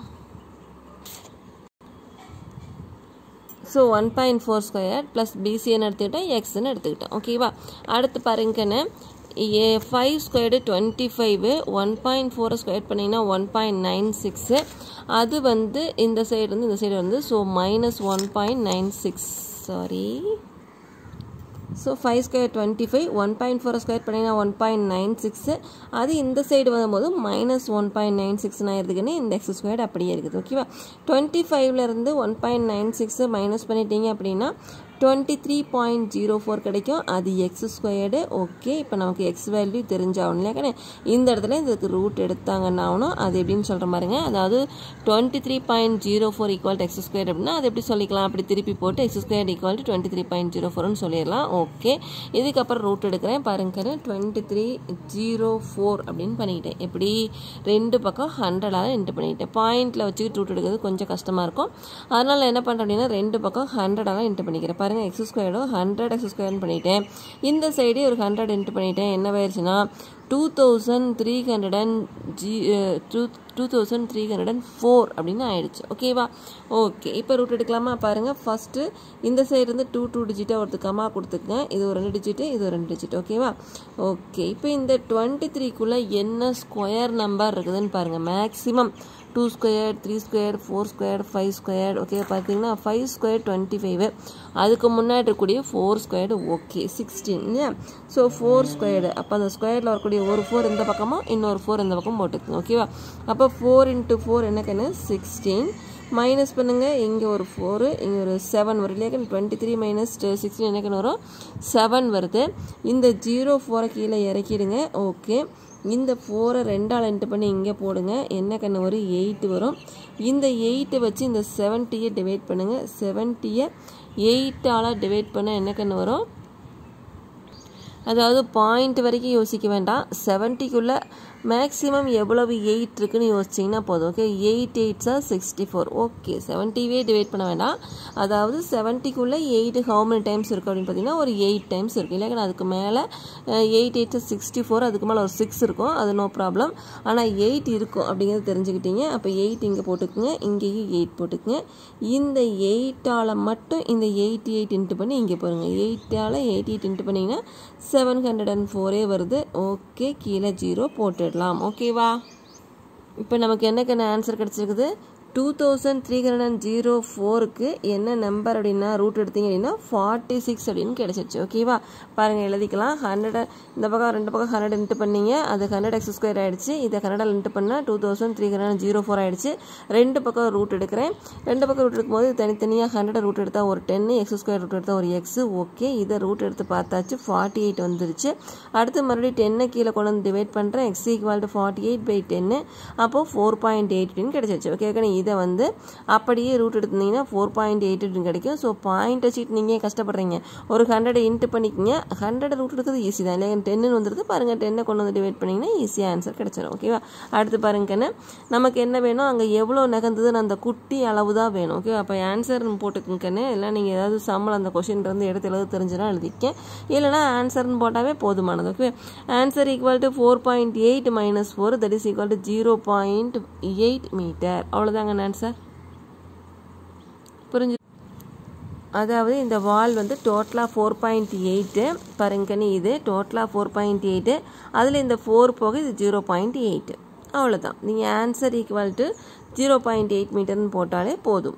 so one point four square plus பிசின்னு எடுத்துக்கிட்டேன் எக்ஸ்ன்னு எடுத்துக்கிட்டேன் ஓகேவா அடுத்து பாருங்கன்னு A five squared twenty five one point ஃபோரை ஸ்கொயர் பண்ணிங்கன்னா ஒன் பாயிண்ட் நைன் சிக்ஸு அது வந்து இந்த சைடு வந்து இந்த சைடு வந்து so minus one point nine six sorry so five square twenty five one point four square பண்ணிங்கன்னா ஒன் பாயிண்ட் நைன் சிக்ஸு அது இந்த சைடு வரும்போது minus one point nine six ஆயிருதுக்குன்னு இந்த எக்ஸ் ஸ்கொயர் அப்படியே இருக்குது ஓகேவா டுவெண்ட்டி ஃபைவ்லேருந்து one point nine six minus பண்ணிட்டீங்க அப்படின்னா twenty three point zero four கிடைக்கும் அது எக்ஸ் ஸ்கொயர்டு ஓகே இப்போ நமக்கு எக்ஸ் வேல்யூ தெரிஞ்சாகணும் இல்லையாக்கண்ணே இந்த இடத்துல இதுக்கு ரூட் எடுத்தாங்கன்னா ஆகணும் அது எப்படின்னு சொல்கிற மாதிரிங்க அதாவது twenty three point zero four equal to X square அப்படின்னா அது எப்படி சொல்லிக்கலாம் அப்படி திருப்பி போட்டு X square equal to twenty three point zero ஃபோர்னு சொல்லிடலாம் ஓகே இதுக்கப்புறம் ரூட் எடுக்கிறேன் பாருங்க டுவெண்ட்டி த்ரீ ஜீரோ ஃபோர் அப்படின்னு பண்ணிக்கிட்டேன் எப்படி ரெண்டு பக்கம் ஹண்ட்ரடால் இன்ட்டு பண்ணிக்கிட்டேன் பாயிண்டில் வச்சுக்கிட்டு ரூட் எடுக்கிறது கொஞ்சம் கஷ்டமாக இருக்கும் அதனால் என்ன பண்ணுறேன் அப்படின்னா ரெண்டு பக்கம் ஹண்ட்ரடால் இன்ட்டு பண்ணிக்கிறேன் பாருங்கள் எக்ஸ் ஸ்கொயர்டும் ஹண்ட்ரட் எக்ஸ் ஸ்கொயர்னு பண்ணிட்டேன் இந்த சைடு ஒரு ஹண்ட்ரட் இன்ட்டு பண்ணிட்டேன் என்ன ஆயிடுச்சுன்னா two thousand three hundred and ஜி two two thousand three hundred and four அப்படின்னு ஆயிடுச்சு ஓகேவா ஓகே இப்போ ரூட் எடுக்கலாமா பாருங்கள் ஃபஸ்ட்டு இந்த சைடு இருந்து டூ டூ டிஜிட்டாக ஒருத்து கமா கொடுத்துக்கங்க இது ஒரு ரெண்டு டிஜிட்டு இது ஒரு ரெண்டு டிஜிட் ஓகேவா ஓகே இப்போ இந்த டுவெண்ட்டி த்ரீக்குள்ளே என்ன ஸ்கொயர் நம்பர் இருக்குதுன்னு பாருங்கள் maximum two square three square four square five square okay பார்த்தீங்கன்னா ஃபைவ் ஸ்கொயர் டுவெண்ட்டி ஃபைவ் அதுக்கு முன்னாடி இருக்கக்கூடிய ஃபோர் ஸ்கொயர்டு ஓகே சிக்ஸ்டீன் இல்லையா ஸோ ஃபோர் ஸ்கொயர்டு அப்போ அந்த ஸ்கொயரில் வரக்கூடிய ஒரு ஃபோர் இந்த பக்கமும் இன்னொரு ஃபோர் இந்த பக்கம் போட்டுக்கோங்க ஓகேவா அப்போ ஃபோர் இன்ட்டு ஃபோர் என்னக்கன்னு சிக்ஸ்டீன் மைனஸ் பண்ணுங்கள் இங்கே ஒரு ஃபோரு இங்கே ஒரு செவன் வரும் இல்லையா டுவெண்ட்டி த்ரீ மைனஸ் சிக்ஸ்டீன் என்னக்குன்னு வரும் செவன் வருது இந்த ஜீரோ ஃபோரை கீழே இறக்கிடுங்க ஓகே இந்த ஃபோரை ரெண்டால் இன்ட்டு பண்ணி இங்கே போடுங்க என்ன கண்ணு வரும் எயிட் வரும் இந்த எயிட்டை வச்சு இந்த செவன்ட்டியை டிவைட் பண்ணுங்கள் செவன்ட்டியை எயிட்டால் டிவைட் பண்ண என்ன கண்ணு வரும் அதாவது பாயிண்ட் வரைக்கும் யோசிக்க வேண்டாம் செவன்ட்டிக்குள்ளே மேக்ஸிமம் எவ்வளவு எயிட் இருக்குன்னு யோசிச்சிங்கன்னா போதும் ஓகே எயிட் எயிட்ஸாக சிக்ஸ்டி ஃபோர் ஓகே செவன்ட்டிவே டிவைட் பண்ண வேண்டாம் அதாவது செவன்ட்டிக்குள்ளே எயிட் ஹவு மெனி டைம்ஸ் இருக்குது அப்படின்னு பார்த்தீங்கன்னா ஒரு எயிட் டைம்ஸ் இருக்குது இல்லையா அதுக்கு மேலே எயிட் எயிட்ஸு சிக்ஸ்டி ஃபோர் அதுக்கு மேலே ஒரு சிக்ஸ் இருக்கும் அது நோ ப்ராப்ளம் ஆனால் எயிட் இருக்கும் அப்படிங்கிறது தெரிஞ்சுக்கிட்டீங்க அப்போ எயிட் இங்கே போட்டுக்குங்க இங்கேயும் எயிட் போட்டுக்குங்க இந்த எயிட்டால் மட்டும் இந்த எயிட்டி எயிட் இன்ட்டு பண்ணி இங்கே போடுங்க எயிட்டால் எயிட்டி எயிட் இன்ட்டு பண்ணிங்கன்னா செவன் ஹண்ட்ரட் அண்ட் ஃபோரே வருது ஓகே கீழே ஜீரோ போட்டுடலாம் ஓகேவா இப்போ நமக்கு என்னக்கு ஆன்சர் கிடச்சிருக்குது two thousand three hundred and zero ஃபோருக்கு என்ன நம்பர் அப்படின்னா ரூட் எடுத்தீங்க அப்படின்னா ஃபார்ட்டி சிக்ஸ் அப்படின்னு கிடச்சிருச்சு ஓகேவா பாருங்கள் எழுதிக்கலாம் ஹண்ட்ரட் இந்த பக்கம் ரெண்டு பக்கம் ஹண்ட்ரட் இன்ட்டு பண்ணீங்க அது ஹண்ட்ரட் எக்ஸ் ஸ்கொயர் ஆகிடுச்சு இதை ஹண்ட்ரட் இன்ட்டு பண்ணால் two thousand three hundred zero four ஆகிடுச்சு ரெண்டு பக்கம் ரூட் எடுக்கிறேன் ரெண்டு பக்கம் ரூட் எடுக்கும்போது தனித்தனியாக ஹண்ட்ரட் ரூட் எடுத்தால் ஒரு டென்னு எக்ஸ் ஸ்கொயர் ரூட் எடுத்தால் ஒரு எக்ஸ் ஓகே இதை ரூட் எடுத்து பார்த்தாச்சு ஃபார்ட்டி எயிட் வந்துருச்சு அடுத்து மறுபடியும் டென்னை கீழே கொண்டு வந்து டிவைட் பண்ணுறேன் X equal to forty eight by டென்னு அப்போது ஃபோர் பாயிண்ட் எயிட் அப்படின்னு கிடச்சிருச்சு ஓகே இதை வந்து அப்படியே ரூட் எடுத்திருந்தீங்கன்னா ஃபோர் பாயிண்ட் எயிட் அப்படின்னு கிடைக்கும் ஸோ பாயிண்ட் வச்சுட்டு நீங்கள் கஷ்டப்படுறீங்க ஒரு ஹண்ட்ரட் இன்ட்டு பண்ணிக்கிங்க ஹண்ட்ரட் ரூட் எடுக்கிறது ஈஸி தான் இல்லையா டென்னு வந்துடுது பாருங்கள் டென்னை கொண்டு வந்து டிவைட் பண்ணிங்கன்னா ஈஸியாக ஆன்சர் கிடச்சிடும் ஓகேவா அடுத்து பாருங்கன்னு நமக்கு என்ன வேணும் அங்கே எவ்வளோ நகர்ந்ததுன்னு அந்த குட்டி அளவு தான் வேணும் ஓகே அப்போ ஆன்சர் போட்டுக்கங்கன்னு இல்லை நீங்கள் ஏதாவது சம்பளம் அந்த கொஷின் இருந்து எடுத்து எழுத தெரிஞ்சுனா எழுதிக்க இல்லைனா ஆன்சர்னு போட்டாவே போதுமானது okay answer equal to four point eight minus four that is equal to zero point eight metre அவ்வளோதாங்க ஆன்சர் புரிஞ்சு அதாவது இந்த வால் வந்து டோட்டலாக ஃபோர் பாயிண்ட் எயிட்டு பாருங்கன்னு இது டோட்டலாக ஃபோர் பாயிண்ட் எயிட்டு அதில் இந்த ஃபோர் போக இது ஜீரோ பாயிண்ட் எயிட்டு அவ்வளோதான் நீங்கள் answer equal to zero point eight மீட்டர்னு போட்டாலே போதும்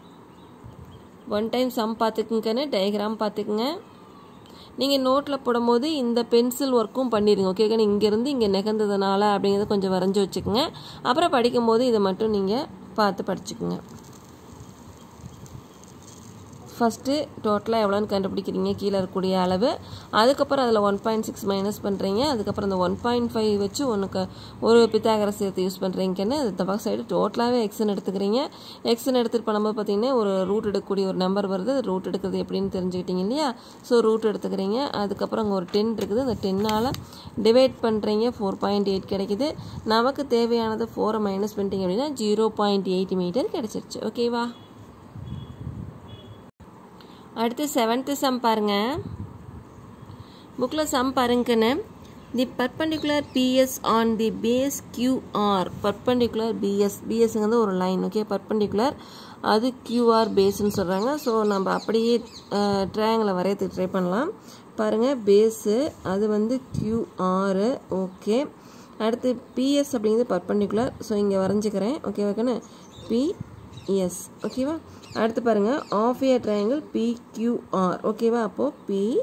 ஒன் டைம் சம் பார்த்துக்குங்கன்னு டயக்ராம் பார்த்துக்குங்க நீங்கள் நோட்டில் போடும்போது இந்த பென்சில் ஒர்க்கும் பண்ணிடுங்க ஓகேங்க இங்கேருந்து இங்கே நெகந்ததுனால அப்படிங்கிறத கொஞ்சம் வரைஞ்சி வச்சுக்கோங்க அப்புறம் படிக்கும்போது இதை மட்டும் நீங்கள் பார்த்து படிச்சுக்குங்க ஃபஸ்ட்டு டோட்டலாக எவ்வளோன்னு கண்டுபிடிக்கிறீங்க கீழே இருக்கக்கூடிய அளவு அதுக்கப்புறம் அதில் ஒன் பாயிண்ட் சிக்ஸ் மைனஸ் பண்ணுறீங்க அதுக்கப்புறம் அந்த ஒன் பாயிண்ட் ஃபைவ் வச்சு ஒன்றுக்கு ஒரு பித்தாகரை சேர்த்து யூஸ் பண்ணுறீங்கன்னு அது இந்த பக்கம் சைடு டோட்டலாகவே எக்ஸ்ன்னு எடுத்துக்கிறீங்க எக்ஸ்ன்னு எடுத்துகிட்டு பண்ணும்போது பார்த்தீங்கன்னா ஒரு ரூட் எடுக்கக்கூடிய ஒரு நம்பர் வருது ரூட் எடுக்கிறது எப்படின்னு தெரிஞ்சுக்கிட்டீங்க இல்லையா ஸோ ரூட் எடுத்துக்கிறீங்க அதுக்கப்புறம் அங்கே ஒரு டென் இருக்குது அந்த டென்னால் டிவைட் பண்ணுறீங்க ஃபோர் பாயிண்ட் எயிட் கிடைக்குது நமக்கு தேவையானது ஃபோரை மைனஸ் பண்ணிட்டீங்க அப்படின்னா ஜீரோ பாயிண்ட் எயிட் மீட்டர் கிடச்சிருச்சு ஓகேவா அடுத்து செவன்த்து சம் பாருங்க புக்கில் சம் பாருங்கன்னு the perpendicular PS on the base QR perpendicular PS பிஎஸ்ங்கிறது ஒரு லைன் ஓகே பர்பண்டிகுலர் அது கியூஆர் பேஸ்ன்னு சொல்கிறாங்க ஸோ நம்ம அப்படியே ட்ரையாங்கில் வரையத்துக்கு ட்ரை பண்ணலாம் பாருங்கள் பேஸு அது வந்து கியூஆர் ஓகே அடுத்து பிஎஸ் அப்படிங்கிறது பர்பண்டிகுலர் ஸோ இங்கே வரைஞ்சிக்கிறேன் ஓகே ஓகேன்னு பிஎஸ் ஓகேவா அடுத்து பாருங்கள் ஆஃப் ஏ ட்ரையாங்கிள் பிக்யூஆர் ஓகேவா அப்போது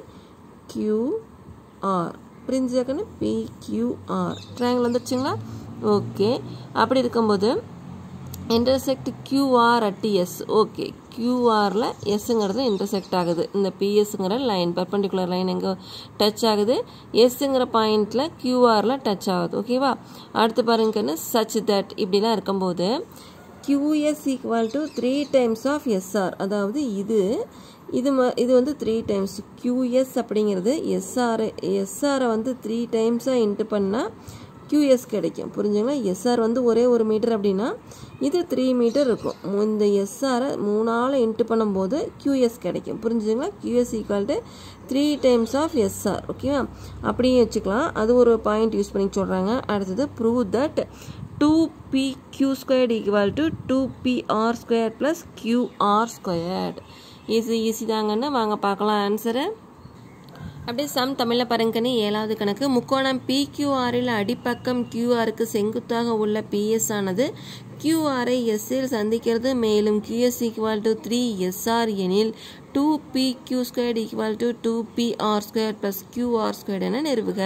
பிக்யூஆர் புரிஞ்சுக்கன்னு பிக்யூஆர் ட்ரையாங்கிள் வந்துடுச்சுங்களா ஓகே அப்படி இருக்கும்போது intersect QR at S okay கியூஆரில் எஸ்ஸுங்கிறது இன்டர்செக்ட் ஆகுது இந்த பிஎஸ்ங்கிற லைன் பர்பண்டிகுலர் லைன் எங்கே டச் ஆகுது எஸ்ஸுங்கிற பாயிண்டில் கியூஆரில் டச் ஆகுது ஓகேவா அடுத்து பாருங்கன்னு சச் தட் இப்படிலாம் இருக்கும்போது QS equal to three times of SR அதாவது இது இது ம இது வந்து த்ரீ டைம்ஸ் கியூஎஸ் அப்படிங்கிறது எஸ்ஆர் எஸ்ஆரை வந்து த்ரீ டைம்ஸாக இன்ட்டு பண்ணால் கியூஎஸ் கிடைக்கும் புரிஞ்சுங்களா எஸ்ஆர் வந்து ஒரே ஒரு மீட்டர் அப்படின்னா இது த்ரீ மீட்டர் இருக்கும் இந்த எஸ்ஆரை மூணால் இன்ட்டு பண்ணும்போது கியூஎஸ் கிடைக்கும் புரிஞ்சுங்களா QS equal to three times of SR ஓகேவா அப்படியே வச்சுக்கலாம் அது ஒரு பாயிண்ட் யூஸ் பண்ணி சொல்கிறாங்க அடுத்தது prove that two P Q squared equal to two P R square plus QR squared easy easy தாங்கன்னு வாங்க பார்க்கலாம் ஆன்சரு அப்படியே சம் தமிழில் பாருங்கன்னு ஏழாவது கணக்கு முக்கோணம் பிக்யூஆரில் அடிப்பக்கம் கியூஆருக்கு செங்குத்தாக உள்ள பிஎஸ் ஆனது கியூஆரை எஸ்ஸில் சந்திக்கிறது மேலும் QS equal to three SR எனில் two P Q square equal to two P R square plus QR square என நிறுவுக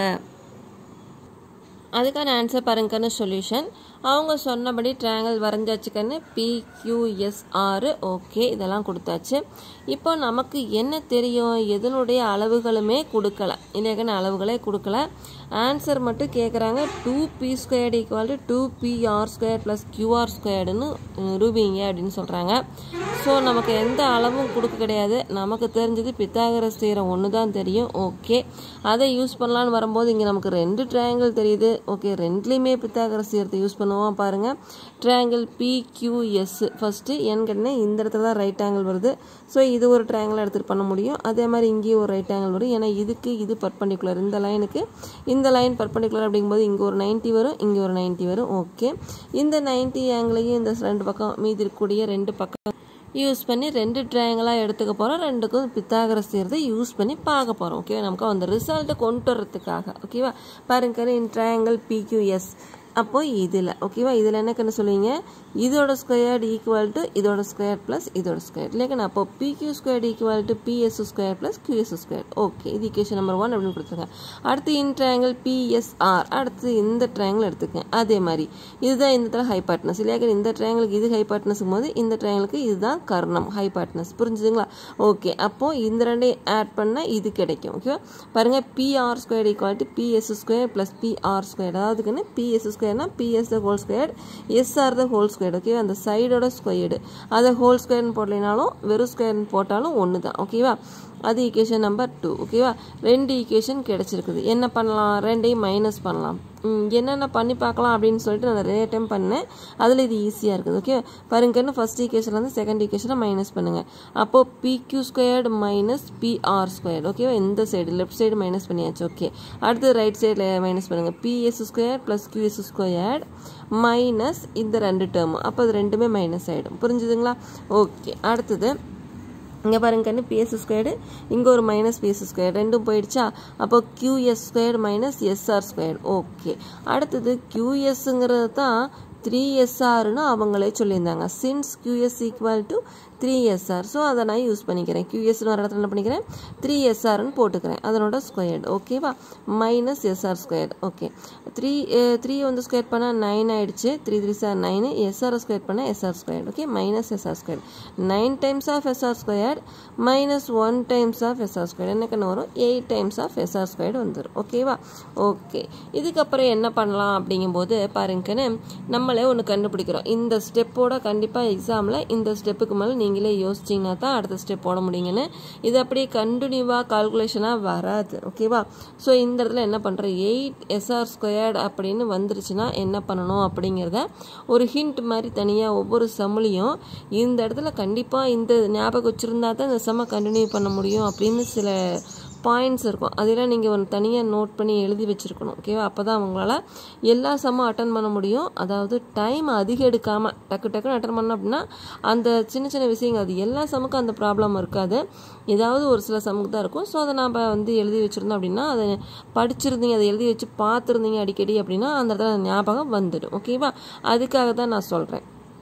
அதுக்கான ஆன்சர் பாருங்கன்னு சொல்யூஷன் அவங்க சொன்னபடி ட்ரையாங்கிள் வரைஞ்சாச்சுக்கன்னு பிக்யூஎஸ்ஆர் ஓகே இதெல்லாம் கொடுத்தாச்சு இப்போ நமக்கு என்ன தெரியும் எதனுடைய அளவுகளுமே கொடுக்கல இல்லையாக்கன்னு அளவுகளே கொடுக்கல ஆன்சர் மட்டும் கேட்குறாங்க two P squared equal to two P R square plus QR ஸ்கொயர்டுன்னு ரூபிங்க அப்படின்னு சொல்கிறாங்க ஸோ நமக்கு எந்த அளவும் கொடுக்க கிடையாது நமக்கு தெரிஞ்சது பித்தாகரஸ் தீரம் ஒன்று தான் தெரியும் ஓகே அதை யூஸ் பண்ணலான்னு வரும்போது இங்கே நமக்கு ரெண்டு ட்ரையாங்கிள் தெரியுது ஓகே ரெண்டுலேயுமே பித்தாகரஸ் தீரத்தை யூஸ் பண்ணுவோம் பாருங்கள் ட்ரையாங்கிள் பிக்யூஎஸ் ஃபஸ்ட்டு ஏன்னு கேட்டிங்கன்னா இந்த இடத்துல தான் ரைட் ஆங்கிள் வருது ஸோ இது ஒரு ட்ரையாங்கிள் எடுத்துகிட்டு பண்ண முடியும் அதே மாதிரி இங்கேயும் ஒரு ரைட் ஆங்கிள் வரும் ஏன்னா இதுக்கு இது பர்பண்டிகுலர் இந்த லைனுக்கு இந்த லைன் பர்பண்டிகுலர் அப்படிங்கும்போது இங்கே ஒரு நைன்ட்டி வரும் இங்கே ஒரு நைன்ட்டி வரும் ஓகே இந்த நைன்ட்டி ஆங்கிளையும் இந்த ரெண்டு பக்கம் மீதி இருக்கக்கூடிய ரெண்டு பக்கம் யூஸ் பண்ணி ரெண்டு ட்ரையாங்கிளாக எடுத்துக்க போகிறோம் ரெண்டுக்கும் பித்தாகரஸ் தீரத்தை யூஸ் பண்ணி பார்க்க போகிறோம் ஓகேவா நமக்கு அந்த ரிசல்ட்டை கொண்டு வரதுக்காக ஓகேவா பாருங்க இன் ட்ரையாங்கிள் பிக்யூஎஸ் அப்போ இதில் ஓகேவா இதில் என்ன கண்ணு சொல்லுவீங்க இதோட ஸ்கொயர்டு ஈக்குவல் டு இதோட ஸ்கொயர் ப்ளஸ் இதோட ஸ்கொயர் இல்லைக்கண்ணா அப்போ PQ squared equal to PS square plus QS square okay இது ஈக்குவேஷன் நம்பர் ஒன் அப்படின்னு கொடுத்துருக்கேன் அடுத்து இன் ட்ரையாங்கிள் பிஎஸ்ஆர் அடுத்து இந்த ட்ரையாங்கிள் எடுத்துக்கேன் அதே மாதிரி இதுதான் இந்த இடத்துல ஹைபாட்னஸ் இல்லையா இந்த ட்ரையாங்கிளுக்கு இது ஹைபாட்னஸும் போது இந்த ட்ரையாங்கிளுக்கு இதுதான் கர்ணம் ஹைபாட்னஸ் புரிஞ்சுதுங்களா ஓகே அப்போது இந்த ரெண்டையும் ஆட் பண்ணால் இது கிடைக்கும் ஓகேவா பாருங்கள் PR square equal to PS square plus PR square அதாவதுக்குன்னு பிஎஸ் ஸ்கொயர்னா PS the whole square SR the whole square ஓகேவா அந்த சைடோட ஸ்கொயர்டு அதை ஹோல் ஸ்கொயர்னு போடலைனாலும் வெறும் ஸ்கொயர்னு போட்டாலும் ஒன்று தான் ஓகேவா அது ஈக்குவேஷன் நம்பர் டூ ஓகேவா ரெண்டு ஈக்குவேஷன் கிடச்சிருக்குது என்ன பண்ணலாம் ரெண்டையும் மைனஸ் பண்ணலாம் என்னென்ன பண்ணி பார்க்கலாம் அப்படின்னு சொல்லிட்டு நான் நிறைய டைம் பண்ணேன் அதில் இது ஈஸியாக இருக்குது ஓகே பாருங்கன்னு ஃபஸ்ட் ஈக்குவேஷன்லேருந்து செகண்ட் ஈக்குவேஷனை மைனஸ் பண்ணுங்கள் அப்போது PQ squared minus PR squared ஓகேவா இந்த சைடு லெஃப்ட் சைடு மைனஸ் பண்ணியாச்சு ஓகே அடுத்து ரைட் சைடில் மைனஸ் பண்ணுங்கள் PS square plus QS squared minus இந்த ரெண்டு டேர்ம் அப்போ அது ரெண்டுமே மைனஸ் ஆகிடும் புரிஞ்சுதுங்களா ஓகே அடுத்தது இங்கே பாருங்க கண்ணு பிஎஸ் ஸ்கொயர்டு இங்கே ஒரு மைனஸ் பிஎஸ் ஸ்கொயர் ரெண்டும் போயிடுச்சா அப்போ QS square minus SR square okay அடுத்தது கியூஎஸ்ங்கிறது தான் த்ரீ எஸ்ஆர்னு அவங்களே சொல்லியிருந்தாங்க since QS equal to three SR so அதை நான் யூஸ் பண்ணிக்கிறேன் கியூஎஸ்னு வர இடத்துல என்ன பண்ணிக்கிறேன் த்ரீ எஸ்ஆர்னு போட்டுக்கிறேன் அதனோட ஸ்கொயர்டு ஓகேவா minus SR square okay three three வந்து ஸ்கொயர் பண்ணால் நைன் ஆயிடுச்சு three three sir nine SR square பண்ணால் SR square okay minus SR square nine times of SR square minus one times of SR square என்ன கண்ணு வரும் eight times of SR square வந்துடும் ஓகேவா ஓகே இதுக்கப்புறம் என்ன பண்ணலாம் அப்படிங்கும்போது பாருங்கன்னு நம்மளே ஒன்று கண்டுபிடிக்கிறோம் இந்த ஸ்டெப்போட கண்டிப்பாக எக்ஸாமில் இந்த ஸ்டெப்புக்கு மேலே நீங்களே யோசிச்சிங்கன்னா தான் அடுத்த ஸ்டெப் போட முடியுங்கன்னு இது அப்படியே கண்டினியூவாக கால்குலேஷனாக வராது ஓகேவா ஸோ இந்த இடத்துல என்ன பண்ணுறேன் எயிட் எஸ்ஆர் ஸ்கொயர்டு அப்படின்னு வந்துருச்சுன்னா என்ன பண்ணணும் அப்படிங்கிறத ஒரு ஹிண்ட் மாதிரி தனியாக ஒவ்வொரு சம்லையும் இந்த இடத்துல கண்டிப்பாக இந்த ஞாபகம் வச்சுருந்தா தான் இந்த செம்ம கண்டினியூ பண்ண முடியும் அப்படின்னு சில பாயிண்ட்ஸ் இருக்கும் அதெல்லாம் நீங்கள் ஒன்று தனியாக நோட் பண்ணி எழுதி வச்சுருக்கணும் ஓகேவா அப்போ தான் அவங்களால எல்லா சம்மும் அட்டன் பண்ண முடியும் அதாவது டைம் அதிகம் எடுக்காமல் டக்கு டக்குன்னு அட்டன் பண்ணோம் அப்படின்னா அந்த சின்ன சின்ன விஷயங்கள் அது எல்லா சமுக்கும் அந்த ப்ராப்ளம் இருக்காது ஏதாவது ஒரு சில சமுக்கு தான் இருக்கும் ஸோ அதை நாம் வந்து எழுதி வச்சுருந்தோம் அப்படின்னா அதை படிச்சிருந்தீங்க அதை எழுதி வச்சு பார்த்துருந்தீங்க அடிக்கடி அப்படின்னா அந்த இடத்துல ஞாபகம் வந்துடும் ஓகேவா அதுக்காக தான் நான் சொல்கிறேன்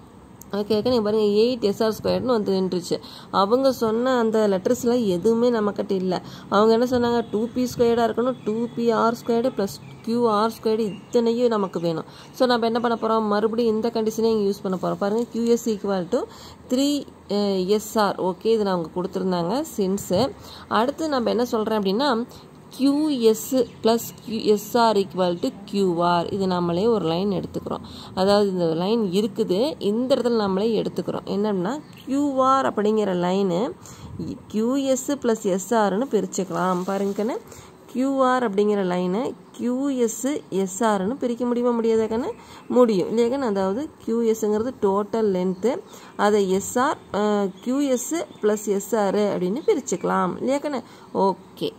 ஓகே நீங்கள் பாருங்கள் எயிட் எஸ்ஆர் ஸ்கொயர்னு வந்து நின்றுச்சு அவங்க சொன்ன அந்த லெட்டர்ஸ்லாம் எதுவுமே நம்மக்கிட்ட இல்லை அவங்க என்ன சொன்னாங்க டூ பி ஸ்கொயர்டாக இருக்கணும் two P R squared plus Q R squared இத்தனையும் நமக்கு வேணும் ஸோ நம்ம என்ன பண்ண போகிறோம் மறுபடியும் இந்த கண்டிஷனே இங்கே யூஸ் பண்ண போகிறோம் பாருங்கள் QS equal to three SR okay இது நான் அவங்க கொடுத்துருந்தாங்க சின்ஸு அடுத்து நம்ம என்ன சொல்கிறேன் அப்படின்னா QS plus QSR equal to QR இது நம்மளே ஒரு லைன் எடுத்துக்கிறோம் அதாவது இந்த லைன் இருக்குது இந்த இடத்துல நம்மளே எடுத்துக்கிறோம் என்னன்னா QR அப்படிங்கிற லைனு QS ப்ளஸ் எஸ்ஆர்னு பிரிச்சுக்கலாம் பாருங்கன்னு QR அப்படிங்கிற லைனை QS எஸ்ஆர்னு பிரிக்க முடியுமா முடியாதா கண்ணு முடியும் இல்லையா கண்ணு அதாவது QSங்கிறது டோட்டல் லென்த்து அதை எஸ்ஆர் QS ப்ளஸ் எஸ்ஆர் அப்படின்னு பிரிச்சுக்கலாம் இல்லையா கண்ணு ஓகே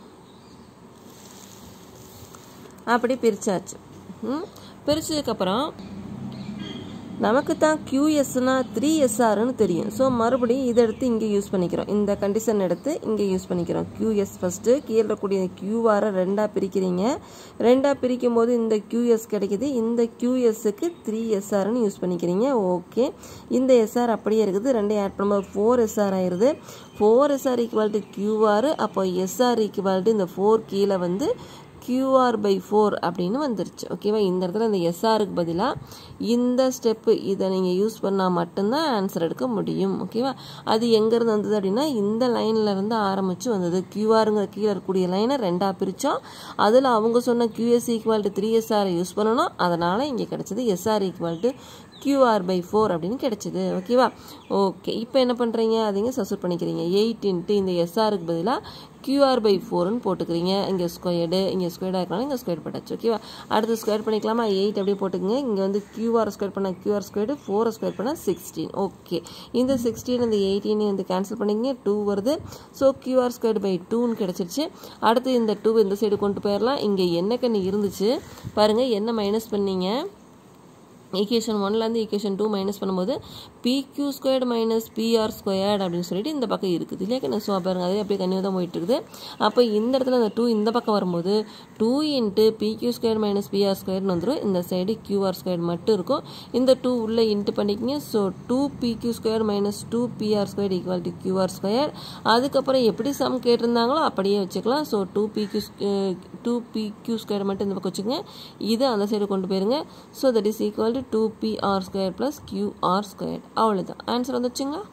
அப்படி பிரித்தாச்சு பிரித்ததுக்கப்புறம் நமக்கு தான் கியூஎஸ்னா த்ரீ எஸ்ஆர்னு தெரியும் ஸோ மறுபடியும் இதை எடுத்து இங்கே யூஸ் பண்ணிக்கிறோம் இந்த கண்டிஷன் எடுத்து இங்கே யூஸ் பண்ணிக்கிறோம் கியூஎஸ் ஃபஸ்ட்டு கீழே இருக்கக்கூடிய கியூஆரை ரெண்டாக பிரிக்கிறீங்க ரெண்டாக பிரிக்கும் போது இந்த கியூஎஸ் கிடைக்குது இந்த கியூஎஸ்க்கு த்ரீ எஸ்ஆர்னு யூஸ் பண்ணிக்கிறீங்க ஓகே இந்த எஸ்ஆர் அப்படியே இருக்குது ரெண்டையும் ஆட் பண்ணும்போது ஃபோர் எஸ்ஆர் ஆயிடுது four SR equal to QR அப்போ எஸ்ஆர் ஈக்குவல் டு இந்த ஃபோர் கீழே வந்து கியூஆர் பை ஃபோர் அப்படின்னு வந்துருச்சு ஓகேவா இந்த இடத்துல இந்த எஸ்ஆருக்கு பதிலாக இந்த ஸ்டெப்பு இதை நீங்கள் யூஸ் பண்ணால் மட்டும்தான் ஆன்சர் எடுக்க முடியும் ஓகேவா அது எங்கேருந்து வந்தது அப்படின்னா இந்த லைனில் இருந்து ஆரம்பித்து வந்தது கியூஆருங்கிற கீழே இருக்கக்கூடிய லைனை ரெண்டாக பிரித்தோம் அதில் அவங்க சொன்ன கியூஎஸ் ஈக்குவல் டு த்ரீ எஸ்ஆரை யூஸ் பண்ணணும் அதனால் இங்கே கிடச்சிது SR equal to QR by four அப்படின்னு கிடச்சிது ஓகேவா ஓகே இப்போ என்ன பண்ணுறீங்க அதிங்க சசூட் பண்ணிக்கிறீங்க எயிட் இன்ட்டு இந்த எஸ்ஆருக்கு பதிலாக கியூஆர் பை ஃபோர்னு போட்டுக்கிறீங்க இங்கே ஸ்கொயர்டு இங்கே ஸ்கொயர்டாக இருக்கலாம் இங்கே ஸ்கொயர் போட்டாச்சு ஓகேவா அடுத்து ஸ்கொயர் பண்ணிக்கலாமா எயிட் அப்படியே போட்டுக்கங்க இங்கே வந்து கியூஆர் ஸ்கொயர் பண்ணால் கியூஆர் ஸ்கொயர்டு ஃபோரை ஸ்கொயர் பண்ணால் சிக்ஸ்டீன் ஓகே இந்த சிக்ஸ்டீன் இந்த எயிட்டீன் வந்து கேன்சல் பண்ணிங்க டூ வருது ஸோ கியூஆர் ஸ்கொயர்டு பை டூன்னு கிடச்சிருச்சு அடுத்து இந்த டூ இந்த சைடு கொண்டு போயிடலாம் இங்கே என்ன கண்ணு இருந்துச்சு பாருங்கள் என்ன மைனஸ் பண்ணீங்க ஈக்குவேஷன் ஒன்லேருந்து ஈக்குவேஷன் டூ மைனஸ் பண்ணும்போது PQ squared minus PR squared அப்படின்னு சொல்லிட்டு இந்த பக்கம் இருக்குது இல்லையா ஸோ பாருங்க அதே அப்படியே கன்னியூ தான் போயிட்டு இருக்குது அப்போ இந்த இடத்துல இந்த டூ இந்த பக்கம் வரும்போது two into PQ square minus PR ஸ்கொயர்னு வந்துடும் இந்த சைடு கியூஆர் ஸ்கொயர் மட்டும் இருக்கும் இந்த டூ உள்ளே இன்ட்டு பண்ணிக்கிங்க so two PQ square minus two PR square equal to QR square அதுக்கப்புறம் எப்படி சம் கேட்டிருந்தாங்களோ அப்படியே வச்சுக்கலாம் so two PQ two PQ square மட்டும் இந்த பக்கம் வச்சுக்கோங்க இது அந்த சைடு கொண்டு போயிருங்க so that is equal to two P R square plus Q R square அவ்வளோதான் ஆன்சர் வந்துச்சுங்களா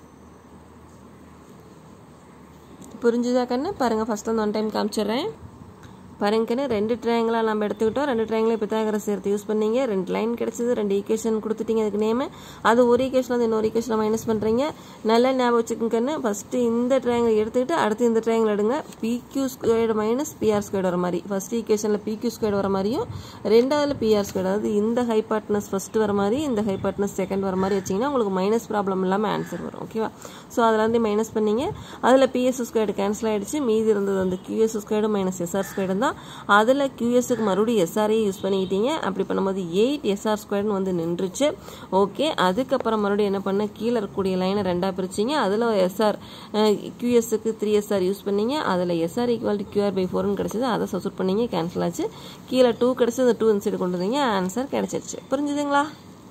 புரிஞ்சுதா கண்ணு பாருங்கள் ஃபஸ்ட் வந்து ஒன் டைம் காமிச்சிடுறேன் பாருங்கன்னு ரெண்டு ட்ரையாங்கிளாக நம்ம எடுத்துக்கிட்டோம் ரெண்டு ட்ரையாங்கிளை பித்தாகரஸ் சேர்த்து யூஸ் பண்ணீங்க ரெண்டு லைன் கிடச்சிது ரெண்டு ஈக்குவேஷன் கொடுத்துட்டீங்க அதுக்கு நேமு அது ஒரு ஈக்குவேஷன் வந்து இன்னொரு ஈக்குவேஷனை மைனஸ் பண்ணுறீங்க நல்லா ஞாபகம் வச்சுக்கோங்கன்னு ஃபஸ்ட்டு இந்த ட்ரையாங்கிள் எடுத்துக்கிட்டு அடுத்து இந்த ட்ரையாங்கிள் எடுங்க PQ squared minus PR squared வர மாதிரி ஃபஸ்ட் ஈக்குவேஷனில் பிக்யூ ஸ்கொயர்டு வர மாதிரியும் ரெண்டாவதுல பிஆர் ஸ்கொயர்டு அதாவது இந்த ஹைபாட்னஸ் ஃபஸ்ட்டு வர மாதிரி இந்த ஹைபாட்னஸ் செகண்ட் வர மாதிரி வச்சிங்கன்னா உங்களுக்கு மைனஸ் ப்ராப்ளம் இல்லாமல் ஆன்சர் வரும் ஓகேவா ஸோ அதில் வந்து மைனஸ் பண்ணீங்க அதில் பிஎஸ் ஸ்கொயர்டு கேன்சல் ஆகிடுச்சு மீதி இருந்தது வந்து QS squared minus SR squared தான் அதில் கியூஎஸ்க்கு மறுபடியும் எஸ்ஆரே யூஸ் பண்ணிக்கிட்டீங்க அப்படி பண்ணும்போது எயிட் எஸ்ஆர் ஸ்கொயர்னு வந்து நின்றுச்சு ஓகே அதுக்கப்புறம் மறுபடியும் என்ன பண்ண கீழே இருக்கக்கூடிய லைனை ரெண்டாக பிரிச்சிங்க அதில் எஸ்ஆர் கியூஎஸ்க்கு த்ரீ எஸ்ஆர் யூஸ் பண்ணீங்க அதில் SR equal to QR by ஃபோர்னு கிடச்சிது அதை சப்ஸ்ட் பண்ணீங்க கேன்சல் ஆச்சு கீழே டூ கிடச்சி அந்த டூ இந்த சைடு கொண்டு வந்தீங்க ஆன்சர் கிடச்சிருச்சு புரிஞ்சுதுங்களா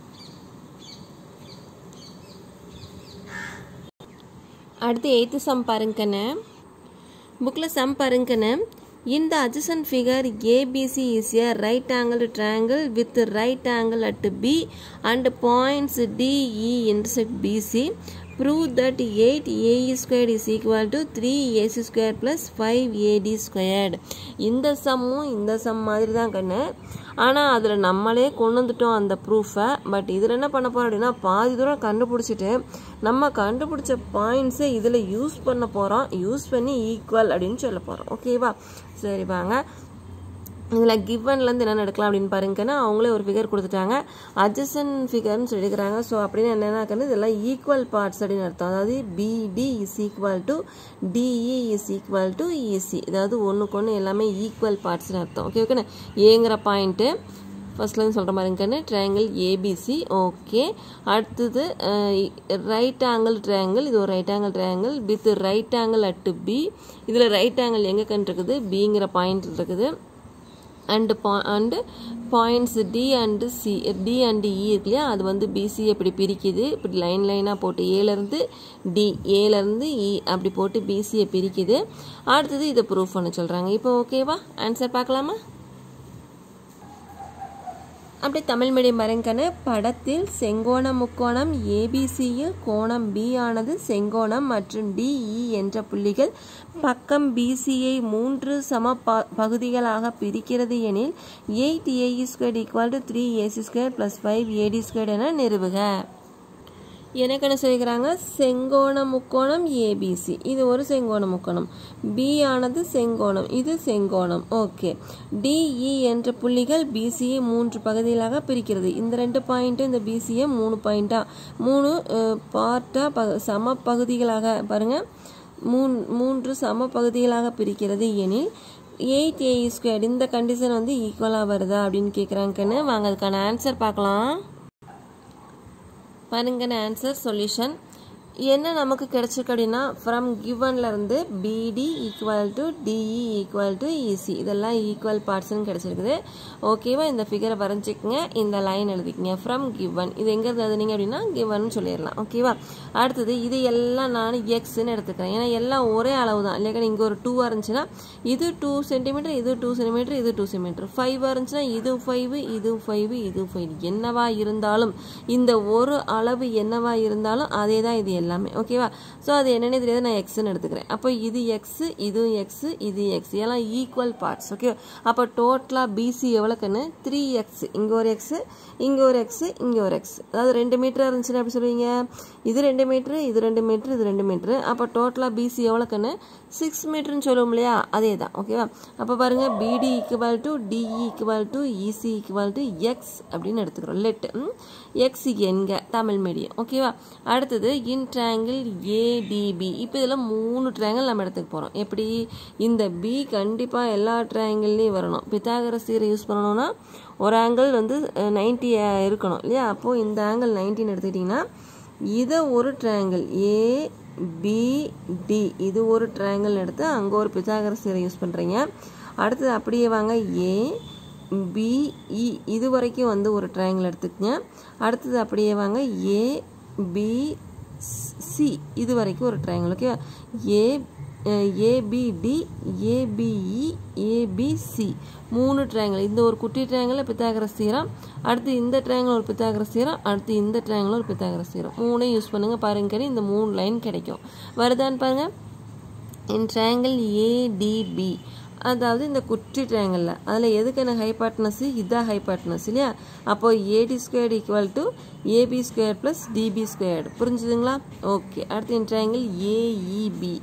அடுத்து எயித்து சம் பாருங்கண்ணே புக்கில் சம் பாருங்கண்ணே In the adjacent figure, ABC is a right angled triangle with right angle at B and points D, E intersect BC. Prove that 8AE squared is equal to 3AC squared plus 5AD squared. இந்த சம்மும் இந்த சம் மாதிரி தான் கண்ணு ஆனால் அதில் நம்மளே கொண்டு வந்துட்டோம் அந்த ப்ரூஃபை பட் இதில் என்ன பண்ண போகிறோம் அப்படின்னா பாதி தூரம் கண்டுபிடிச்சிட்டு நம்ம கண்டுபிடிச்ச பாயிண்ட்ஸை இதில் யூஸ் பண்ண போகிறோம் யூஸ் பண்ணி ஈக்குவல் அப்படின்னு சொல்ல போகிறோம் ஓகேவா சரி வாங்க இதில் கிவன்லேருந்து என்ன எடுக்கலாம் அப்படின்னு பாருங்கன்னா அவங்களே ஒரு ஃபிகர் கொடுத்துட்டாங்க அட்ஜசன் ஃபிகர்னு சொல்லி எடுக்கிறாங்க ஸோ அப்படின்னு என்னென்னா இதெல்லாம் ஈக்குவல் பார்ட்ஸ் அப்படின்னு அர்த்தம் அதாவது BD is equal to DE is equal to EC அதாவது ஒன்றுக்கு ஒன்று எல்லாமே ஈக்குவல் பார்ட்ஸ்னு அர்த்தம் ஓகே ஓகேண்ணே ஏங்கிற பாயிண்ட்டு ஃபர்ஸ்ட்லேருந்து சொல்கிற மாதிரிங்கன்னு ட்ரையாங்கிள் ஏபிசி ஓகே அடுத்தது ரைட் ஆங்கிள் ட்ரையாங்கிள் இது ஒரு right angle triangle with right angle at B இதில் ரைட் ஆங்கிள் எங்கே கண்டு இருக்குது பிங்கிற பாயிண்ட் இருக்குது அண்டு பா and points D and C D and E இருக்கு இல்லையா அது வந்து பிசி இப்படி பிரிக்குது இப்படி லைன் லைனாக போட்டு ஏலேருந்து டி ஏலேருந்து இ அப்படி போட்டு பிசியை பிரிக்குது அடுத்தது இதை ப்ரூஃப் பண்ண சொல்கிறாங்க இப்போ ஓகேவா ஆன்சர் பார்க்கலாமா அப்படியே தமிழ் மீடியம் வரங்கன்னு படத்தில் செங்கோண முக்கோணம் ஏபிசியில் கோணம் பி ஆனது செங்கோணம் மற்றும் டிஇ என்ற புள்ளிகள் பக்கம் பிசியை மூன்று சம ப பகுதிகளாக பிரிக்கிறது எனில் eight AE square equal to three AC square plus five AD square என நிறுவுக எனக்கு என்ன சொல்லிக்கிறாங்க செங்கோண முக்கோணம் ஏபிசி இது ஒரு செங்கோண முக்கோணம் பி ஆனது செங்கோணம் இது செங்கோணம் ஓகே டிஇ என்ற புள்ளிகள் பிசியை மூன்று பகுதிகளாக பிரிக்கிறது இந்த ரெண்டு பாயிண்ட்டு இந்த பிசியை மூணு பாயிண்ட்டாக மூணு பார்ட்டாக ப சம பகுதிகளாக பாருங்கள் மூன் மூன்று சம பகுதிகளாக பிரிக்கிறது எனில் எயிட் ஏஇ ஸ்கொயர் இந்த கண்டிஷன் வந்து ஈக்குவலாக வருதா அப்படின்னு கேட்குறாங்கன்னு வாங்க அதுக்கான ஆன்சர் பார்க்கலாம் பாருங்கன்னு ஆன்சர் சொல்யூஷன் என்ன நமக்கு கிடைச்சிருக்கு அப்படின்னா ஃப்ரம் கிவன்லேருந்து BD equal to DE equal to EC இதெல்லாம் ஈக்குவல் பார்ட்ஸ்னு கிடைச்சிருக்குது ஓகேவா இந்த ஃபிகரை வரைஞ்சிக்கங்க இந்த லைன் எழுதிக்கங்க ஃப்ரம் கிவன் இது எங்கே எழுதுனீங்க அப்படின்னா கிவன் சொல்லிடலாம் ஓகேவா அடுத்தது இது எல்லாம் நான் எக்ஸ்ன்னு எடுத்துக்கிறேன் ஏன்னா எல்லாம் ஒரே அளவு தான் இல்லையா இங்கே ஒரு டூவாக இருந்துச்சுன்னா இது டூ சென்டிமீட்டர் இது டூ சென்டிமீட்டர் இது டூ சென்டிமீட்டர் ஃபைவாக இருந்துச்சுன்னா இது ஃபைவ் இது ஃபைவ் இது ஃபைவ் என்னவா இருந்தாலும் இந்த ஒரு அளவு என்னவா இருந்தாலும் அதே தான் இது எல்லாமே ஓகேவா ஸோ அது என்னென்ன தெரியாது நான் எக்ஸ்ன்னு எடுத்துக்கிறேன் அப்போ இது எக்ஸ் இது எக்ஸ் இது எக்ஸ் எல்லாம் ஈக்குவல் பார்ட்ஸ் ஓகே அப்போ டோட்டலாக பிசி எவ்வளோக்குன்னு த்ரீ எக்ஸ் இங்கே ஒரு எக்ஸ் இங்கே ஒரு எக்ஸ் இங்கே ஒரு எக்ஸ் அதாவது ரெண்டு மீட்டர் இருந்துச்சுன்னா எப்படி சொல்லுவீங்க இது ரெண்டு மீட்ரு இது ரெண்டு மீட்ரு இது ரெண்டு மீட்ரு அப்போ டோட்டலாக பிசி எவ்வளோக்குன்னு சிக்ஸ் மீட்டர்னு சொல்லுவோம் இல்லையா அதே தான் ஓகேவா அப்போ பாருங்கள் BD equal to DE equal to EC equal to X அப்படின்னு எடுத்துக்கிறோம் லெட் எக்ஸ் என்க தமிழ் மீடியம் ஓகேவா அடுத்தது இன் ட்ரையாங்கிள் ஏடிபி இப்போ இதில் மூணு ட்ரையாங்கிள் நம்ம எடுத்துக்க போகிறோம் எப்படி இந்த பி கண்டிப்பாக எல்லா ட்ரையாங்கிள்லேயும் வரணும் பித்தாகரஸ் தீரை யூஸ் பண்ணணும்னா ஒரு ஆங்கிள் வந்து நைன்ட்டி இருக்கணும் இல்லையா அப்போது இந்த ஆங்கிள் நைன்டின்னு எடுத்துக்கிட்டிங்கன்னா இதை ஒரு ட்ரையாங்கிள் ஏ பிடி இது ஒரு ட்ரையாங்கிள் எடுத்து அங்கே ஒரு பித்தாகரஸ் தீரை யூஸ் பண்ணுறீங்க அடுத்தது அப்படியே வாங்க ஏ பிஇ இது வரைக்கும் வந்து ஒரு ட்ரையாங்கிள் எடுத்துக்கங்க அடுத்தது அப்படியே வாங்க ஏ பி சி இது வரைக்கும் ஒரு triangle okay A ABD ABE ABC மூணு ட்ரையாங்கிள் இந்த ஒரு குட்டி ட்ரையாங்கிள் பித்தாகரஸ் தீரம் அடுத்து இந்த ட்ரையாங்கிள் ஒரு பித்தாகரஸ் தீரம் அடுத்து இந்த ட்ரையாங்கிள் ஒரு பித்தாகரஸ் தீரம் மூணையும் யூஸ் பண்ணுங்கள் பாருங்க இந்த மூணு லைன் கிடைக்கும் வருதான்னு பாருங்கள் இன் ட்ரையாங்கிள் ஏடிபி அதாவது இந்த குட்டி ட்ரையாங்கிளில் அதில் எதுக்கு எனக்கு ஹைபாட்னஸ் இதான் ஹைபாட்னஸ் இல்லையா அப்போது AD squared equal to AB square plus DB squared புரிஞ்சுதுங்களா ஓகே அடுத்து இந்த ட்ரையாங்கிள் ஏஇபி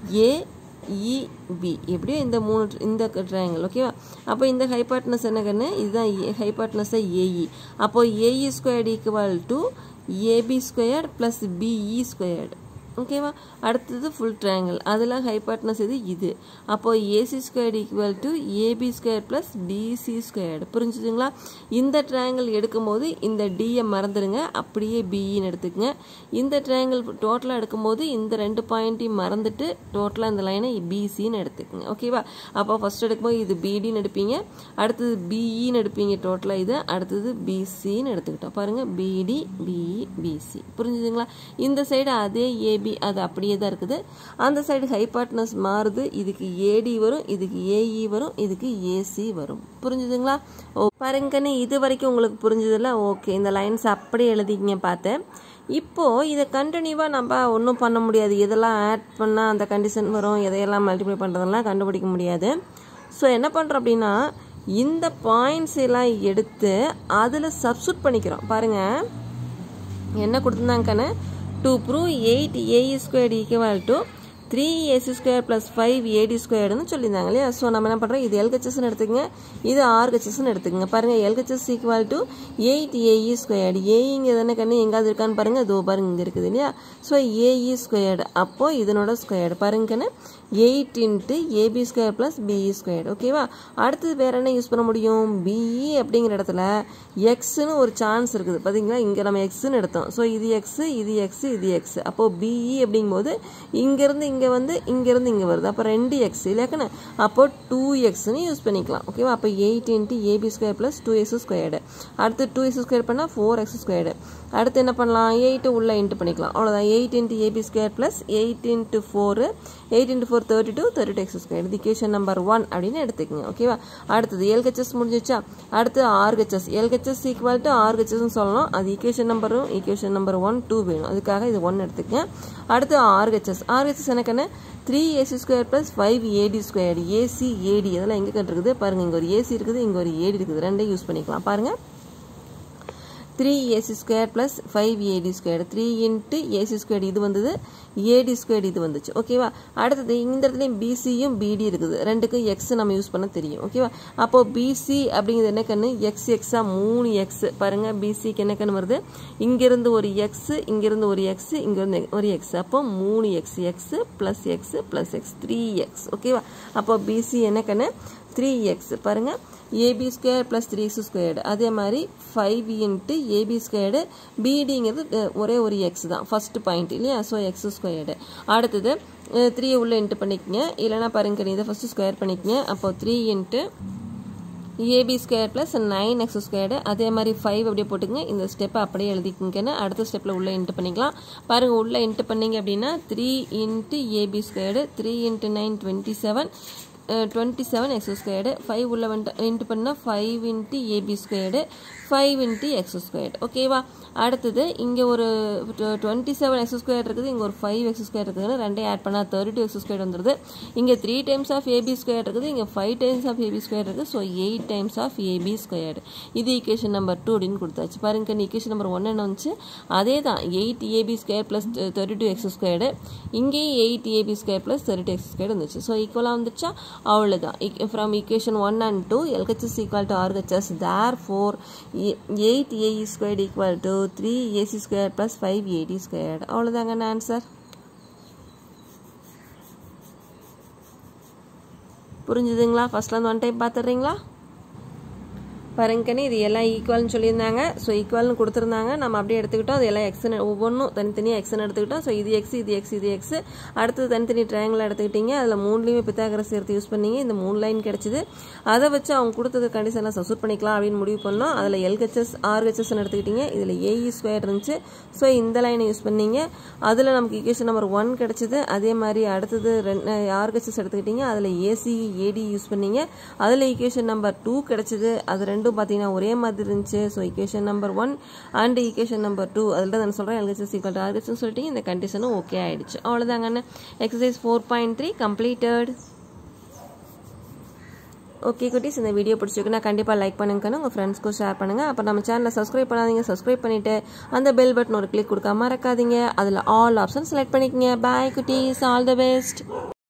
ஏஇபி எப்படியோ இந்த மூணு இந்த ட்ரையாங்கிள் ஓகேவா அப்போ இந்த ஹைபாட்னஸ் என்ன கண்ணு இதுதான் ஹைபாட்னஸ் தான் ஏஇ அப்போது AE squared equal to AB squared plus BE squared ஓகேவா அடுத்தது ஃபுல் ட்ரையாங்கிள் அதில் ஹைபாட்னஸ் இது இது அப்போது AC squared equal to AB square plus DC squared புரிஞ்சுதுங்களா இந்த ட்ரையாங்கிள் எடுக்கும்போது இந்த டியை மறந்துடுங்க அப்படியே பிஇன்னு எடுத்துக்கங்க இந்த ட்ரையாங்கிள் டோட்டலாக எடுக்கும்போது இந்த ரெண்டு பாயிண்ட்டையும் மறந்துட்டு டோட்டலாக இந்த லைனை பிசின்னு எடுத்துக்கங்க ஓகேவா அப்போ ஃபஸ்ட் எடுக்கும்போது இது பிடின்னு எடுப்பீங்க அடுத்தது பிஇன்னு எடுப்பீங்க டோட்டலாக இது அடுத்தது பிசின்னு எடுத்துக்கிட்டோம் பாருங்கள் பிடி பிஇ பிசி புரிஞ்சுதுங்களா இந்த சைடு அதே ஏபி அது அப்படியே தான் இருக்குது அந்த சைடு ஹைபாட்னஸ் மாறுது இதுக்கு ஏடி வரும் இதுக்கு ஏஇ வரும் இதுக்கு ஏசி வரும் புரிஞ்சுதுங்களா ஓ பாருங்கன்னு இது வரைக்கும் உங்களுக்கு புரிஞ்சதில்ல ஓகே இந்த லைன்ஸ் அப்படியே எழுதிக்கிங்க பார்த்தேன் இப்போது இதை கண்டினியூவாக நம்ம ஒன்றும் பண்ண முடியாது இதெல்லாம் ஆட் பண்ணால் அந்த கண்டிஷன் வரும் எதையெல்லாம் மல்டிப்ளை பண்ணுறதெல்லாம் கண்டுபிடிக்க முடியாது ஸோ என்ன பண்ணுறோம் அப்படின்னா இந்த பாயிண்ட்ஸ் எல்லாம் எடுத்து அதில் சப்ஸ்டியூட் பண்ணிக்கிறோம் பாருங்கள் என்ன கொடுத்துருந்தாங்கன்னு to prove eight AE squared equal to three AC square plus five AD ஸ்கொயர்டுன்னு சொல்லியிருந்தாங்க இல்லையா ஸோ நம்ம என்ன பண்ணுறோம் இது எல்ஹெச்எஸ்ன்னு எடுத்துக்கங்க இது ஆர்ஹெச்எஸ்ன்னு எடுத்துக்கங்க பாருங்கள் LHS equal to eight AE squared ஏஇங்க தானே கண்ணு எங்காவது இருக்கான்னு பாருங்கள் இதோ பாருங்க இங்கே இருக்குது இல்லையா ஸோ ஏஇ ஸ்கொயர்டு அப்போது இதனோட ஸ்கொயர்டு பாருங்கன்னு eight into AB square plus BE squared ஓகேவா அடுத்தது வேறு என்ன யூஸ் பண்ண முடியும் பிஇ அப்படிங்கிற இடத்துல எக்ஸ்னு ஒரு சான்ஸ் இருக்குது பார்த்தீங்களா இங்கே நம்ம எக்ஸ்னு எடுத்தோம் ஸோ இது எக்ஸு இது எக்ஸு இது எக்ஸ் அப்போது பிஇ அப்படிங்கும்போது இங்கேருந்து இங்கே இங்கே வந்து இங்கேருந்து இங்கே வருது அப்போ ரெண்டு எக்ஸ் இல்லையாக்கண்ணே அப்போ டூ எக்ஸ்னு யூஸ் பண்ணிக்கலாம் ஓகேவா அப்போ eight into AB square plus two X squared அடுத்து டூ எக்ஸ் ஸ்கொயர் பண்ணால் ஃபோர் எக்ஸ் ஸ்கொயர்டு அடுத்து என்ன பண்ணலாம் எயிட்டு உள்ளே இன்ட்டு பண்ணிக்கலாம் அவ்வளோதான் eight into AB square plus eight into four eight into four thirty two thirty two X square இது இக்குவேஷன் நம்பர் ஒன் அப்படின்னு எடுத்துக்கோங்க ஓகேவா அடுத்தது எல்ஹெச்எஸ் முடிஞ்சிச்சா அடுத்து ஆர்ஹெச்எஸ் எல்ஹெச்எஸ் ஈக்குவல் டு ஆர்ஹெச்எஸ்னு சொல்லணும் அது ஈக்குவேஷன் நம்பரும் ஈக்குவேஷன் நம்பர் ஒன் டூ வேணும் அதுக்காக இது ஒன் எடுத்துக்கங்க அடுத்து ஆர்ஹெச்எஸ் ஆர்ஹெச்எஸ் எனக்குன்னு three AC square plus five AD square AC AD அதெல்லாம் எங்கே கண்டிருக்குது பாருங்கள் இங்கே ஒரு ஏசி இருக்குது இங்கே ஒரு ஏடி இருக்குது ரெண்டையும் யூஸ் பண்ணிக்கலாம் பாருங்கள் three AC square plus five AD square three into AC square இது வந்தது ஏடி ஸ்கொயர் இது வந்துச்சு ஓகேவா அடுத்தது இந்த இடத்துலையும் பிசியும் பிடி இருக்குது ரெண்டுக்கும் எக்ஸ் நம்ம யூஸ் பண்ண தெரியும் ஓகேவா அப்போது பிசி அப்படிங்கிறது என்ன கண்ணு எக்ஸ் எக்ஸாக மூணு எக்ஸ் பாருங்கள் பிசிக்கு என்ன கண்ணு வருது இங்கேருந்து ஒரு எக்ஸ் இங்கேருந்து ஒரு எக்ஸ் இங்கேருந்து ஒரு எக்ஸ் அப்போ மூணு X X plus X plus X three X ஓகேவா அப்போ பிசி என்ன கண்ணு த்ரீ எக்ஸ் பாருங்கள் AB square plus three X squared அதே மாதிரி ஃபைவ் இன்ட்டு ஏபி ஸ்கொயர்டு பிடிங்கிறது ஒரே ஒரு எக்ஸ் தான் ஃபர்ஸ்ட் பாயிண்ட் இல்லையா ஸோ எக்ஸ் ஸ்கொயர்டு அடுத்தது த்ரீ உள்ள இன்ட்டு பண்ணிக்கங்க இல்லைனா பாருங்க இதை ஃபஸ்ட்டு ஸ்கொயர் பண்ணிக்கங்க அப்போ three into AB square plus nine X squared அதே மாதிரி ஃபைவ் அப்படியே போட்டுங்க இந்த ஸ்டெப்பை அப்படியே எழுதிக்கிங்கன்னு அடுத்த ஸ்டெப்பில் உள்ளே இன்ட்டு பண்ணிக்கலாம் பாருங்கள் உள்ளே இன்ட்டு பண்ணிங்க அப்படின்னா three into AB squared three into nine twenty seven twenty seven X squared five உள்ள வந்துட்டு இன்ட்டு பண்ணால் five into AB squared five into X squared ஓகேவா அடுத்தது இங்கே ஒரு டுவெண்ட்டி செவன் எக்ஸ் ஸ்கொயர் இருக்குது இங்கே ஒரு ஃபைவ் எக்ஸ் ஸ்கொயர் இருக்குதுன்னு ரெண்டே ஆட் பண்ணால் தேர்ட்டி டூ எக்ஸ் ஸ்கொயர் வந்துடுது இங்கே three times of AB square இருக்குது இங்கே five times of AB square இருக்குது so eight times of AB squared இது ஈக்குவேஷன் நம்பர் டூ அப்படின்னு கொடுத்தாச்சு பாருங்க ஈக்குவேஷன் நம்பர் ஒன் என்ன வந்துச்சு அதே தான் eight AB square plus thirty two X squared இங்கேயும் eight AB square plus thirty two X square வந்துச்சு ஸோ ஈக்குவலாக வந்துச்சா அவ்வளோதான் from equation one and two LHS equal to RHS therefore eight AE square equal to three AC square plus five AD square அவ்வளோதாங்க ஆன்சர் புரிஞ்சுதுங்களா ஃபஸ்ட்லேருந்து ஒன் டைம் பார்த்துடுறீங்களா பாருங்கன்னு இது எல்லாம் ஈக்குவல்னு சொல்லியிருந்தாங்க ஸோ ஈக்குவல்னு கொடுத்துருந்தாங்க நம்ம அப்படியே எடுத்துக்கிட்டோம் அது எல்லாம் எக்ஸ்னு ஒவ்வொன்றும் தனித்தனியாக எக்ஸ்னு எடுத்துக்கிட்டோம் ஸோ இது எக்ஸ் இது எக்ஸ் இது எக்ஸ் அடுத்தது தனித்தனி ட்ரையாங்கிள் எடுத்துக்கிட்டீங்க அதில் மூணுலேயுமே பித்தாகரஸ் சேர்த்து யூஸ் பண்ணீங்க இந்த மூணு லைன் கிடச்சிது அதை வச்சு அவங்க கொடுத்தது கண்டிஷனாக சப்ஸ்ட் பண்ணிக்கலாம் அப்படின்னு முடிவு பண்ணோம் அதில் எல்ஹெச்எஸ் ஆர்ஹெச்எஸ்ன்னு எடுத்துக்கிட்டீங்க இதில் ஏஇ ஸ்கொயர் இருந்துச்சு ஸோ இந்த லைனை யூஸ் பண்ணீங்க அதில் நமக்கு ஈக்குவேஷன் நம்பர் ஒன் கிடச்சிது அதே மாதிரி அடுத்தது ரெண்டு ஆர்ஹெச்எஸ் எடுத்துக்கிட்டீங்க அதில் ஏசி ஏடி யூஸ் பண்ணீங்க அதில் ஈக்குவேஷன் நம்பர் டூ கிடச்சிது அது ரெண்டு ரெண்டும் பார்த்தீங்கன்னா ஒரே மாதிரி இருந்துச்சு so equation number one and equation number two அதில் தான் நான் சொல்கிறேன் எல்ஹெச்எஸ் ஈக்குவல் டு ஆர்ஹெச்னு சொல்லிட்டு இந்த கண்டிஷனும் ஓகே ஆயிடுச்சு அவ்வளோதாங்கண்ணே exercise four point three completed okay குட்டீஸ் இந்த வீடியோ பிடிச்சிருக்குன்னா கண்டிப்பாக லைக் பண்ணுங்கன்னு உங்கள் ஃப்ரெண்ட்ஸ்க்கும் ஷேர் பண்ணுங்கள் அப்போ நம்ம சேனலை சப்ஸ்கிரைப் பண்ணாதீங்க சப்ஸ்கிரைப் பண்ணிவிட்டு அந்த பெல் பட்டன் ஒரு கிளிக் கொடுக்காம மறக்காதீங்க அதில் ஆல் ஆப்ஷன் செலக்ட் பண்ணிக்கங்க பாய் குட்டீஸ் ஆல் த பெஸ்ட்